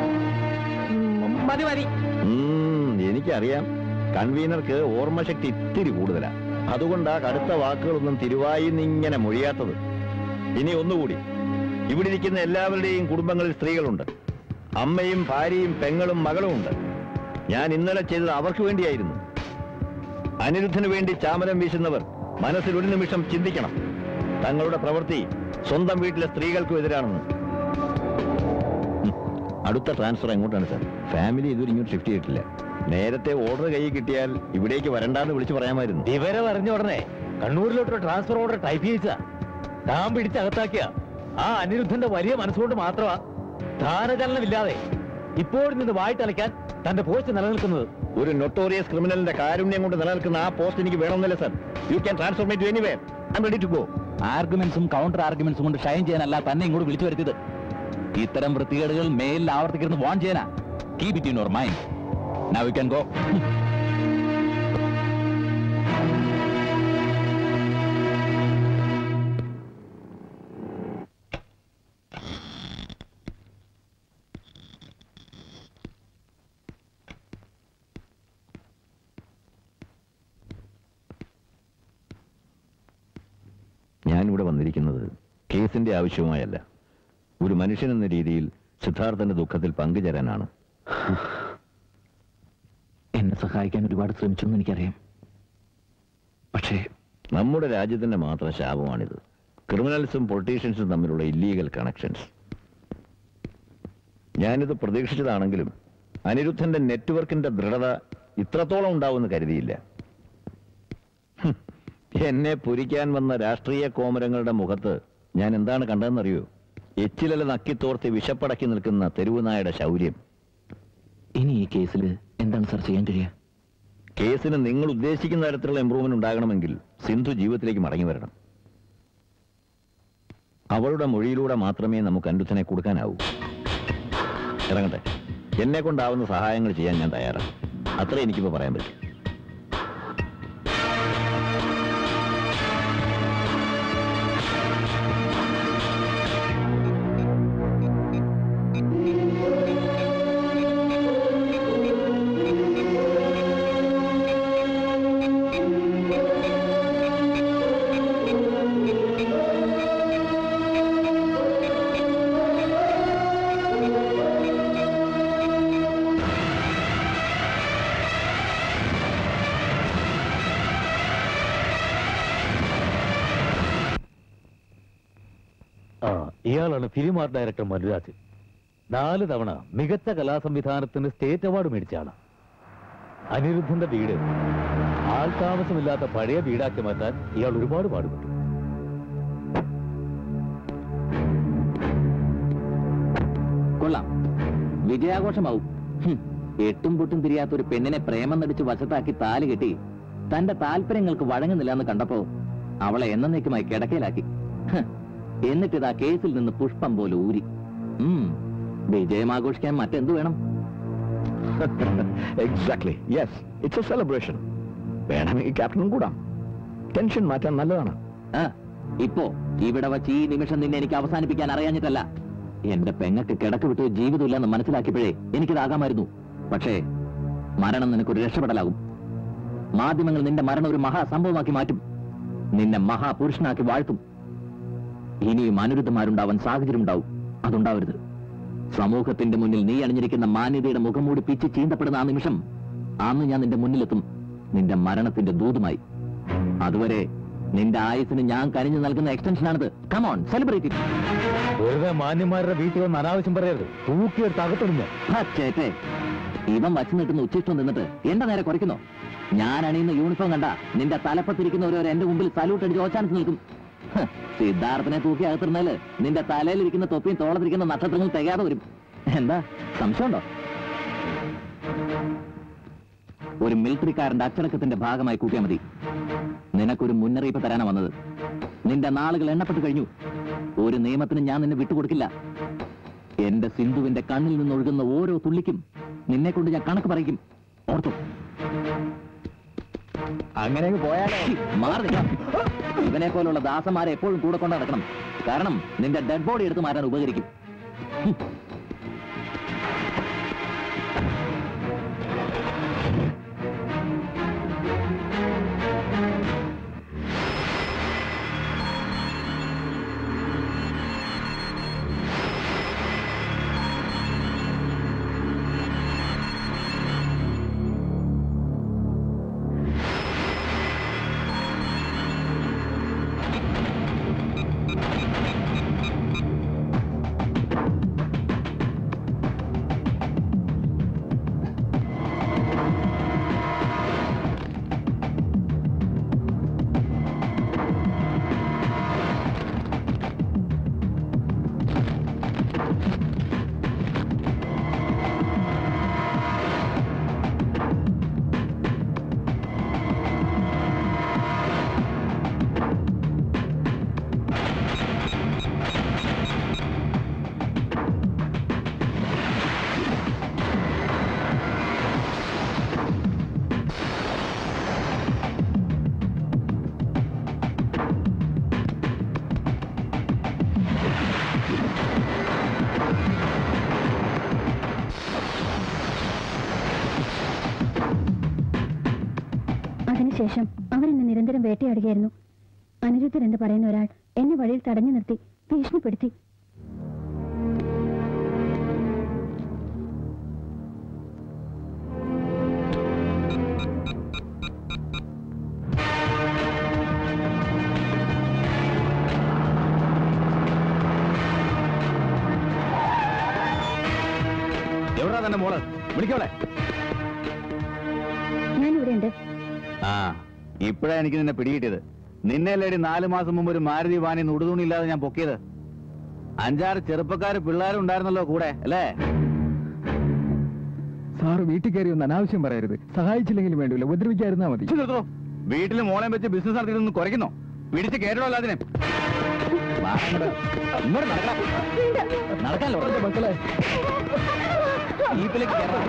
Speaker 4: മതി മതി
Speaker 1: ഉം, എനിക്കറിയാം കൺവീനർക്ക് ഓർമ്മശക്തി ഇത്തിരി കൂടുതലാ അതുകൊണ്ടാ കടുത്ത വാക്കുകളൊന്നും തിരുവായി ഇങ്ങനെ മൊഴിയാത്തത് ഇനി ഒന്നുകൂടി ഇവിടെ ഇരിക്കുന്ന എല്ലാവരുടെയും കുടുംബങ്ങളിൽ സ്ത്രീകളുണ്ട് അമ്മയും ഭാര്യയും പെങ്ങളും മകളും ഉണ്ട് ഞാൻ ഇന്നലെ ചെയ്തത് അവർക്ക് വേണ്ടിയായിരുന്നു അനിരുദ്ധന് വേണ്ടി ചാമരം വീശുന്നവർ മനസ്സിൽ ഒരു നിമിഷം ചിന്തിക്കണം തങ്ങളുടെ പ്രവൃത്തി സ്വന്തം വീട്ടിലെ സ്ത്രീകൾക്കും എതിരാണെന്ന് ഉം. അടുത്ത ട്രാൻസ്ഫർ എങ്ങോട്ടാണ് സാർ ഫാമിലി ഇതുവരെ ഇങ്ങോട്ട് ഷിഫ്റ്റ് ചെയ്തിട്ടില്ല നേരത്തെ ഓർഡർ കയ്യിൽ കിട്ടിയാൽ ഇവിടേക്ക് വരണ്ടാന്ന് വിളിച്ചു പറയാമായിരുന്നു
Speaker 4: വിവരം അറിഞ്ഞ ഉടനെ കണ്ണൂരിലോട്ട് ട്രാൻസ്ഫർ ഓർഡർ ടൈപ്പ് ചെയ്യിച്ച താൻ പിടിച്ച് അകത്താക്കിയ ആ അനിരുദ്ധന്റെ വലിയ മനസ്സുകൊണ്ട് മാത്രമാ സ്ഥാനചലനമില്ലാതെ ഇപ്പോഴും നിന്ന് വായിട്ടലയ്ക്കാൻ തന്റെ പോസ്റ്റ് നിലനിൽക്കുന്നത്
Speaker 1: ഒരു നൊട്ടോറിയസ് ക്രിമിനലിന്റെ കാരുണ്യം കൊണ്ട് നിലനിൽക്കുന്ന ആ പോസ്റ്റ് എനിക്ക് വേണമെന്നില്ല sir you can transfer me to anywhere I'm ready to go
Speaker 2: ആർഗ്യുമെന്റ്സും കൗണ്ടർ ആർഗ്യുമെന്റ്സും കൊണ്ട് ഷൈൻ ചെയ്യാനല്ല തന്നെ ഇങ്ങോട്ട് വിളിച്ചു വരുത്തിയത് ഇത്തരം വൃത്തികേടുകൾ മേലിൽ ആവർത്തിക്കരുന്ന് വാൺ ചെയ്യാനാ keep it in your mind now you can go
Speaker 1: ഞാനിവിടെ വന്നിരിക്കുന്നത് കേസിന്റെ ആവശ്യവുമായല്ല ഒരു മനുഷ്യൻ എന്ന രീതിയിൽ സിദ്ധാർത്ഥന്റെ ദുഃഖത്തിൽ പങ്കുചേരാനാണ്
Speaker 2: എന്നെ സഹായിക്കാൻ ഒരുപാട് ശ്രമിച്ചു എന്ന് എനിക്കറിയാം പക്ഷേ
Speaker 1: നമ്മുടെ രാജ്യത്തിന്റെ മാത്രം ശാപമാണിത് ക്രിമിനൽസും പൊളിറ്റീഷ്യൻസും തമ്മിലുള്ള ഇല്ലീഗൽ കണക്ഷൻസ് ഞാനിത് പ്രതീക്ഷിച്ചതാണെങ്കിലും അനിരുദ്ധന്റെ നെറ്റ്വർക്കിന്റെ ദൃഢത ഇത്രത്തോളം ഉണ്ടാവുമെന്ന് കരുതിയില്ല ഹും, എന്നെ പൊരിക്കാൻ വന്ന രാഷ്ട്രീയ കോമരങ്ങളുടെ മുഖത്ത് ഞാൻ എന്താണ് കണ്ടതെന്നറിയോ എച്ചിലല നക്കിത്തോർത്ത് വിശപ്പടക്കി നിൽക്കുന്ന തെരുവുനായുടെ ശൗര്യം
Speaker 2: ഇനി ഈ കേസിൽ എന്താണ് സാർ ചെയ്യാൻ കഴിയുക
Speaker 1: കേസിന് നിങ്ങൾ ഉദ്ദേശിക്കുന്ന തരത്തിലുള്ള ഇമ്പ്രൂവ്മെന്റ് ഉണ്ടാകണമെങ്കിൽ സിന്ധു ജീവിതത്തിലേക്ക് മടങ്ങി വരണം അവളുടെ മൊഴിയിലൂടെ മാത്രമേ നമുക്ക് അനിരുദ്ധനെ കൊടുക്കാനാവൂ ഇറങ്ങട്ടെ എന്നെ കൊണ്ടാവുന്ന സഹായങ്ങൾ ചെയ്യാൻ ഞാൻ തയ്യാറാണ് അത്രേ എനിക്കിപ്പോ പറയാൻ പറ്റും
Speaker 4: ആ ഇയാളാണ് ഫിലിം ആർട്ട് ഡയറക്ടർ മനുരാജ് നാല് തവണ മികച്ച കലാസംവിധാനത്തിന് സ്റ്റേറ്റ് അവാർഡ് മേടിച്ച ആളാണ് അനിരുദ്ധന്റെ വീട് ആൾതാമസമില്ലാത്ത പഴയ വീടാക്കി മാറ്റാൻ ഇയാൾ ഒരുപാട് പാടുപെട്ടു
Speaker 2: കൊള്ളാം വിജയാഘോഷമാവും ഹും, എട്ടും പൊട്ടും തിരിയാത്ത ഒരു പെണ്ണിനെ പ്രേമം നടിച്ച് വശത്താക്കി താല് കെട്ടി തന്റെ താല്പര്യങ്ങൾക്ക് വഴങ്ങുന്നില്ല എന്ന് കണ്ടപ്പോ അവളെ എന്നേക്കുമായി കിടക്കയിലാക്കി ഹ്, എന്നിട്ടിതാ കേസിൽ നിന്ന് പുഷ്പം പോലെ ഊരി ഉം, വിജയം ആഘോഷിക്കാൻ മറ്റെന്ത് വേണം
Speaker 1: exactly yes it's a celebration വേണമെങ്കിൽ ക്യാപ്റ്റനും കൂടാം ടെൻഷൻ മാറ്റാൻ നല്ലതാണ്
Speaker 2: ആ, ഇപ്പോ ഇവിടെ വച്ച് ഈ നിമിഷം നിന്നെ എനിക്ക് അവസാനിപ്പിക്കാൻ അറിയാഞ്ഞിട്ടല്ല എന്റെ പെങ്ങക്ക് കിടക്ക് വിട്ട് ജീവിതമില്ലെന്ന് മനസ്സിലാക്കിയപ്പോഴേ എനിക്കിതാകാമായിരുന്നു പക്ഷേ മരണം നിനക്കൊരു രക്ഷപ്പെടലാകും മാധ്യമങ്ങൾ നിന്റെ മരണം ഒരു മഹാസംഭവമാക്കി മാറ്റും നിന്നെ മഹാപുരുഷനാക്കി വാഴ്ത്തും ഇനിയും അനിരുദ്ധമാരുണ്ടാവാൻ സാഹചര്യം ഉണ്ടാവും അതുണ്ടാവരുത് സമൂഹത്തിന്റെ മുന്നിൽ നീ അണിഞ്ഞിരിക്കുന്ന മാന്യതയുടെ മുഖം മൂടി പിച്ച് ചീന്തപ്പെടുന്ന ആ നിമിഷം അന്ന് ഞാൻ നിന്റെ മുന്നിലെത്തും നിന്റെ മരണത്തിന്റെ ദൂതുമായി അതുവരെ നിന്റെ ആയുസിന് ഞാൻ കനിഞ്ഞു നൽകുന്ന എക്സ്റ്റൻഷനാണിത് കമോൺ സെലിബ്രേറ്റ്
Speaker 4: വെറുതെ മാന്യന്മാരുടെ വീട്ടിൽ വന്ന് അനാവശ്യം പറയരുത് തൂക്കിയെടുത്ത് അകത്തിടുന്നു
Speaker 2: ചേട്ടേ ഇവൻ വച്ചു നിൽക്കുന്ന ഉച്ചിഷ്ടം നിന്നിട്ട് എന്റെ നേരെ കുറയ്ക്കുന്നോ ഞാൻ അണിയുന്ന യൂണിഫോം കണ്ട നിന്റെ തലപ്പത്തിരിക്കുന്നവരോ എന്റെ മുമ്പിൽ സല്യൂട്ട് അടിച്ച് ഓച്ചാനിച്ച് നിൽക്കും ഹ്, സിദ്ധാർത്ഥനെ തൂക്കി അകത്തിരുന്നാല് നിന്റെ തലയിലിരിക്കുന്ന തൊപ്പിയും തോളത്തിരിക്കുന്ന നക്ഷത്രങ്ങൾ തികയാതെ വരും എന്താ സംശയമുണ്ടോ ഒരു മിലിറ്ററിക്കാരന്റെ അച്ചടക്കത്തിന്റെ ഭാഗമായി കൂട്ടിയാൽ മതി നിനക്കൊരു മുന്നറിയിപ്പ് തരാനാ വന്നത് നിന്റെ നാളുകൾ എണ്ണപ്പെട്ട് കഴിഞ്ഞു ഒരു നിയമത്തിന് ഞാൻ നിന്നെ വിട്ടുകൊടുക്കില്ല എന്റെ സിന്ധുവിന്റെ കണ്ണിൽ നിന്നൊഴുകുന്ന ഓരോ തുള്ളിക്കും നിന്നെ കൊണ്ട് ഞാൻ കണക്ക് പറയിക്കും ഓർത്തു
Speaker 4: അങ്ങനെ പോയാലോ
Speaker 2: മാറി നിൽക്കാം. ഇവനെ പോലുള്ള ദാസന്മാരെ എപ്പോഴും കൂടെ കൊണ്ട് നടക്കണം കാരണം നിന്റെ ഡെഡ് ബോഡി എടുത്ത് മാറ്റാൻ ഉപകരിക്കും ഹും.
Speaker 7: അതിനുശേഷം അവരെന്നെ നിരന്തരം വേട്ടയാടുകയായിരുന്നു അനിരുദ്ധൻ എന്ന് പറയുന്ന ഒരാൾ എന്നെ വഴിയിൽ തടഞ്ഞു നിർത്തി ഭീഷണിപ്പെടുത്തി
Speaker 1: എവിടാ തന്നെ മോള് വിളിക്കോളെ
Speaker 7: ഞാനിവിടെ ഉണ്ട്
Speaker 1: ആ ഇപ്പഴാ എനിക്ക് നിന്നെ പിടികിട്ടിയത് നിന്നെ ലേടി നാലു മാസം മുമ്പ് ഒരു മാരുതി വാനി ഉടുതുണിയില്ലാതെ ഞാൻ പൊക്കിയത് അഞ്ചാറ് ചെറുപ്പക്കാര് പിള്ളേരും ഉണ്ടായിരുന്നല്ലോ കൂടെ അല്ലേ
Speaker 3: സാറ് വീട്ടിൽ കയറി ഒന്ന് അനാവശ്യം പറയരുത് സഹായിച്ചില്ലെങ്കിലും വേണ്ടില്ല ഉപദ്രവിക്കാതിരുന്നാ മതി
Speaker 1: ഇച്ചിരി നിർത്തോ വീട്ടിൽ മോളെ വെച്ച് ബിസിനസ് നടത്തിയിട്ടൊന്ന് കുറയ്ക്കുന്നോ പിടിച്ച് കേട്ടോ അതിനെ വാ ഇങ്ങോട്ട്. ഇങ്ങോട്ട് നടക്കാം നടക്കാലോ
Speaker 3: മക്കളെ
Speaker 1: ജീപ്പിലേക്ക് കയറാം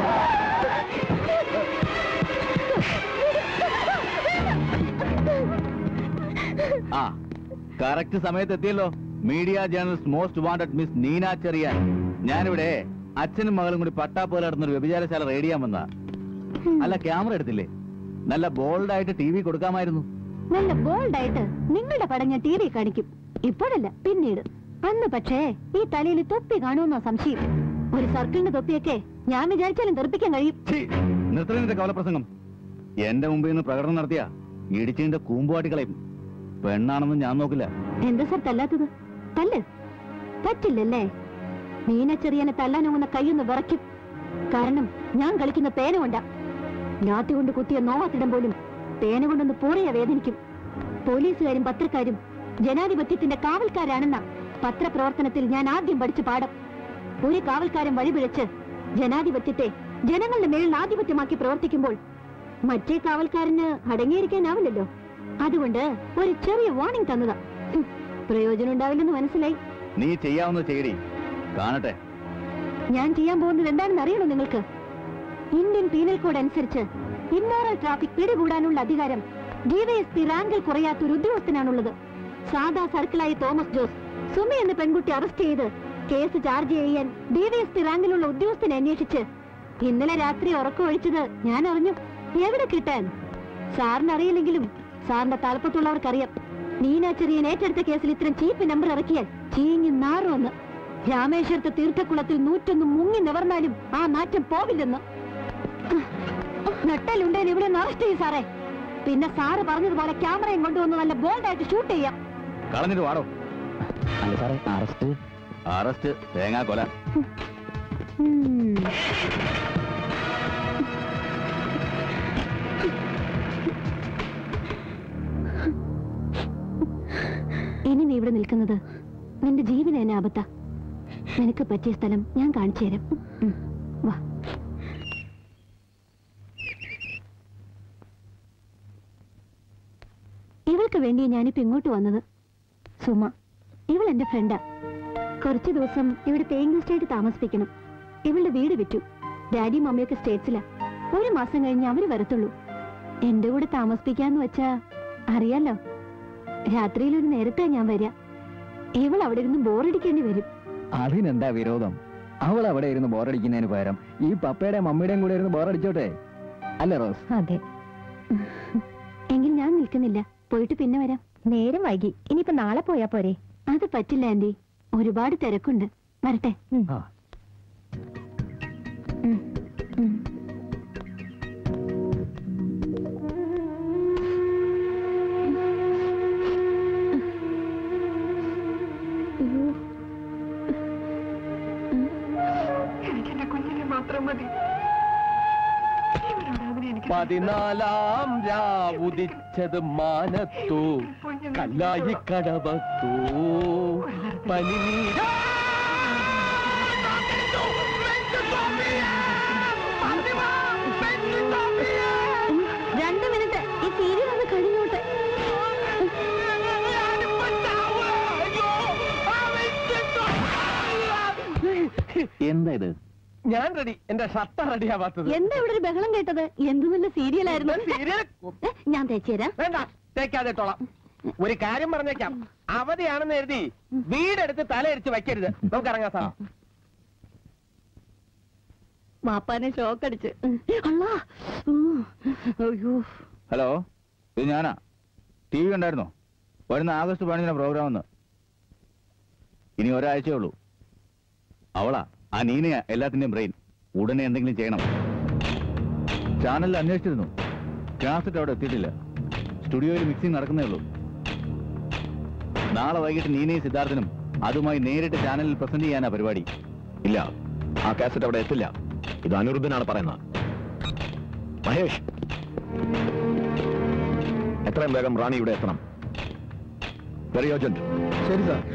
Speaker 1: ആ കറക്റ്റ് സമയത്ത് എത്തിയല്ലോ media journalist most wanted miss Neena Cherian ഞാനിവിടെ അച്ഛനും മകളും കൂടി പട്ടാപ്പോലെ നടന്നൊരു വ്യഭിചാരശാല റെഡി ചെയ്യാൻ വന്നതാ അല്ല ക്യാമറ എടുത്തില്ലേ നല്ല ബോൾഡായിട്ട് ടി വി കൊടുക്കാമായിരുന്നു
Speaker 6: നല്ല ബോൾഡ് ആയിട്ട് നിങ്ങളുടെ പടം ഞാൻ ടി വി കാണിക്കും ഇപ്പോഴല്ല പിന്നീട് അന്ന് പക്ഷേ ഈ തലയിൽ തൊപ്പി കാണുമെന്നോ സംശയം ഒരു സർക്കിളിന്റെ തൊപ്പിയൊക്കെ ഞാൻ വിചാരിച്ചാലും തെറിപ്പിക്കാൻ കഴിയും
Speaker 1: ഛീ, നിർത്തണ നിന്റെ കവലപ്രസംഗം എന്റെ മുമ്പിൽ നിന്ന് പ്രകടനം നടത്തിയ ഇടിച്ചിന്റെ കൂമ്പുവാട്ടി കളയും പെണ്ണാണെന്ന് ഞാൻ നോക്കില്ല
Speaker 6: എന്താ സാർ തല്ലാത്തത് തല്ല് പറ്റില്ലല്ലേ മീനച്ചെറിയനെ തല്ലാനൊങ്ങുന്ന കൈയൊന്ന് വിറയ്ക്കും കാരണം ഞാൻ കളിക്കുന്ന പേന കൊണ്ടാ ലാത്തി കൊണ്ട് കുത്തിയ നോവാത്തിടം പോലും പേന കൊണ്ടൊന്ന് പൂറയ വേദനിക്കും പോലീസുകാരും പത്രക്കാരും ജനാധിപത്യത്തിന്റെ കാവൽക്കാരാണെന്ന പത്രപ്രവർത്തനത്തിൽ ഞാൻ ആദ്യം പഠിച്ച പാഠം ഒരു കാവൽക്കാരൻ വഴിപിഴച്ച് ജനാധിപത്യത്തെ ജനങ്ങളുടെ മേളിൽ ആധിപത്യമാക്കി പ്രവർത്തിക്കുമ്പോൾ മറ്റേ കാവൽക്കാരന് അടങ്ങിയിരിക്കാനാവില്ലല്ലോ അതുകൊണ്ട് ഒരു ചെറിയ വാർണിംഗ് തന്നതാ ഹും, പ്രയോജനം ഉണ്ടാവില്ലെന്ന് മനസ്സിലായി
Speaker 1: നീ ചെയ്യാവുന്ന ചെയ്യടി കാണട്ടെ
Speaker 6: ഞാൻ ചെയ്യാൻ പോകുന്നത് എന്താണെന്ന് അറിയണോ നിങ്ങൾക്ക് ഇന്ത്യൻ പീനൽ കോഡ് അനുസരിച്ച് ഇമ്മോറൽ ട്രാഫിക് പിടികൂടാനുള്ള അധികാരം ഡിവൈഎസ്പി റാങ്കിൽ കുറയാത്ത ഒരു ഉദ്യോഗസ്ഥനാണുള്ളത് സാദാ സർക്കിളായ തോമസ് ജോസ് സുമി എന്ന പെൺകുട്ടി അറസ്റ്റ് ചെയ്ത് കേസ് ചാർജ് ചെയ്യാൻ ഡിവൈഎസ്പി റാങ്കിലുള്ള ഉദ്യോഗസ്ഥനെ അന്വേഷിച്ച് ഇന്നലെ രാത്രി ഉറക്കമൊഴിച്ചത് ഞാൻ അറിഞ്ഞു എവിടെ കിട്ടാൻ സാറിന് അറിയില്ലെങ്കിലും സാറിന്റെ തലപ്പത്തുള്ളവർക്കറിയാം നീന ചെറിയൻ ഏറ്റെടുത്ത കേസിൽ ഇത്തരം ചീപ്പ് നമ്പർ ഇറക്കിയാൽ ചീഞ്ഞു നാറുമെന്ന് രാമേശ്വരത്തെ തീർത്ഥക്കുളത്തിൽ നൂറ്റൊന്ന് മുങ്ങി നിവർന്നാലും ആ നാറ്റം പോവില്ലെന്ന് നട്ടലുണ്ടേന് ഇവിടെ ഒന്ന് അറസ്റ്റ് ചെയ്യും സാറേ പിന്നെ സാറ് പറഞ്ഞതുപോലെ ക്യാമറയും കൊണ്ടുവന്ന് നല്ല ബോൾഡായിട്ട് ഷൂട്ട് ചെയ്യാം
Speaker 1: കളഞ്ഞിട്ട് വാടോ
Speaker 2: അല്ല സാറേ അറസ്റ്റ്
Speaker 1: അറസ്റ്റ് തേങ്ങാ കൊല
Speaker 6: ഉം. ഇവിടെ നിൽക്കുന്നത് നിന്റെ ജീവന് എന്നെ ആപത്താ നിനക്ക് പറ്റിയ സ്ഥലം ഞാൻ കാണിച്ചു തരാം ഉം, വാ ഇവൾക്ക് വേണ്ടി ഞാനിപ്പോ ഇങ്ങോട്ട് വന്നത് സുമ ഇവൾ എന്റെ ഫ്രണ്ടാ കുറച്ചു ദിവസം ഇവിടെ പേയിങ് ഗസ്റ്റ് താമസിപ്പിക്കണം ഇവളുടെ വീട് വിറ്റു ഡാഡിയും മമ്മിയൊക്കെ സ്റ്റേറ്റ്സിലാ ഒരു മാസം കഴിഞ്ഞ് അവര് വരത്തുള്ളൂ എന്റെ കൂടെ താമസിപ്പിക്കാന്ന് വെച്ചാ അറിയാലോ രാത്രിയിൽ ഒരു നേരത്തെ ഞാൻ വരിക ഇവൾ അവിടെ ഇരുന്ന് ബോറടിക്കേണ്ടി വരും
Speaker 11: അതിനെന്താ വിരോധം അവൾ അവിടെ ഇരുന്ന് ബോറടിക്കുന്നതിന് പകരം ഈ പപ്പയുടെയും മമ്മിയുടെയും കൂടെ ഇരുന്ന് ബോറടിച്ചോട്ടെ അല്ലേ റോസ്
Speaker 6: അതെ എങ്കിൽ ഞാൻ നിൽക്കുന്നില്ല പോയിട്ട് പിന്നെ വരാം നേരം വൈകി ഇനിയിപ്പോ നാളെ പോയാ പോരെ അത് പറ്റില്ല ആന്റി ഒരുപാട് തിരക്കുണ്ട് വരട്ടെ
Speaker 11: ആ.
Speaker 6: ഉം, ഉം. അയ്യോ.
Speaker 3: പതിനാലാം രാവുദിച്ചത് മാനത്തു കല്ലായി കടവത്തു പനിനീര
Speaker 6: രണ്ട് മിനിറ്റ് ഈ സീരിയൽ ഒന്ന് കഴിഞ്ഞോട്ടെ
Speaker 2: എന്താ ഇത്
Speaker 3: ഞാൻ റെഡി എന്റെ ഷർട്ട് റെഡിയാവാത്തത്
Speaker 6: എന്താ ഇവിടെ ഒരു ബഹളം കേട്ടത് എന്ത് നല്ല സീരിയൽ ആയിരുന്നു
Speaker 3: സീരിയൽ
Speaker 6: ഏ, ഞാൻ തേച്ചുതരാം
Speaker 3: വേണ്ട തേക്കാതെ ഇട്ടോളാം ഒരു കാര്യം പറഞ്ഞേക്കാം അവധിയാണെന്ന് എഴുതി വീടെടുത്ത് തലയിരിച്ച് വയ്ക്കരുത് നമുക്ക് ഇറങ്ങാം സാർ
Speaker 6: വാപ്പാനെ ഷോക്ക് അടിച്ച് അള്ളാ ഉം. അയ്യോ
Speaker 11: ഹലോ ഇത് ഞാനാ ടി വി ഉണ്ടായിരുന്നോ വരുന്ന ആഗസ്റ്റ് പതിനഞ്ചിന് പ്രോഗ്രാം ഒന്ന് ഇനി ഒരാഴ്ചയേ ഉള്ളൂ അവളാ ആ നീനയാ എല്ലാത്തിന്റെയും ബ്രെയിൻ ഉടനെ എന്തെങ്കിലും ചെയ്യണം ചാനലിൽ അന്വേഷിച്ചിരുന്നു കാസറ്റ് അവിടെ എത്തിയിട്ടില്ല സ്റ്റുഡിയോയിൽ മിക്സിംഗ് നടക്കുന്നേ ഉള്ളൂ നാളെ വൈകിട്ട് നീനയും സിദ്ധാർത്ഥനും അതുമായി നേരിട്ട് ചാനലിൽ പ്രസന്റ് ചെയ്യാനാ പരിപാടി
Speaker 9: ഇല്ല ആ കാസറ്റ് അവിടെ എത്തില്ല ഇത് അനിരുദ്ധനാണ് പറയുന്നത് മഹേഷ് എത്രയും വേഗം റാണി ഇവിടെ എത്തണം വെരി അർജന്റ്
Speaker 11: ശരി സാർ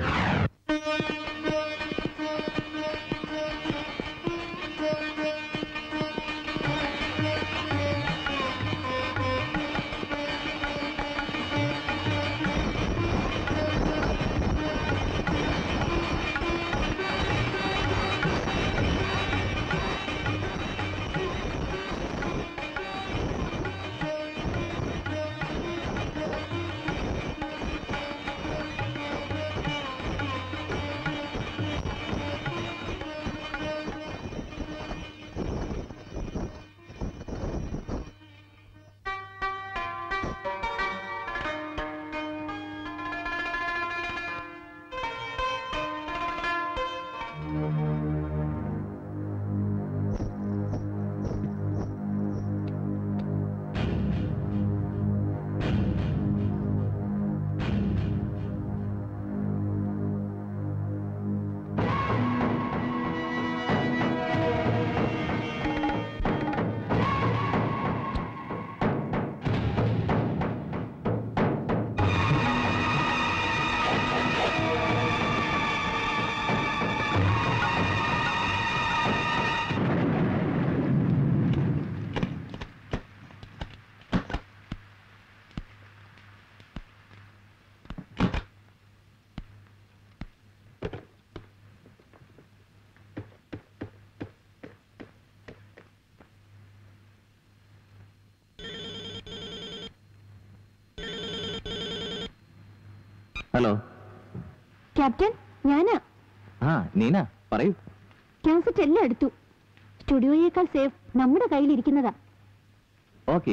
Speaker 2: ഹലോ
Speaker 6: ക്യാപ്റ്റൻ ഞാനാ
Speaker 2: ആ നീന പറയൂ
Speaker 6: കാസറ്റ് എല്ലാം എടുത്തു സ്റ്റുഡിയോയേക്കാൾ സേഫ് നമ്മുടെ കയ്യിലിരിക്കുന്നതാ
Speaker 2: ഓക്കെ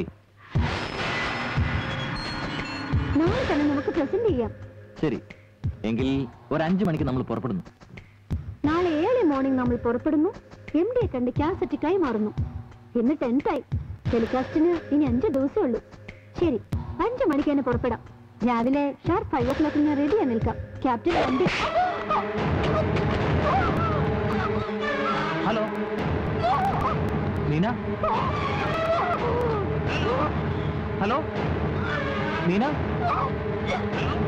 Speaker 6: നാളെ തന്നെ നമുക്ക് പ്രസന്റ് ചെയ്യാം
Speaker 2: ശരി എങ്കിൽ ഒരു അഞ്ചു മണിക്ക് നമ്മൾ പുറപ്പെടുന്നു
Speaker 6: നാളെ ഏഴ് മോർണിംഗ് നമ്മൾ പുറപ്പെടുന്നു എം ഡിയെ കണ്ട് കാസറ്റ് കൈമാറുന്നു ഇന്ന് ടെൻത്തായി ടെലികാസ്റ്റിന് ഇനി അഞ്ച് ദിവസമേ ഉള്ളൂ ശരി അഞ്ചു മണിക്ക് തന്നെ പുറപ്പെടാം രാവിലെ ഷാർപ്പ് ഫൈവ് ഓ ക്ലോക്കിന് റെഡിയാ നിൽക്കാം ക്യാപ്റ്റൻ വണ്ടി
Speaker 2: ഹലോ നീന ഹലോ നീന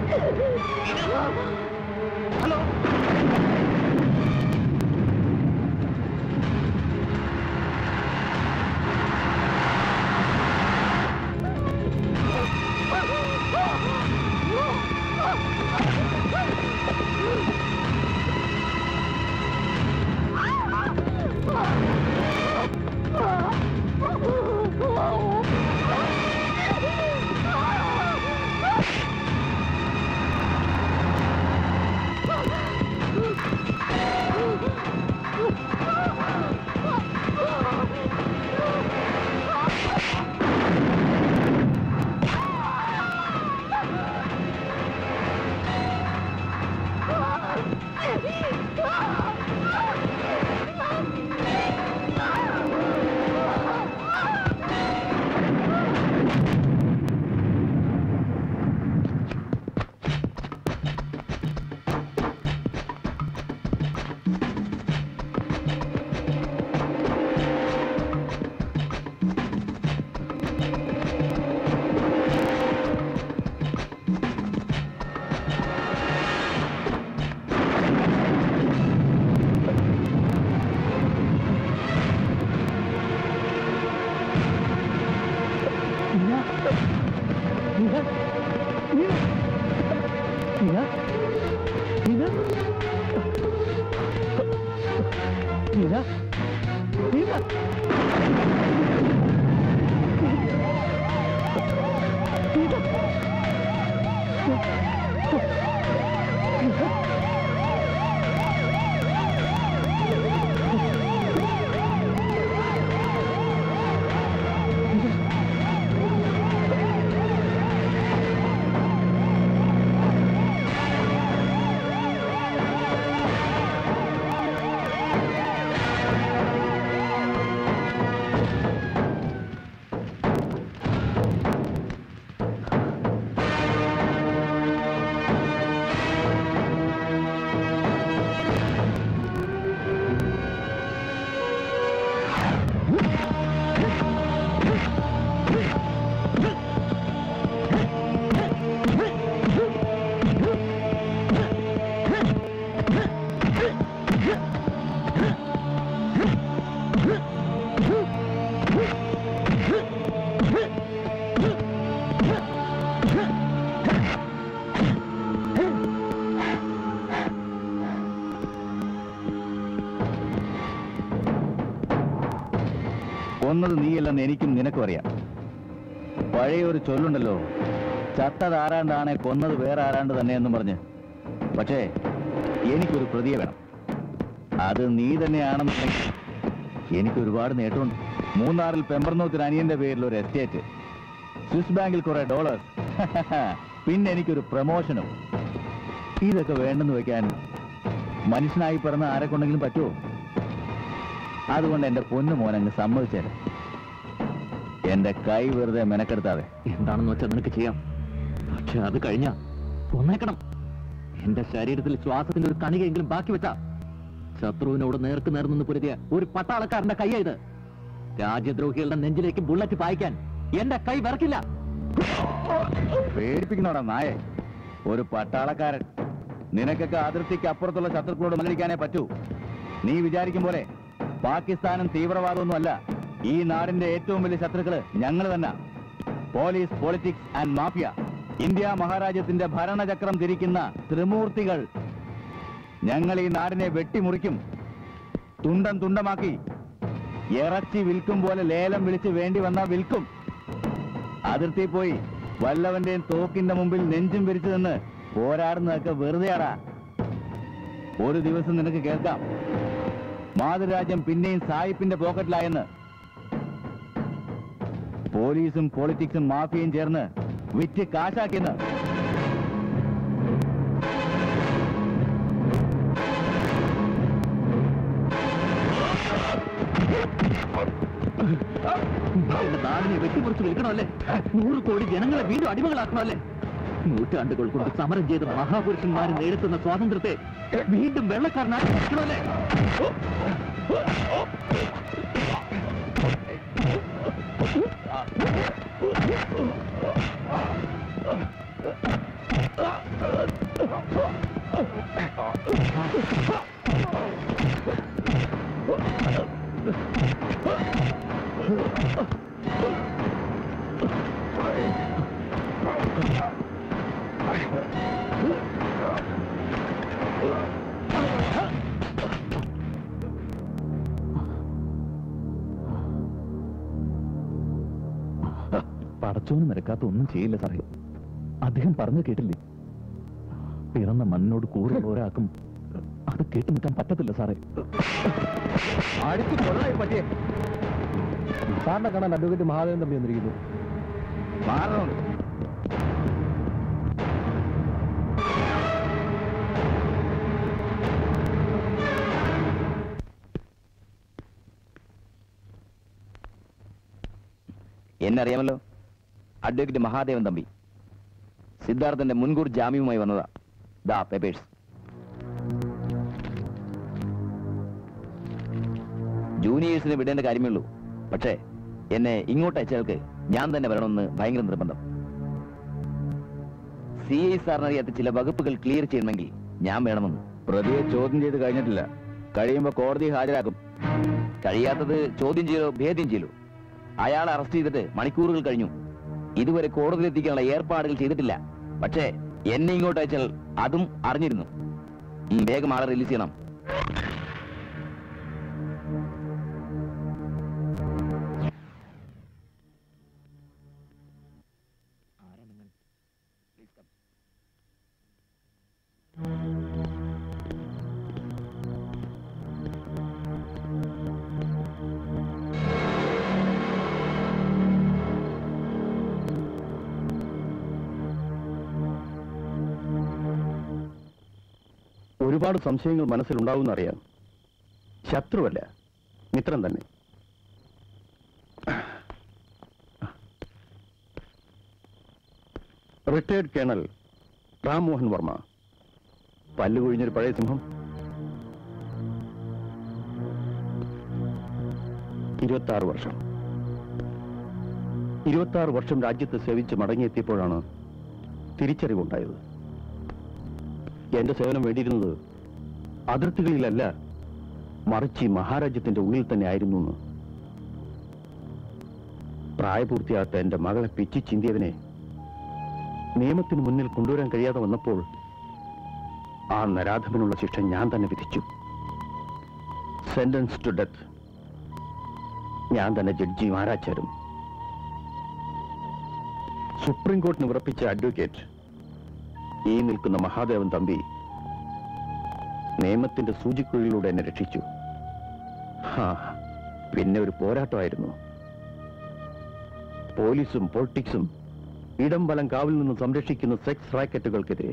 Speaker 11: കൊന്നത് നീയല്ലെന്ന് എനിക്കും നിനക്കും അറിയാം പഴയ ഒരു ചൊല്ലുണ്ടല്ലോ ചത്തത് ആരാണ്ടാണെ കൊന്നത് വേറെ ആരാണ്ട് തന്നെ എന്നും പറഞ്ഞ് പക്ഷേ എനിക്കൊരു പ്രതിയെ വേണം അത് നീ തന്നെയാണെന്നുണ്ടെങ്കിൽ എനിക്ക് ഒരുപാട് നേട്ടമുണ്ട് മൂന്നാറിൽ പെമ്പർനോത്തിന് അനിയന്റെ പേരിൽ ഒരു എസ്റ്റേറ്റ് സ്വിസ് ബാങ്കിൽ കുറെ ഡോളേഴ്സ് പിന്നെ എനിക്കൊരു പ്രമോഷനും ഇതൊക്കെ വേണ്ടെന്ന് വെക്കാൻ മനുഷ്യനായി പിറന്ന ആരെ കൊണ്ടെങ്കിലും പറ്റുമോ അതുകൊണ്ട് എന്റെ പൊന്നു മോൻ അങ്ങ് സമ്മതിച്ചേരെ എന്റെ കൈ വെറുതെ മെനക്കെടുത്താതെ
Speaker 2: എന്താണെന്ന് വെച്ചാൽ നിനക്ക് ചെയ്യാം പക്ഷെ അത് കഴിഞ്ഞ ഒന്നേക്കണം എന്റെ ശരീരത്തിൽ ശ്വാസത്തിന്റെ ഒരു കണികയെങ്കിലും ബാക്കി വെച്ചാ ശത്രുവിനോട് നേർക്ക് നേർ നിന്ന് പൊരുതിയ ഒരു പട്ടാളക്കാരന്റെ കൈയാ ഇത് രാജ്യദ്രോഹികളുടെ നെഞ്ചിലേക്ക് ബുള്ളറ്റ് പായിക്കാൻ എന്റെ കൈ വിറക്കില്ല
Speaker 11: പേടിപ്പിക്കുന്നോടാ നായെ ഒരു പട്ടാളക്കാരൻ നിനക്കൊക്കെ അതിർത്തിക്ക് അപ്പുറത്തുള്ള ശത്രുക്കളോട് മത്സരിക്കാനേ പറ്റൂ നീ വിചാരിക്കും പോലെ പാകിസ്ഥാനും തീവ്രവാദമൊന്നുമല്ല ഈ നാടിന്റെ ഏറ്റവും വലിയ ശത്രുക്കള് ഞങ്ങൾ തന്നെ police politics and mafia India മഹാരാജ്യത്തിന്റെ ഭരണചക്രം തിരിക്കുന്ന ത്രിമൂർത്തികൾ ഞങ്ങൾ ഈ നാടിനെ വെട്ടിമുറിക്കും തുണ്ടം തുണ്ടമാക്കി ഇറച്ചി വിൽക്കും പോലെ ലേലം വിളിച്ച് വേണ്ടി വന്നാ വിൽക്കും അതിർത്തി പോയി വല്ലവന്റെയും തോക്കിന്റെ മുമ്പിൽ നെഞ്ചും വിരിച്ചു നിന്ന് പോരാടുന്നതൊക്കെ വെറുതെയാടാ ഒരു ദിവസം നിനക്ക് കേൾക്കാം മാതൃരാജ്യം പിന്നെയും സായിപ്പിന്റെ പോക്കറ്റിലായെന്ന് പോലീസും പൊളിറ്റിക്സും മാഫിയയും ചേർന്ന് വിറ്റ് കാശാക്കിയെന്ന്
Speaker 2: എന്റെ നാടിനെ വെട്ടിമുറിച്ച് വിൽക്കണമല്ലേ നൂറ് കോടി ജനങ്ങളെ വീണ്ടും അടിമകളാക്കണമല്ലേ നൂറ്റാണ്ടുകൾ കൊണ്ട് സമരം ചെയ്ത മഹാപുരുഷന്മാരെ നേരിടുന്ന സ്വാതന്ത്ര്യത്തെ വീണ്ടും വെള്ളക്കാരനാക്കി വെക്കണമല്ലേ
Speaker 1: പടച്ചോന് നിരക്കാത്ത ഒന്നും ചെയ്യില്ല സാറേ അദ്ദേഹം പറഞ്ഞു കേട്ടില്ലേ പിറന്ന മണ്ണിനോട് കൂറുള്ള ഒരാൾക്കും അത് കേട്ടു നിൽക്കാൻ പറ്റത്തില്ല സാറേ
Speaker 3: അടുത്ത് കൊള്ളായി പറ്റിയേ സാറിനെ കാണാൻ അഡ്വക്കേറ്റ് മഹാദേവൻ തമ്പി വന്നിരിക്കുന്നു
Speaker 11: മാറണം എന്നെ അറിയാമല്ലോ അഡ്വക്കേറ്റ് മഹാദേവൻ തമ്പി സിദ്ധാർത്ഥന്റെ മുൻകൂർ ജാമ്യവുമായി വന്നതാ ദാ പേപ്പേഴ്സ് ജൂനിയേഴ്സിനെ വിടേണ്ട കാര്യമേ ഉള്ളൂ പക്ഷേ എന്നെ ഇങ്ങോട്ട് അയച്ചയാൾക്ക് ഞാൻ തന്നെ വരണമെന്ന് ഭയങ്കര നിർബന്ധം സി ഐ സാറിനറിയാത്ത ചില വകുപ്പുകൾ ക്ലിയർ ചെയ്യണമെങ്കിൽ ഞാൻ വേണമെന്ന് പ്രതിയെ ചോദ്യം ചെയ്ത് കഴിഞ്ഞിട്ടില്ല കഴിയുമ്പോ കോടതി ഹാജരാക്കും കഴിയാത്തത് ചോദ്യം ചെയ്യലോ ഭേദ്യം ചെയ്യലോ അയാളെ അറസ്റ്റ് ചെയ്തിട്ട് മണിക്കൂറുകൾ കഴിഞ്ഞു ഇതുവരെ കോടതിയിൽ എത്തിക്കാനുള്ള ഏർപ്പാടുകൾ ചെയ്തിട്ടില്ല പക്ഷേ എന്നെ ഇങ്ങോട്ട് അയച്ചാൽ അതും അറിഞ്ഞിരുന്നു ഉം, വേഗം ആളെ റിലീസ് ചെയ്യണം
Speaker 9: ഒരുപാട് സംശയങ്ങൾ മനസ്സിലുണ്ടാവുമെന്നറിയാം ശത്രുവല്ല മിത്രം തന്നെ റിട്ടയർഡ് കേണൽ റാം മോഹൻ വർമ്മ പല്ല് കൊഴിഞ്ഞൊരു പഴയ സിംഹം ഇരുപത്തി ആറ് വർഷം ഇരുപത്തി ആറ് വർഷം രാജ്യത്ത് സേവിച്ച് മടങ്ങിയെത്തിയപ്പോഴാണ് തിരിച്ചറിവുണ്ടായത് എന്റെ സേവനം വേണ്ടിയിരുന്നത് അതിർത്തികളിലല്ല മറിച്ച് ഈ മഹാരാജ്യത്തിന്റെ ഉള്ളിൽ തന്നെ ആയിരുന്നു എന്ന് പ്രായപൂർത്തിയാത്ത എന്റെ മകളെ പിച്ചി ചിന്തിയവനെ നിയമത്തിന് മുന്നിൽ കൊണ്ടുവരാൻ കഴിയാതെ വന്നപ്പോൾ ആ നരാധമനുള്ള ശിക്ഷ ഞാൻ തന്നെ വിധിച്ചു സെന്റൻസ് ടു ഡെത്ത് ഞാൻ തന്നെ ജഡ്ജി ആരാച്ചാരും സുപ്രീം കോടതിന് ഉറപ്പിച്ച അഡ്വക്കേറ്റ് ഈ നിൽക്കുന്ന മഹാദേവൻ തമ്പി നിയമത്തിന്റെ സൂചിക്കുഴിയിലൂടെ എന്നെ രക്ഷിച്ചു ഹാ പിന്നെ ഒരു പോരാട്ടമായിരുന്നു പോലീസും പൊളിറ്റിക്സും ഇടം വലം കാവിൽ നിന്ന് സംരക്ഷിക്കുന്ന സെക്സ് റാക്കറ്റുകൾക്കെതിരെ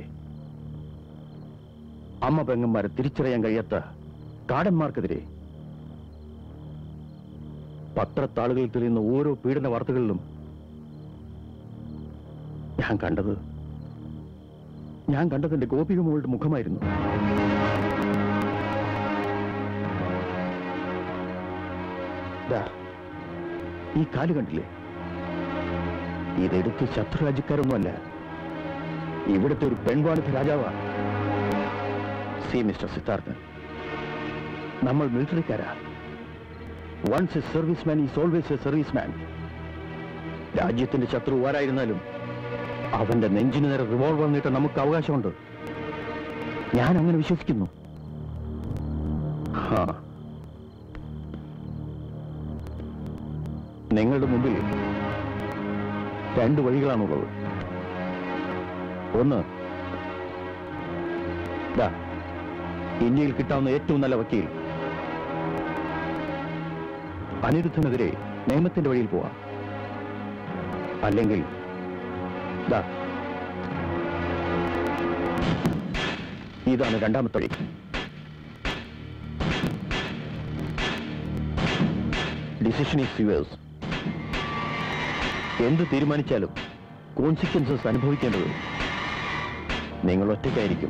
Speaker 9: അമ്മ പെങ്ങന്മാരെ തിരിച്ചറിയാൻ കഴിയാത്ത കാടന്മാർക്കെതിരെ പത്രത്താളുകളിൽ തെളിയുന്ന ഓരോ പീഡന വാർത്തകളിലും ഞാൻ കണ്ടത് ഞാൻ കണ്ടതിന്റെ ഗോപികമോളുടെ മുഖമായിരുന്നു ദാ, ഈ കാല് കണ്ടില്ലേ ഇതെടുത്ത് ശത്രുരാജ്യക്കാരൊന്നുമല്ല ഇവിടുത്തെ ഒരു പെൺവാണിഭ രാജാവാണ് സി മിസ്റ്റർ സിദ്ധാർത്ഥൻ നമ്മൾ മിലിറ്ററിക്കാരാ once a service man is always a service man രാജ്യത്തിന്റെ ശത്രു ആരായിരുന്നാലും അവന്റെ നെഞ്ചിന് നേരെ റിവോൾവർ നീട്ടാൻ നമുക്ക് അവകാശമുണ്ട് ഞാൻ അങ്ങനെ വിശ്വസിക്കുന്നു ഹാ. നിങ്ങളുടെ മുമ്പിൽ രണ്ട് വഴികളാണുള്ളത് ഒന്ന് ദാ, ഇന്ത്യയിൽ കിട്ടാവുന്ന ഏറ്റവും നല്ല വക്കീൽ അനിരുദ്ധനെതിരെ നിയമത്തിന്റെ വഴിയിൽ പോവാം അല്ലെങ്കിൽ ദാ, ഇതാണ് രണ്ടാമത്തെ വഴി ഡിസിഷൻ ഈസ് യുവേഴ്സ് എന്ത് തീരുമാനിച്ചാലും കോൺസിക്വൻസസ് അനുഭവിക്കേണ്ടത് നിങ്ങൾ ഒറ്റയ്ക്കായിരിക്കും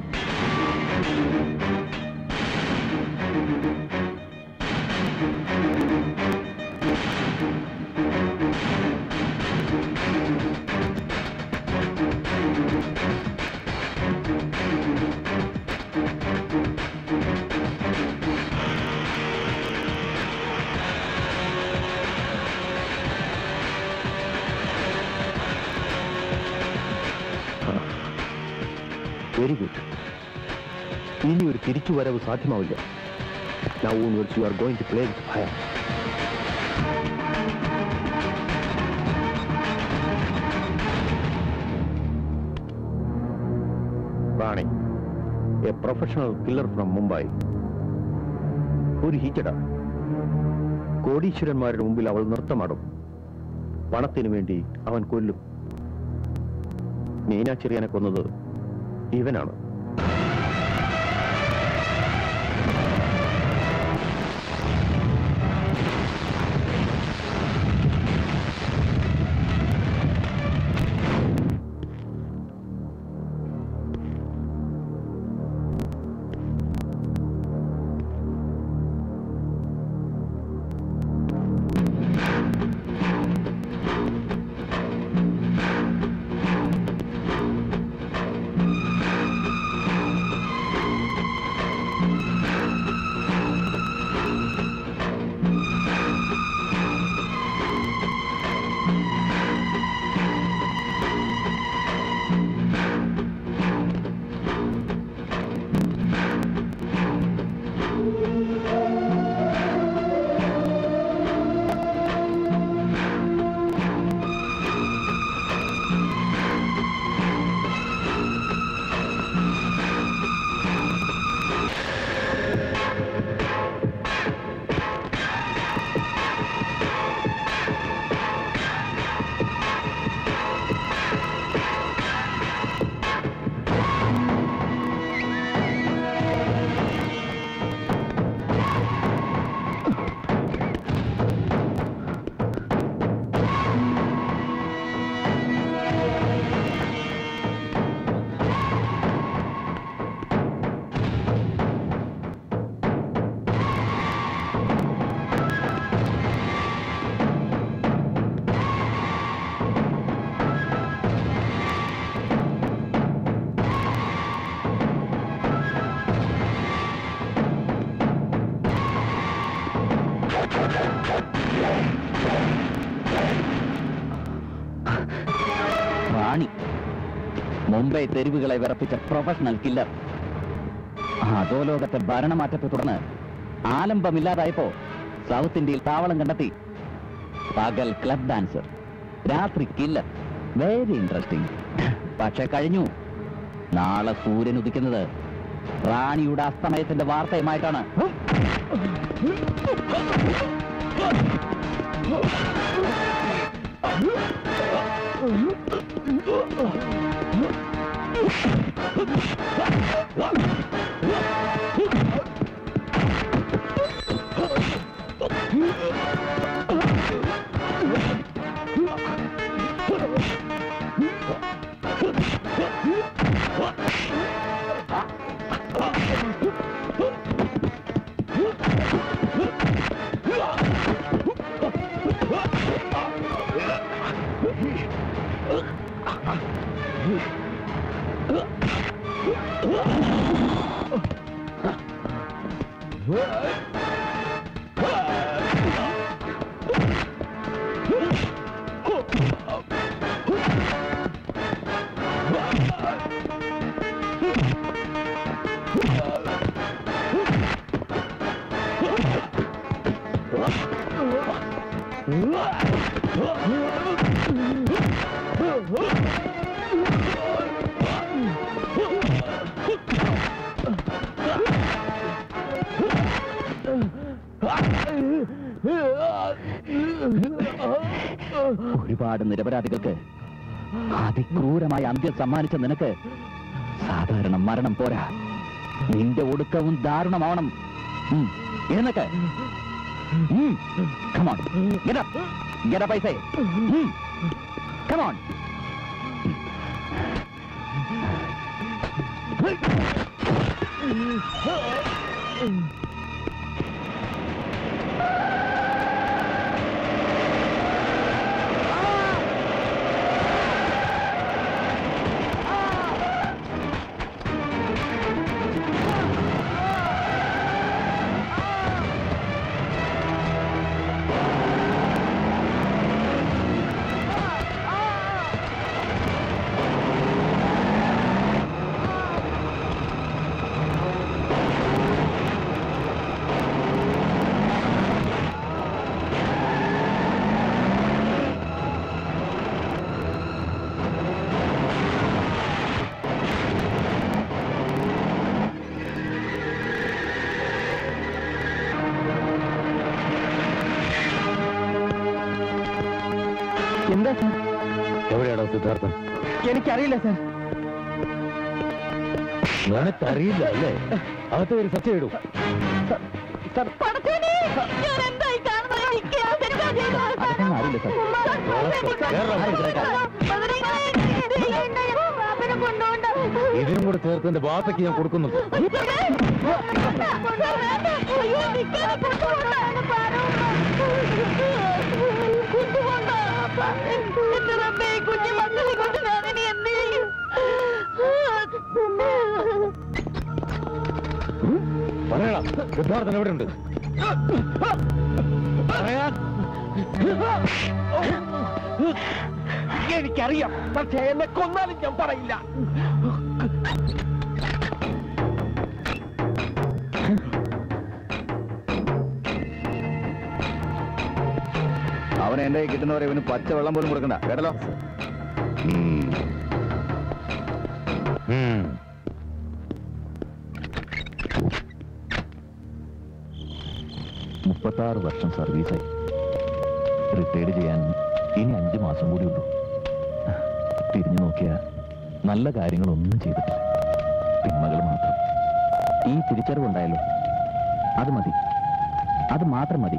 Speaker 9: വെരി ഗുഡ് ഇനി ഒരു തിരിച്ചുവരവ് സാധ്യമാവില്ല now onwards you are going to play with fire Rani a professional killer from Mumbai ഒരു ഹീറ്റഡ കോടീശ്വരന്മാരുടെ മുമ്പിൽ അവൾ നൃത്തമാടും പണത്തിനു വേണ്ടി അവൻ കൊല്ലും മീനാച്ചെറിയാനെ കൊന്നത് ഇവനാണ്
Speaker 2: റാണി മുംബൈ തെരുവുകളെ വിറപ്പിച്ച പ്രൊഫഷണൽ കില്ലർ അധോലോകത്തെ ഭരണമാറ്റത്തെ തുടർന്ന് ആലംബമില്ലാതായപ്പോ സൗത്ത് ഇന്ത്യയിൽ താവളം കണ്ടെത്തി പകൽ ക്ലബ് ഡാൻസർ രാത്രി കില്ലർ വെരി ഇൻട്രസ്റ്റിംഗ് പക്ഷെ കഴിഞ്ഞു നാളെ സൂര്യൻ ഉദിക്കുന്നത് റാണിയുടെ അസ്തമയത്തിന്റെ വാർത്തയുമായിട്ടാണ് ഒരുപാട് നിരപരാധികൾക്ക് അതിക്രൂരമായ അന്ത്യം സമ്മാനിച്ച നിനക്ക് സാധാരണ മരണം പോരാ നിന്റെ ഒടുക്കവും ദാരുണമാവണം ഉം, എഴുന്നേക്ക് ഉം, come on, get up, get up, I say. Um, come on.
Speaker 3: Sir
Speaker 8: എവിടെയാണോ സിദ്ധാർത്ഥൻ
Speaker 3: എനിക്കറിയില്ല സാർ
Speaker 8: നിനക്കറിയില്ല അല്ലേ അകത്ത് കയറി സത്യം ഇടൂ
Speaker 3: സാർ
Speaker 2: അതൊന്നും അറിയില്ല സാർ
Speaker 8: ഇതിനും കൂടെ ചേർത്ത് എന്റെ ബാപ്പയ്ക്ക് ഞാൻ കൊടുക്കുന്നുണ്ട് പറയണം സിദ്ധാർത്ഥൻ എവിടെ ഉണ്ട് പറയാൻ
Speaker 3: എനിക്കറിയാം പക്ഷേ എന്നെ കൊന്നാലും ഞാൻ പറയില്ല
Speaker 11: അവനെ എന്റെ കയ്യിൽ കിട്ടുന്നവരെ ഇവന് പച്ച വെള്ളം പോലും കൊടുക്കണ്ട കേട്ടല്ലോ
Speaker 2: മുപ്പത്താറ് വർഷം സർവീസായി റിട്ടയർഡ് ചെയ്യാൻ ഇനി അഞ്ച് മാസം കൂടി ഉള്ളൂ തിരിഞ്ഞു നോക്കിയ നല്ല കാര്യങ്ങളൊന്നും ചെയ്തിട്ടില്ല തിന്മകൾ മാത്രം ഈ തിരിച്ചറിവുണ്ടായല്ലോ അത് മതി അത് മാത്രം മതി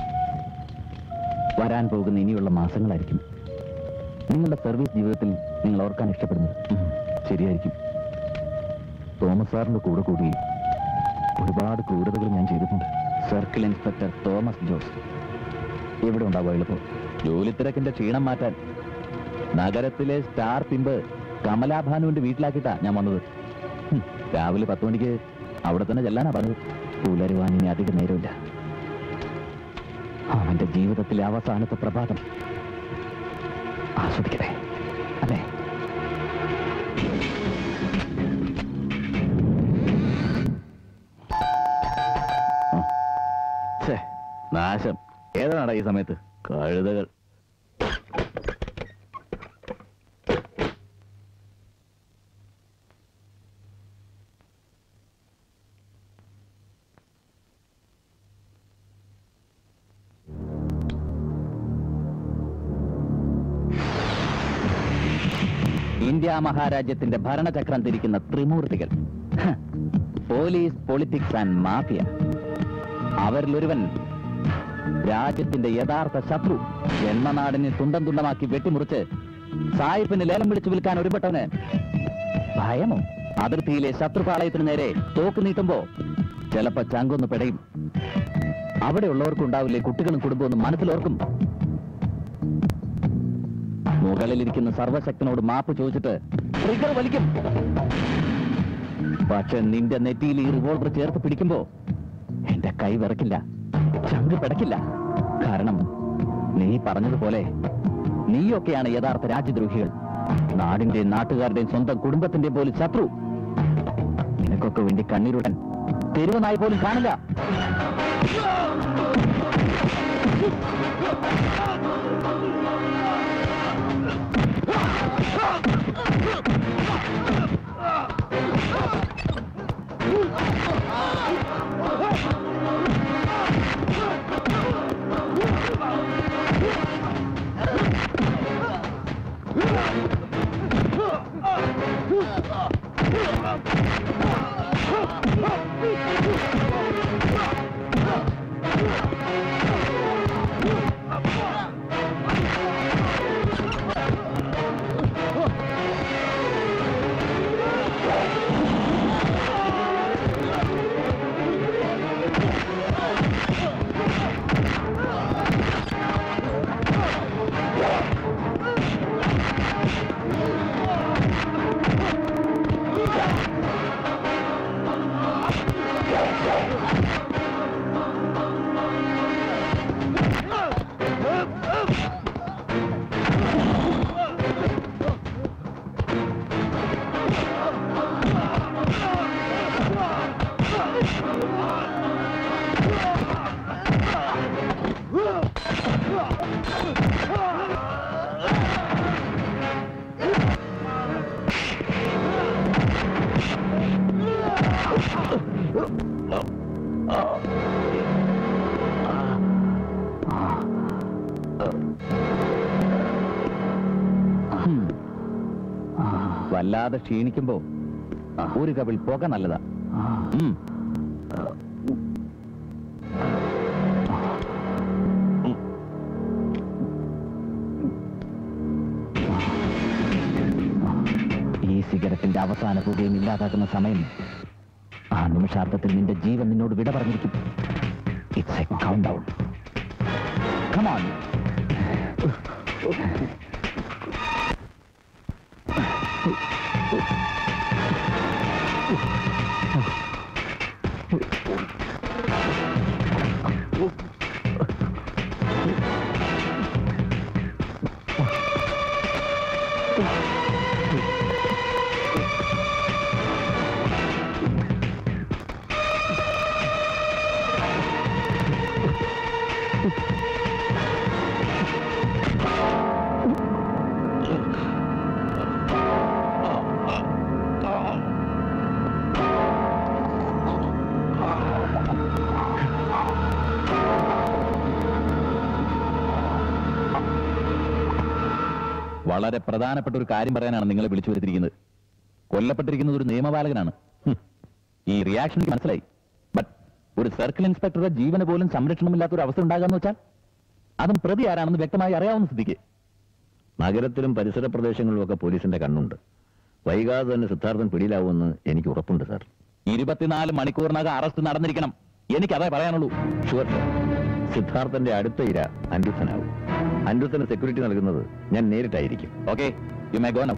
Speaker 2: വരാൻ പോകുന്ന ഇനിയുള്ള മാസങ്ങളായിരിക്കും നിങ്ങളുടെ സർവീസ് ജീവിതത്തിൽ നിങ്ങൾ ഓർക്കാൻ ഇഷ്ടപ്പെടുന്നത് ഉം, ശരിയായിരിക്കും തോമസ് സാറിന്റെ കൂടെ കൂടി ഒരുപാട് ക്രൂരതകൾ ഞാൻ ചെയ്തിട്ടുണ്ട് സർക്കിൾ ഇൻസ്പെക്ടർ തോമസ് ജോസ് ഇവിടെ ഉണ്ടാവുക എളുപ്പം ജോലി തിരക്കിന്റെ ക്ഷീണം മാറ്റാൻ നഗരത്തിലെ സ്റ്റാർ പിമ്പ് കമലാഭാനുവിന്റെ വീട്ടിലാക്കിയിട്ടാ ഞാൻ വന്നത് ഹും, രാവിലെ പത്ത് മണിക്ക് അവിടെ തന്നെ ചെല്ലാനാ പറഞ്ഞത് പുലരുവാൻ ഇനി അധിക നേരമില്ല അവന്റെ ജീവിതത്തിലെ അവസാനത്തെ പ്രഭാതം ആസ്വദിക്കട്ടെ അല്ലേ
Speaker 11: ഛേ, നാശം ഏതാണടാ ഈ സമയത്ത് കഴുതകൾ
Speaker 2: ഇന്ത്യ മഹാരാജ്യത്തിന്റെ ഭരണചക്രം തിരിക്കുന്ന ത്രിമൂർത്തികൾ ഹ, പോലീസ് പൊളിറ്റിക്സ് ആൻഡ് മാഫിയ അവരിലൊരുവൻ രാജ്യത്തിന്റെ യഥാർത്ഥ ശത്രു ജന്മനാടിനെ തുണ്ടം തുണ്ടമാക്കി വെട്ടിമുറിച്ച് സായിപ്പിന് ലേലം വിളിച്ചു വിൽക്കാൻ ഒരുപെട്ടവന് ഭയമോ അതിർത്തിയിലെ ശത്രുപാളയത്തിന് നേരെ തോക്ക് നീട്ടുമ്പോ ചിലപ്പോ ചങ്കൊന്ന് പിടയും അവിടെയുള്ളവർക്കുണ്ടാവില്ലേ കുട്ടികളും കുടുംബവും മനസ്സിലോർക്കും മുകളിലിരിക്കുന്ന സർവശക്തനോട് മാപ്പ് ചോദിച്ചിട്ട് ട്രിഗർ വലിക്കും പക്ഷെ നിന്റെ നെറ്റിയിൽ ഈ റിവോൾവർ ചേർത്ത് പിടിക്കുമ്പോ എന്റെ കൈ വിറക്കില്ല ചങ്ക് പിടക്കില്ല കാരണം നീ പറഞ്ഞതുപോലെ നീയൊക്കെയാണ് യഥാർത്ഥ രാജ്യദ്രോഹികൾ നാടിന്റെയും നാട്ടുകാരുടെയും സ്വന്തം കുടുംബത്തിന്റെയും പോലും ശത്രു നിനക്കൊക്കെ വേണ്ടി കണ്ണീരുടൻ തെരുവനായി പോലും കാണില്ല
Speaker 11: വല്ലാതെ ക്ഷീണിക്കുമ്പോ ഒരു കവിൾ പോക നല്ലതാ ഉം. ഈ സിഗരറ്റിന്റെ അവസാന പുകയും ഇല്ലാതാക്കുന്ന സമയം ആ നിമിഷാർത്ഥത്തിൽ നിന്റെ ജീവൻ നിന്നോട് വിട പറഞ്ഞിരിക്കും it's a countdown come on വളരെ പ്രധാനപ്പെട്ട ഒരു കാര്യം പറയാനാണ് നിങ്ങളെ വിളിച്ചു വരുത്തിയിരിക്കുന്നത് കൊല്ലപ്പെട്ടിരിക്കുന്നത് ഒരു നിയമപാലകനാണ് ഹും. ഈ റിയാക്ഷൻ എനിക്ക് മനസ്സിലായി ബട്ട് ഒരു സർക്കിൾ ഇൻസ്പെക്ടറുടെ ജീവന് പോലും സംരക്ഷണമില്ലാത്ത ഒരു അവസ്ഥ ഉണ്ടാകാന്ന് വെച്ചാൽ അതും പ്രതി ആരാണെന്ന് വ്യക്തമായി അറിയാവുന്ന സ്ഥിതിക്ക്
Speaker 1: നഗരത്തിലും പരിസര പ്രദേശങ്ങളിലും ഒക്കെ പോലീസിന്റെ കണ്ണുണ്ട് വൈകാതെ തന്നെ സിദ്ധാർത്ഥൻ പിടിയിലാവുമെന്ന് എനിക്ക് ഉറപ്പുണ്ട് സാർ
Speaker 11: ഇരുപത്തിനാല് മണിക്കൂറിനകം അറസ്റ്റ് നടന്നിരിക്കണം എനിക്കതേ പറയാനുള്ളൂ
Speaker 1: ഷുവർ സാർ സിദ്ധാർത്ഥന്റെ അടുത്ത ഇര അൻഡുസനാവും അൻഡുസന് സെക്യൂരിറ്റി നൽകുന്നത് ഞാൻ നേരിട്ടായിരിക്കും
Speaker 11: okay you may go now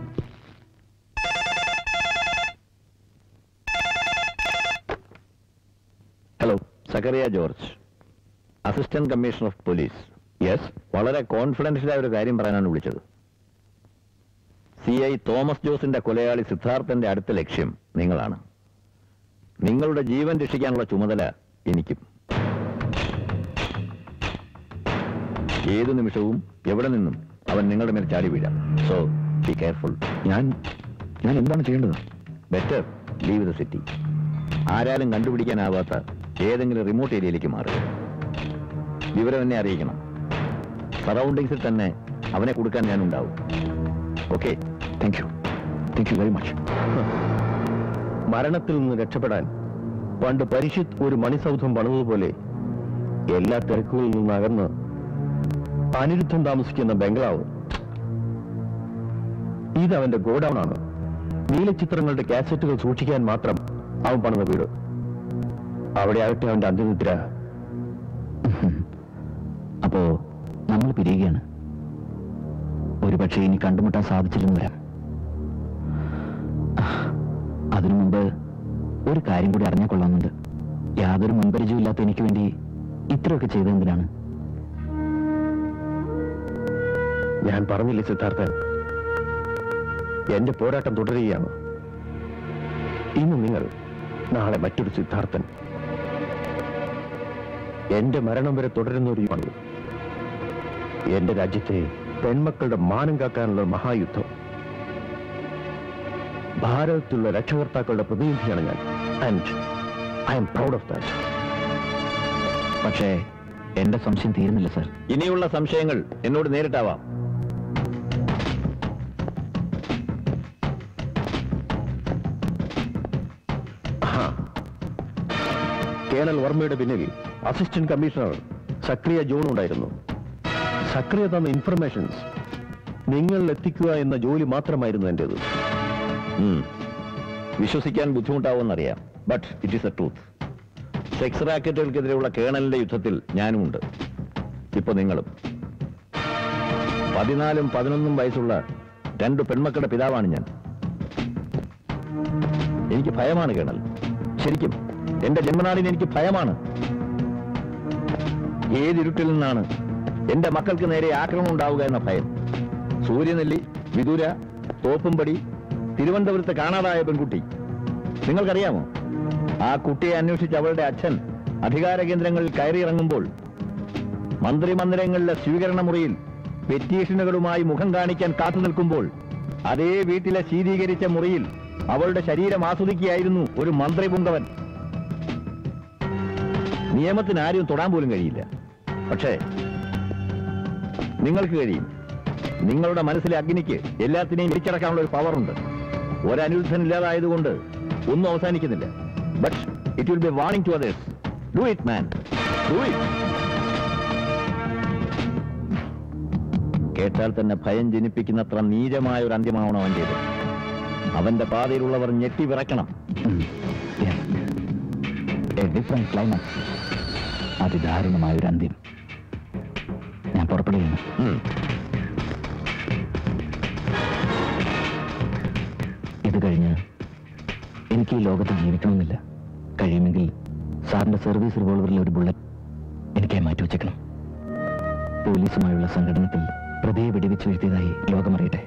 Speaker 1: hello Zachariah George assistant commissioner of police yes വളരെ കോൺഫിഡൻഷ്യലായ ഒരു കാര്യം പറയാനാണ് വിളിച്ചത് സി ഐ തോമസ് ജോസിന്റെ കൊലയാളി സിദ്ധാർത്ഥന്റെ അടുത്ത ലക്ഷ്യം നിങ്ങളാണ് നിങ്ങളുടെ ജീവൻ രക്ഷിക്കാനുള്ള ചുമതല എനിക്കും ഏതു നിമിഷവും എവിടെ നിന്നും അവൻ നിങ്ങളുടെ മേൽ ചാടി വീഴാം സോ ബി കെയർഫുൾ ഞാൻ ഞാൻ എന്താണ് ചെയ്യേണ്ടത് ബെറ്റർ ലീവ് ദ സിറ്റി ആരാലും കണ്ടുപിടിക്കാനാവാത്ത ഏതെങ്കിലും റിമോട്ട് ഏരിയയിലേക്ക് മാറുക വിവരം എന്നെ അറിയിക്കണം സറൗണ്ടിങ്സിൽ തന്നെ അവനെ കൊടുക്കാൻ ഞാൻ ഉണ്ടാവും okay thank you thank you very much മരണത്തിൽ നിന്ന് രക്ഷപ്പെടാൻ പണ്ട് പരിഷിത്ത് ഒരു മണിസൗധം പണിതുപോലെ എല്ലാ തിരക്കുകളിൽ നിന്ന് അകന്ന് അനിരുദ്ധം താമസിക്കുന്ന ബംഗ്ലാവ് ഇത് അവന്റെ ഗോഡൌൺ ആണ് നീലച്ചിത്രങ്ങളുടെ കാസറ്റുകൾ സൂക്ഷിക്കാൻ മാത്രം അവൻ പണിത വീട് അവിടെ ആകട്ടെ അവന്റെ അന്ത്യനിദ്ര
Speaker 11: അപ്പോ നമ്മൾ പിരിയുകയാണ് ഒരുപക്ഷെ ഇനി കണ്ടുമുട്ടാൻ സാധിച്ചില്ലെന്ന് വരാം അതിനു മുമ്പ് ഒരു കാര്യം കൂടി അറിഞ്ഞാൽ കൊള്ളാമെന്നുണ്ട് യാതൊരു മുൻപരിചയമില്ലാത്ത എനിക്ക് വേണ്ടി ഇത്രയൊക്കെ ചെയ്തെന്തിനാണ്
Speaker 1: ഞാൻ പറഞ്ഞില്ലേ സിദ്ധാർത്ഥൻ എന്റെ പോരാട്ടം തുടരുകയാണ് ഇന്ന് നിങ്ങൾ നാളെ മറ്റൊരു സിദ്ധാർത്ഥൻ എന്റെ മരണം വരെ തുടരുന്ന ഒരു യുവാണ് എന്റെ രാജ്യത്തെ പെൺമക്കളുടെ മാനം കാക്കാനുള്ള ഒരു മഹായുദ്ധം ഭാരതത്തിലുള്ള രക്ഷകർത്താക്കളുടെ പ്രതിനിധിയാണ് ഞാൻ and I'm proud of that
Speaker 11: പക്ഷേ എന്റെ സംശയം തീരുന്നില്ല സർ
Speaker 1: ഇനിയുള്ള സംശയങ്ങൾ എന്നോട് നേരിട്ടാവാം ആഹാ. കേണൽ വർമ്മയുടെ പിന്നിൽ അസിസ്റ്റന്റ് കമ്മീഷണർ സക്രിയ ജോൺ ഉണ്ടായിരുന്നു സക്രിയ തന്ന ഇൻഫർമേഷൻസ് നിങ്ങൾ എത്തിക്കുക എന്ന ജോലി മാത്രമായിരുന്നു എന്റേത് വിശ്വസിക്കാൻ ബുദ്ധിമുട്ടാവുമെന്നറിയാം but it is a truth sex റാക്കറ്റുകൾക്കെതിരെയുള്ള കേണലിന്റെ യുദ്ധത്തിൽ ഞാനുമുണ്ട് ഇപ്പൊ നിങ്ങളും പതിനാലും പതിനൊന്നും വയസ്സുള്ള രണ്ട് പെൺമക്കളുടെ പിതാവാണ് ഞാൻ എനിക്ക് ഭയമാണ് കേണൽ ശരിക്കും എന്റെ ജന്മനാടിന് എനിക്ക് ഭയമാണ് ഏതിരുട്ടിൽ നിന്നാണ് എന്റെ മക്കൾക്ക് നേരെ ആക്രമണം ഉണ്ടാവുക എന്ന ഭയം സൂര്യനെല്ലി വിദുര തോപ്പുംപടി തിരുവനന്തപുരത്ത് കാണാതായ പെൺകുട്ടി നിങ്ങൾക്കറിയാമോ ആ കുട്ടിയെ അന്വേഷിച്ച് അവളുടെ അച്ഛൻ അധികാര കേന്ദ്രങ്ങളിൽ കയറിയിറങ്ങുമ്പോൾ മന്ത്രിമന്ദിരങ്ങളിലെ സ്വീകരണ മുറിയിൽ പെറ്റീഷനുകളുമായി മുഖം കാണിക്കാൻ കാത്തു നിൽക്കുമ്പോൾ അതേ വീട്ടിലെ ശീതീകരിച്ച മുറിയിൽ അവളുടെ ശരീരം ആസ്വദിക്കുകയായിരുന്നു ഒരു മന്ത്രി പുങ്കവൻ നിയമത്തിന് ആരും തൊടാൻ പോലും കഴിയില്ല പക്ഷേ നിങ്ങൾക്ക് കഴിയും നിങ്ങളുടെ മനസ്സിലെ അഗ്നിക്ക് എല്ലാത്തിനെയും പിടിച്ചടക്കാനുള്ള ഒരു പവറുണ്ട് ഒരനിരുദ്ധൻ ഇല്ലാതായതുകൊണ്ട് ഒന്നും അവസാനിക്കുന്നില്ല but it will be warning to others do it man do it കേട്ടാൽ തന്നെ ഭയം ജനിപ്പിക്കുന്നത്ര നീചമായ ഒരു അന്ത്യമാവണം അവൻ്റേത് അവന്റെ പാതയിലുള്ളവർ ഞെട്ടി വിറയ്ക്കണം
Speaker 2: ഡിഫറെന്റ് ക്ലൈമാക്സ് അതിദാരുണമായ ഒരു അന്ത്യം ഞാൻ പുറപ്പെടുകയാണ്
Speaker 1: ഉം.
Speaker 2: ഇത് കഴിഞ്ഞ് എനിക്ക് ഈ ലോകത്ത് ജീവിക്കണമെന്നില്ല കഴിയുമെങ്കിൽ സാറിന്റെ സർവീസ് റിവോൾവറിലെ ഒരു ബുള്ളറ്റ് എനിക്കായി മാറ്റി വെച്ചേക്കണം പോലീസുമായുള്ള സംഘടനത്തിൽ പ്രതിയെ വെടിവെച്ച് വീഴ്ത്തിയതായി ലോകമറിയട്ടെ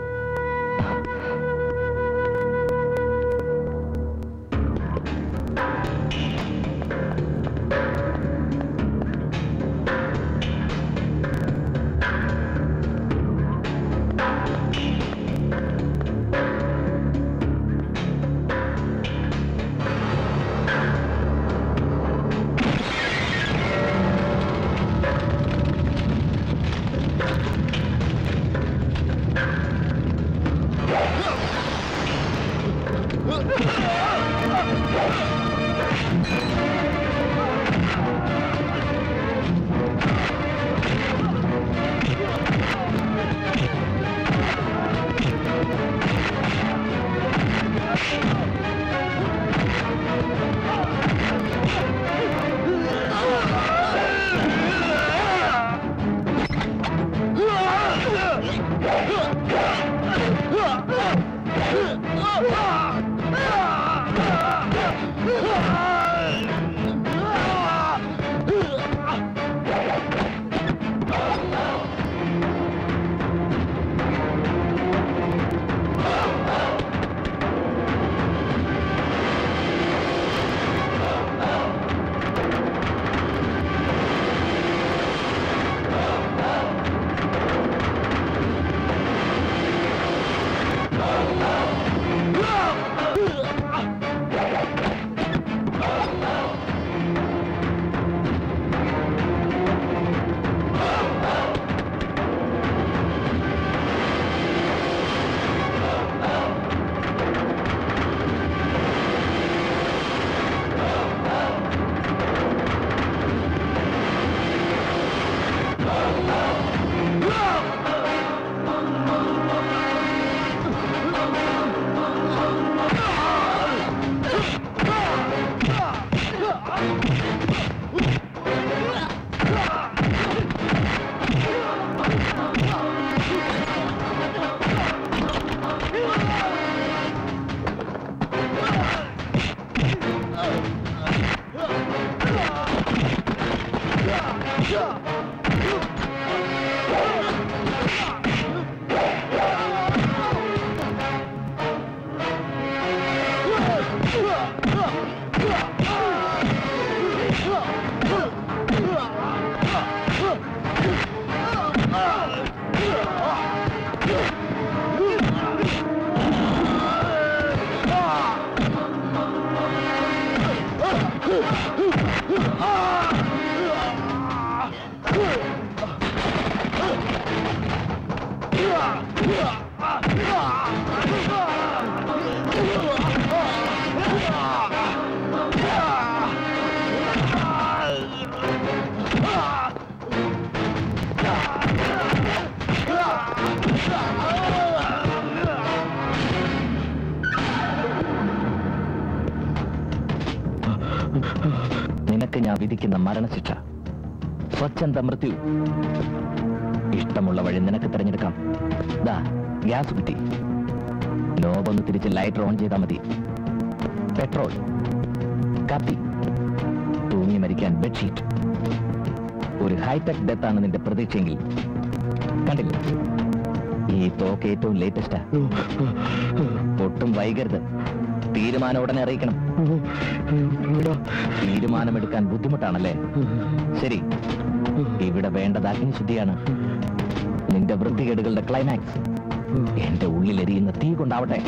Speaker 2: നിനക്ക് ഞാൻ വിധിക്കുന്ന മരണശിക്ഷ സ്വച്ഛന്ത മൃത്യു ഇഷ്ടമുള്ള വഴി നിനക്ക് തിരഞ്ഞെടുക്കാം ദാ ഗ്യാസ് കുറ്റി നോബൊന്ന് തിരിച്ച് ലൈറ്റർ ഓൺ ചെയ്താൽ മതി പെട്രോൾ കത്തി തൂങ്ങി മരിക്കാൻ ബെഡ്ഷീറ്റ് ഒരു ഹൈടെക് ഡെത്ത് ആണ് നിന്റെ പ്രതീക്ഷയെങ്കിൽ കണ്ടില്ല ഈ തോക്ക് ഏറ്റവും ലേറ്റസ്റ്റാ ഒട്ടും വൈകരുത് തീരുമാനം ഉടനെ അറിയിക്കണം തീരുമാനമെടുക്കാൻ ബുദ്ധിമുട്ടാണല്ലേ ശരി ഇവിടെ വേണ്ടത് അഗ്നിശുദ്ധിയാണ് നിന്റെ വൃത്തികേടുകളുടെ ക്ലൈമാക്സ് എന്റെ ഉള്ളിൽ എരിയുന്ന തീ കൊണ്ടാവട്ടെ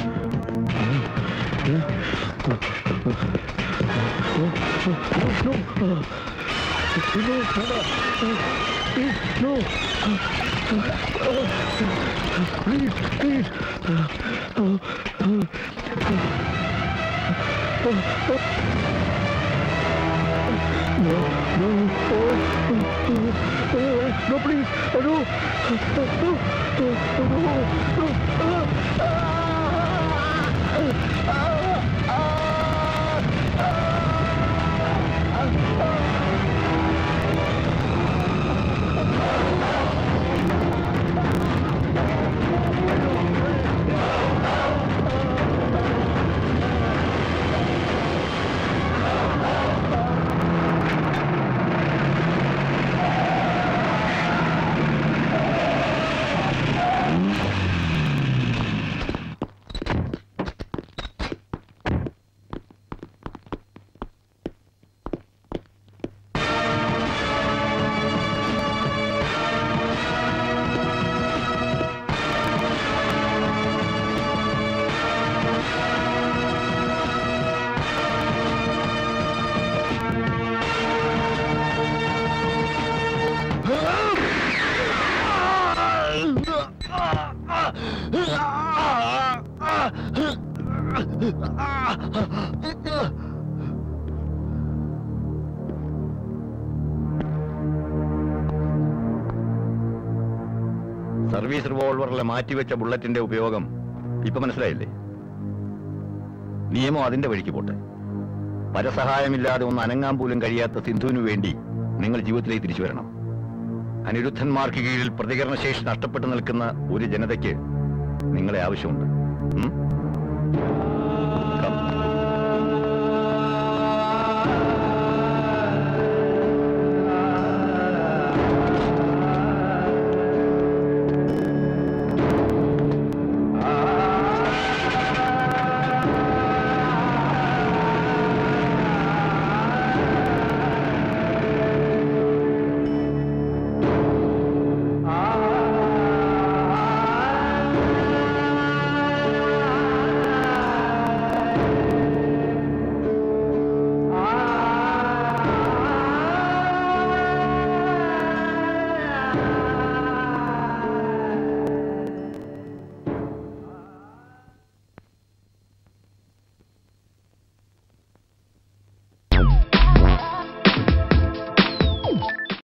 Speaker 1: സർവീസ് റിവോൾവറിലെ മാറ്റിവെച്ച ബുള്ളറ്റിന്റെ ഉപയോഗം ഇപ്പൊ മനസ്സിലായില്ലേ നിയമം അതിന്റെ വഴിക്ക് പോട്ടെ പരസഹായമില്ലാതെ ഒന്ന് അനങ്ങാൻ പോലും കഴിയാത്ത സിന്ധുവിനു വേണ്ടി നിങ്ങൾ ജീവിതത്തിലേക്ക് തിരിച്ചു വരണം അനിരുദ്ധന്മാർക്ക് കീഴിൽ പ്രതികരണശേഷി നഷ്ടപ്പെട്ടു നിൽക്കുന്ന ഒരു ജനതയ്ക്ക് നിങ്ങളെ ആവശ്യമുണ്ട് ഉം?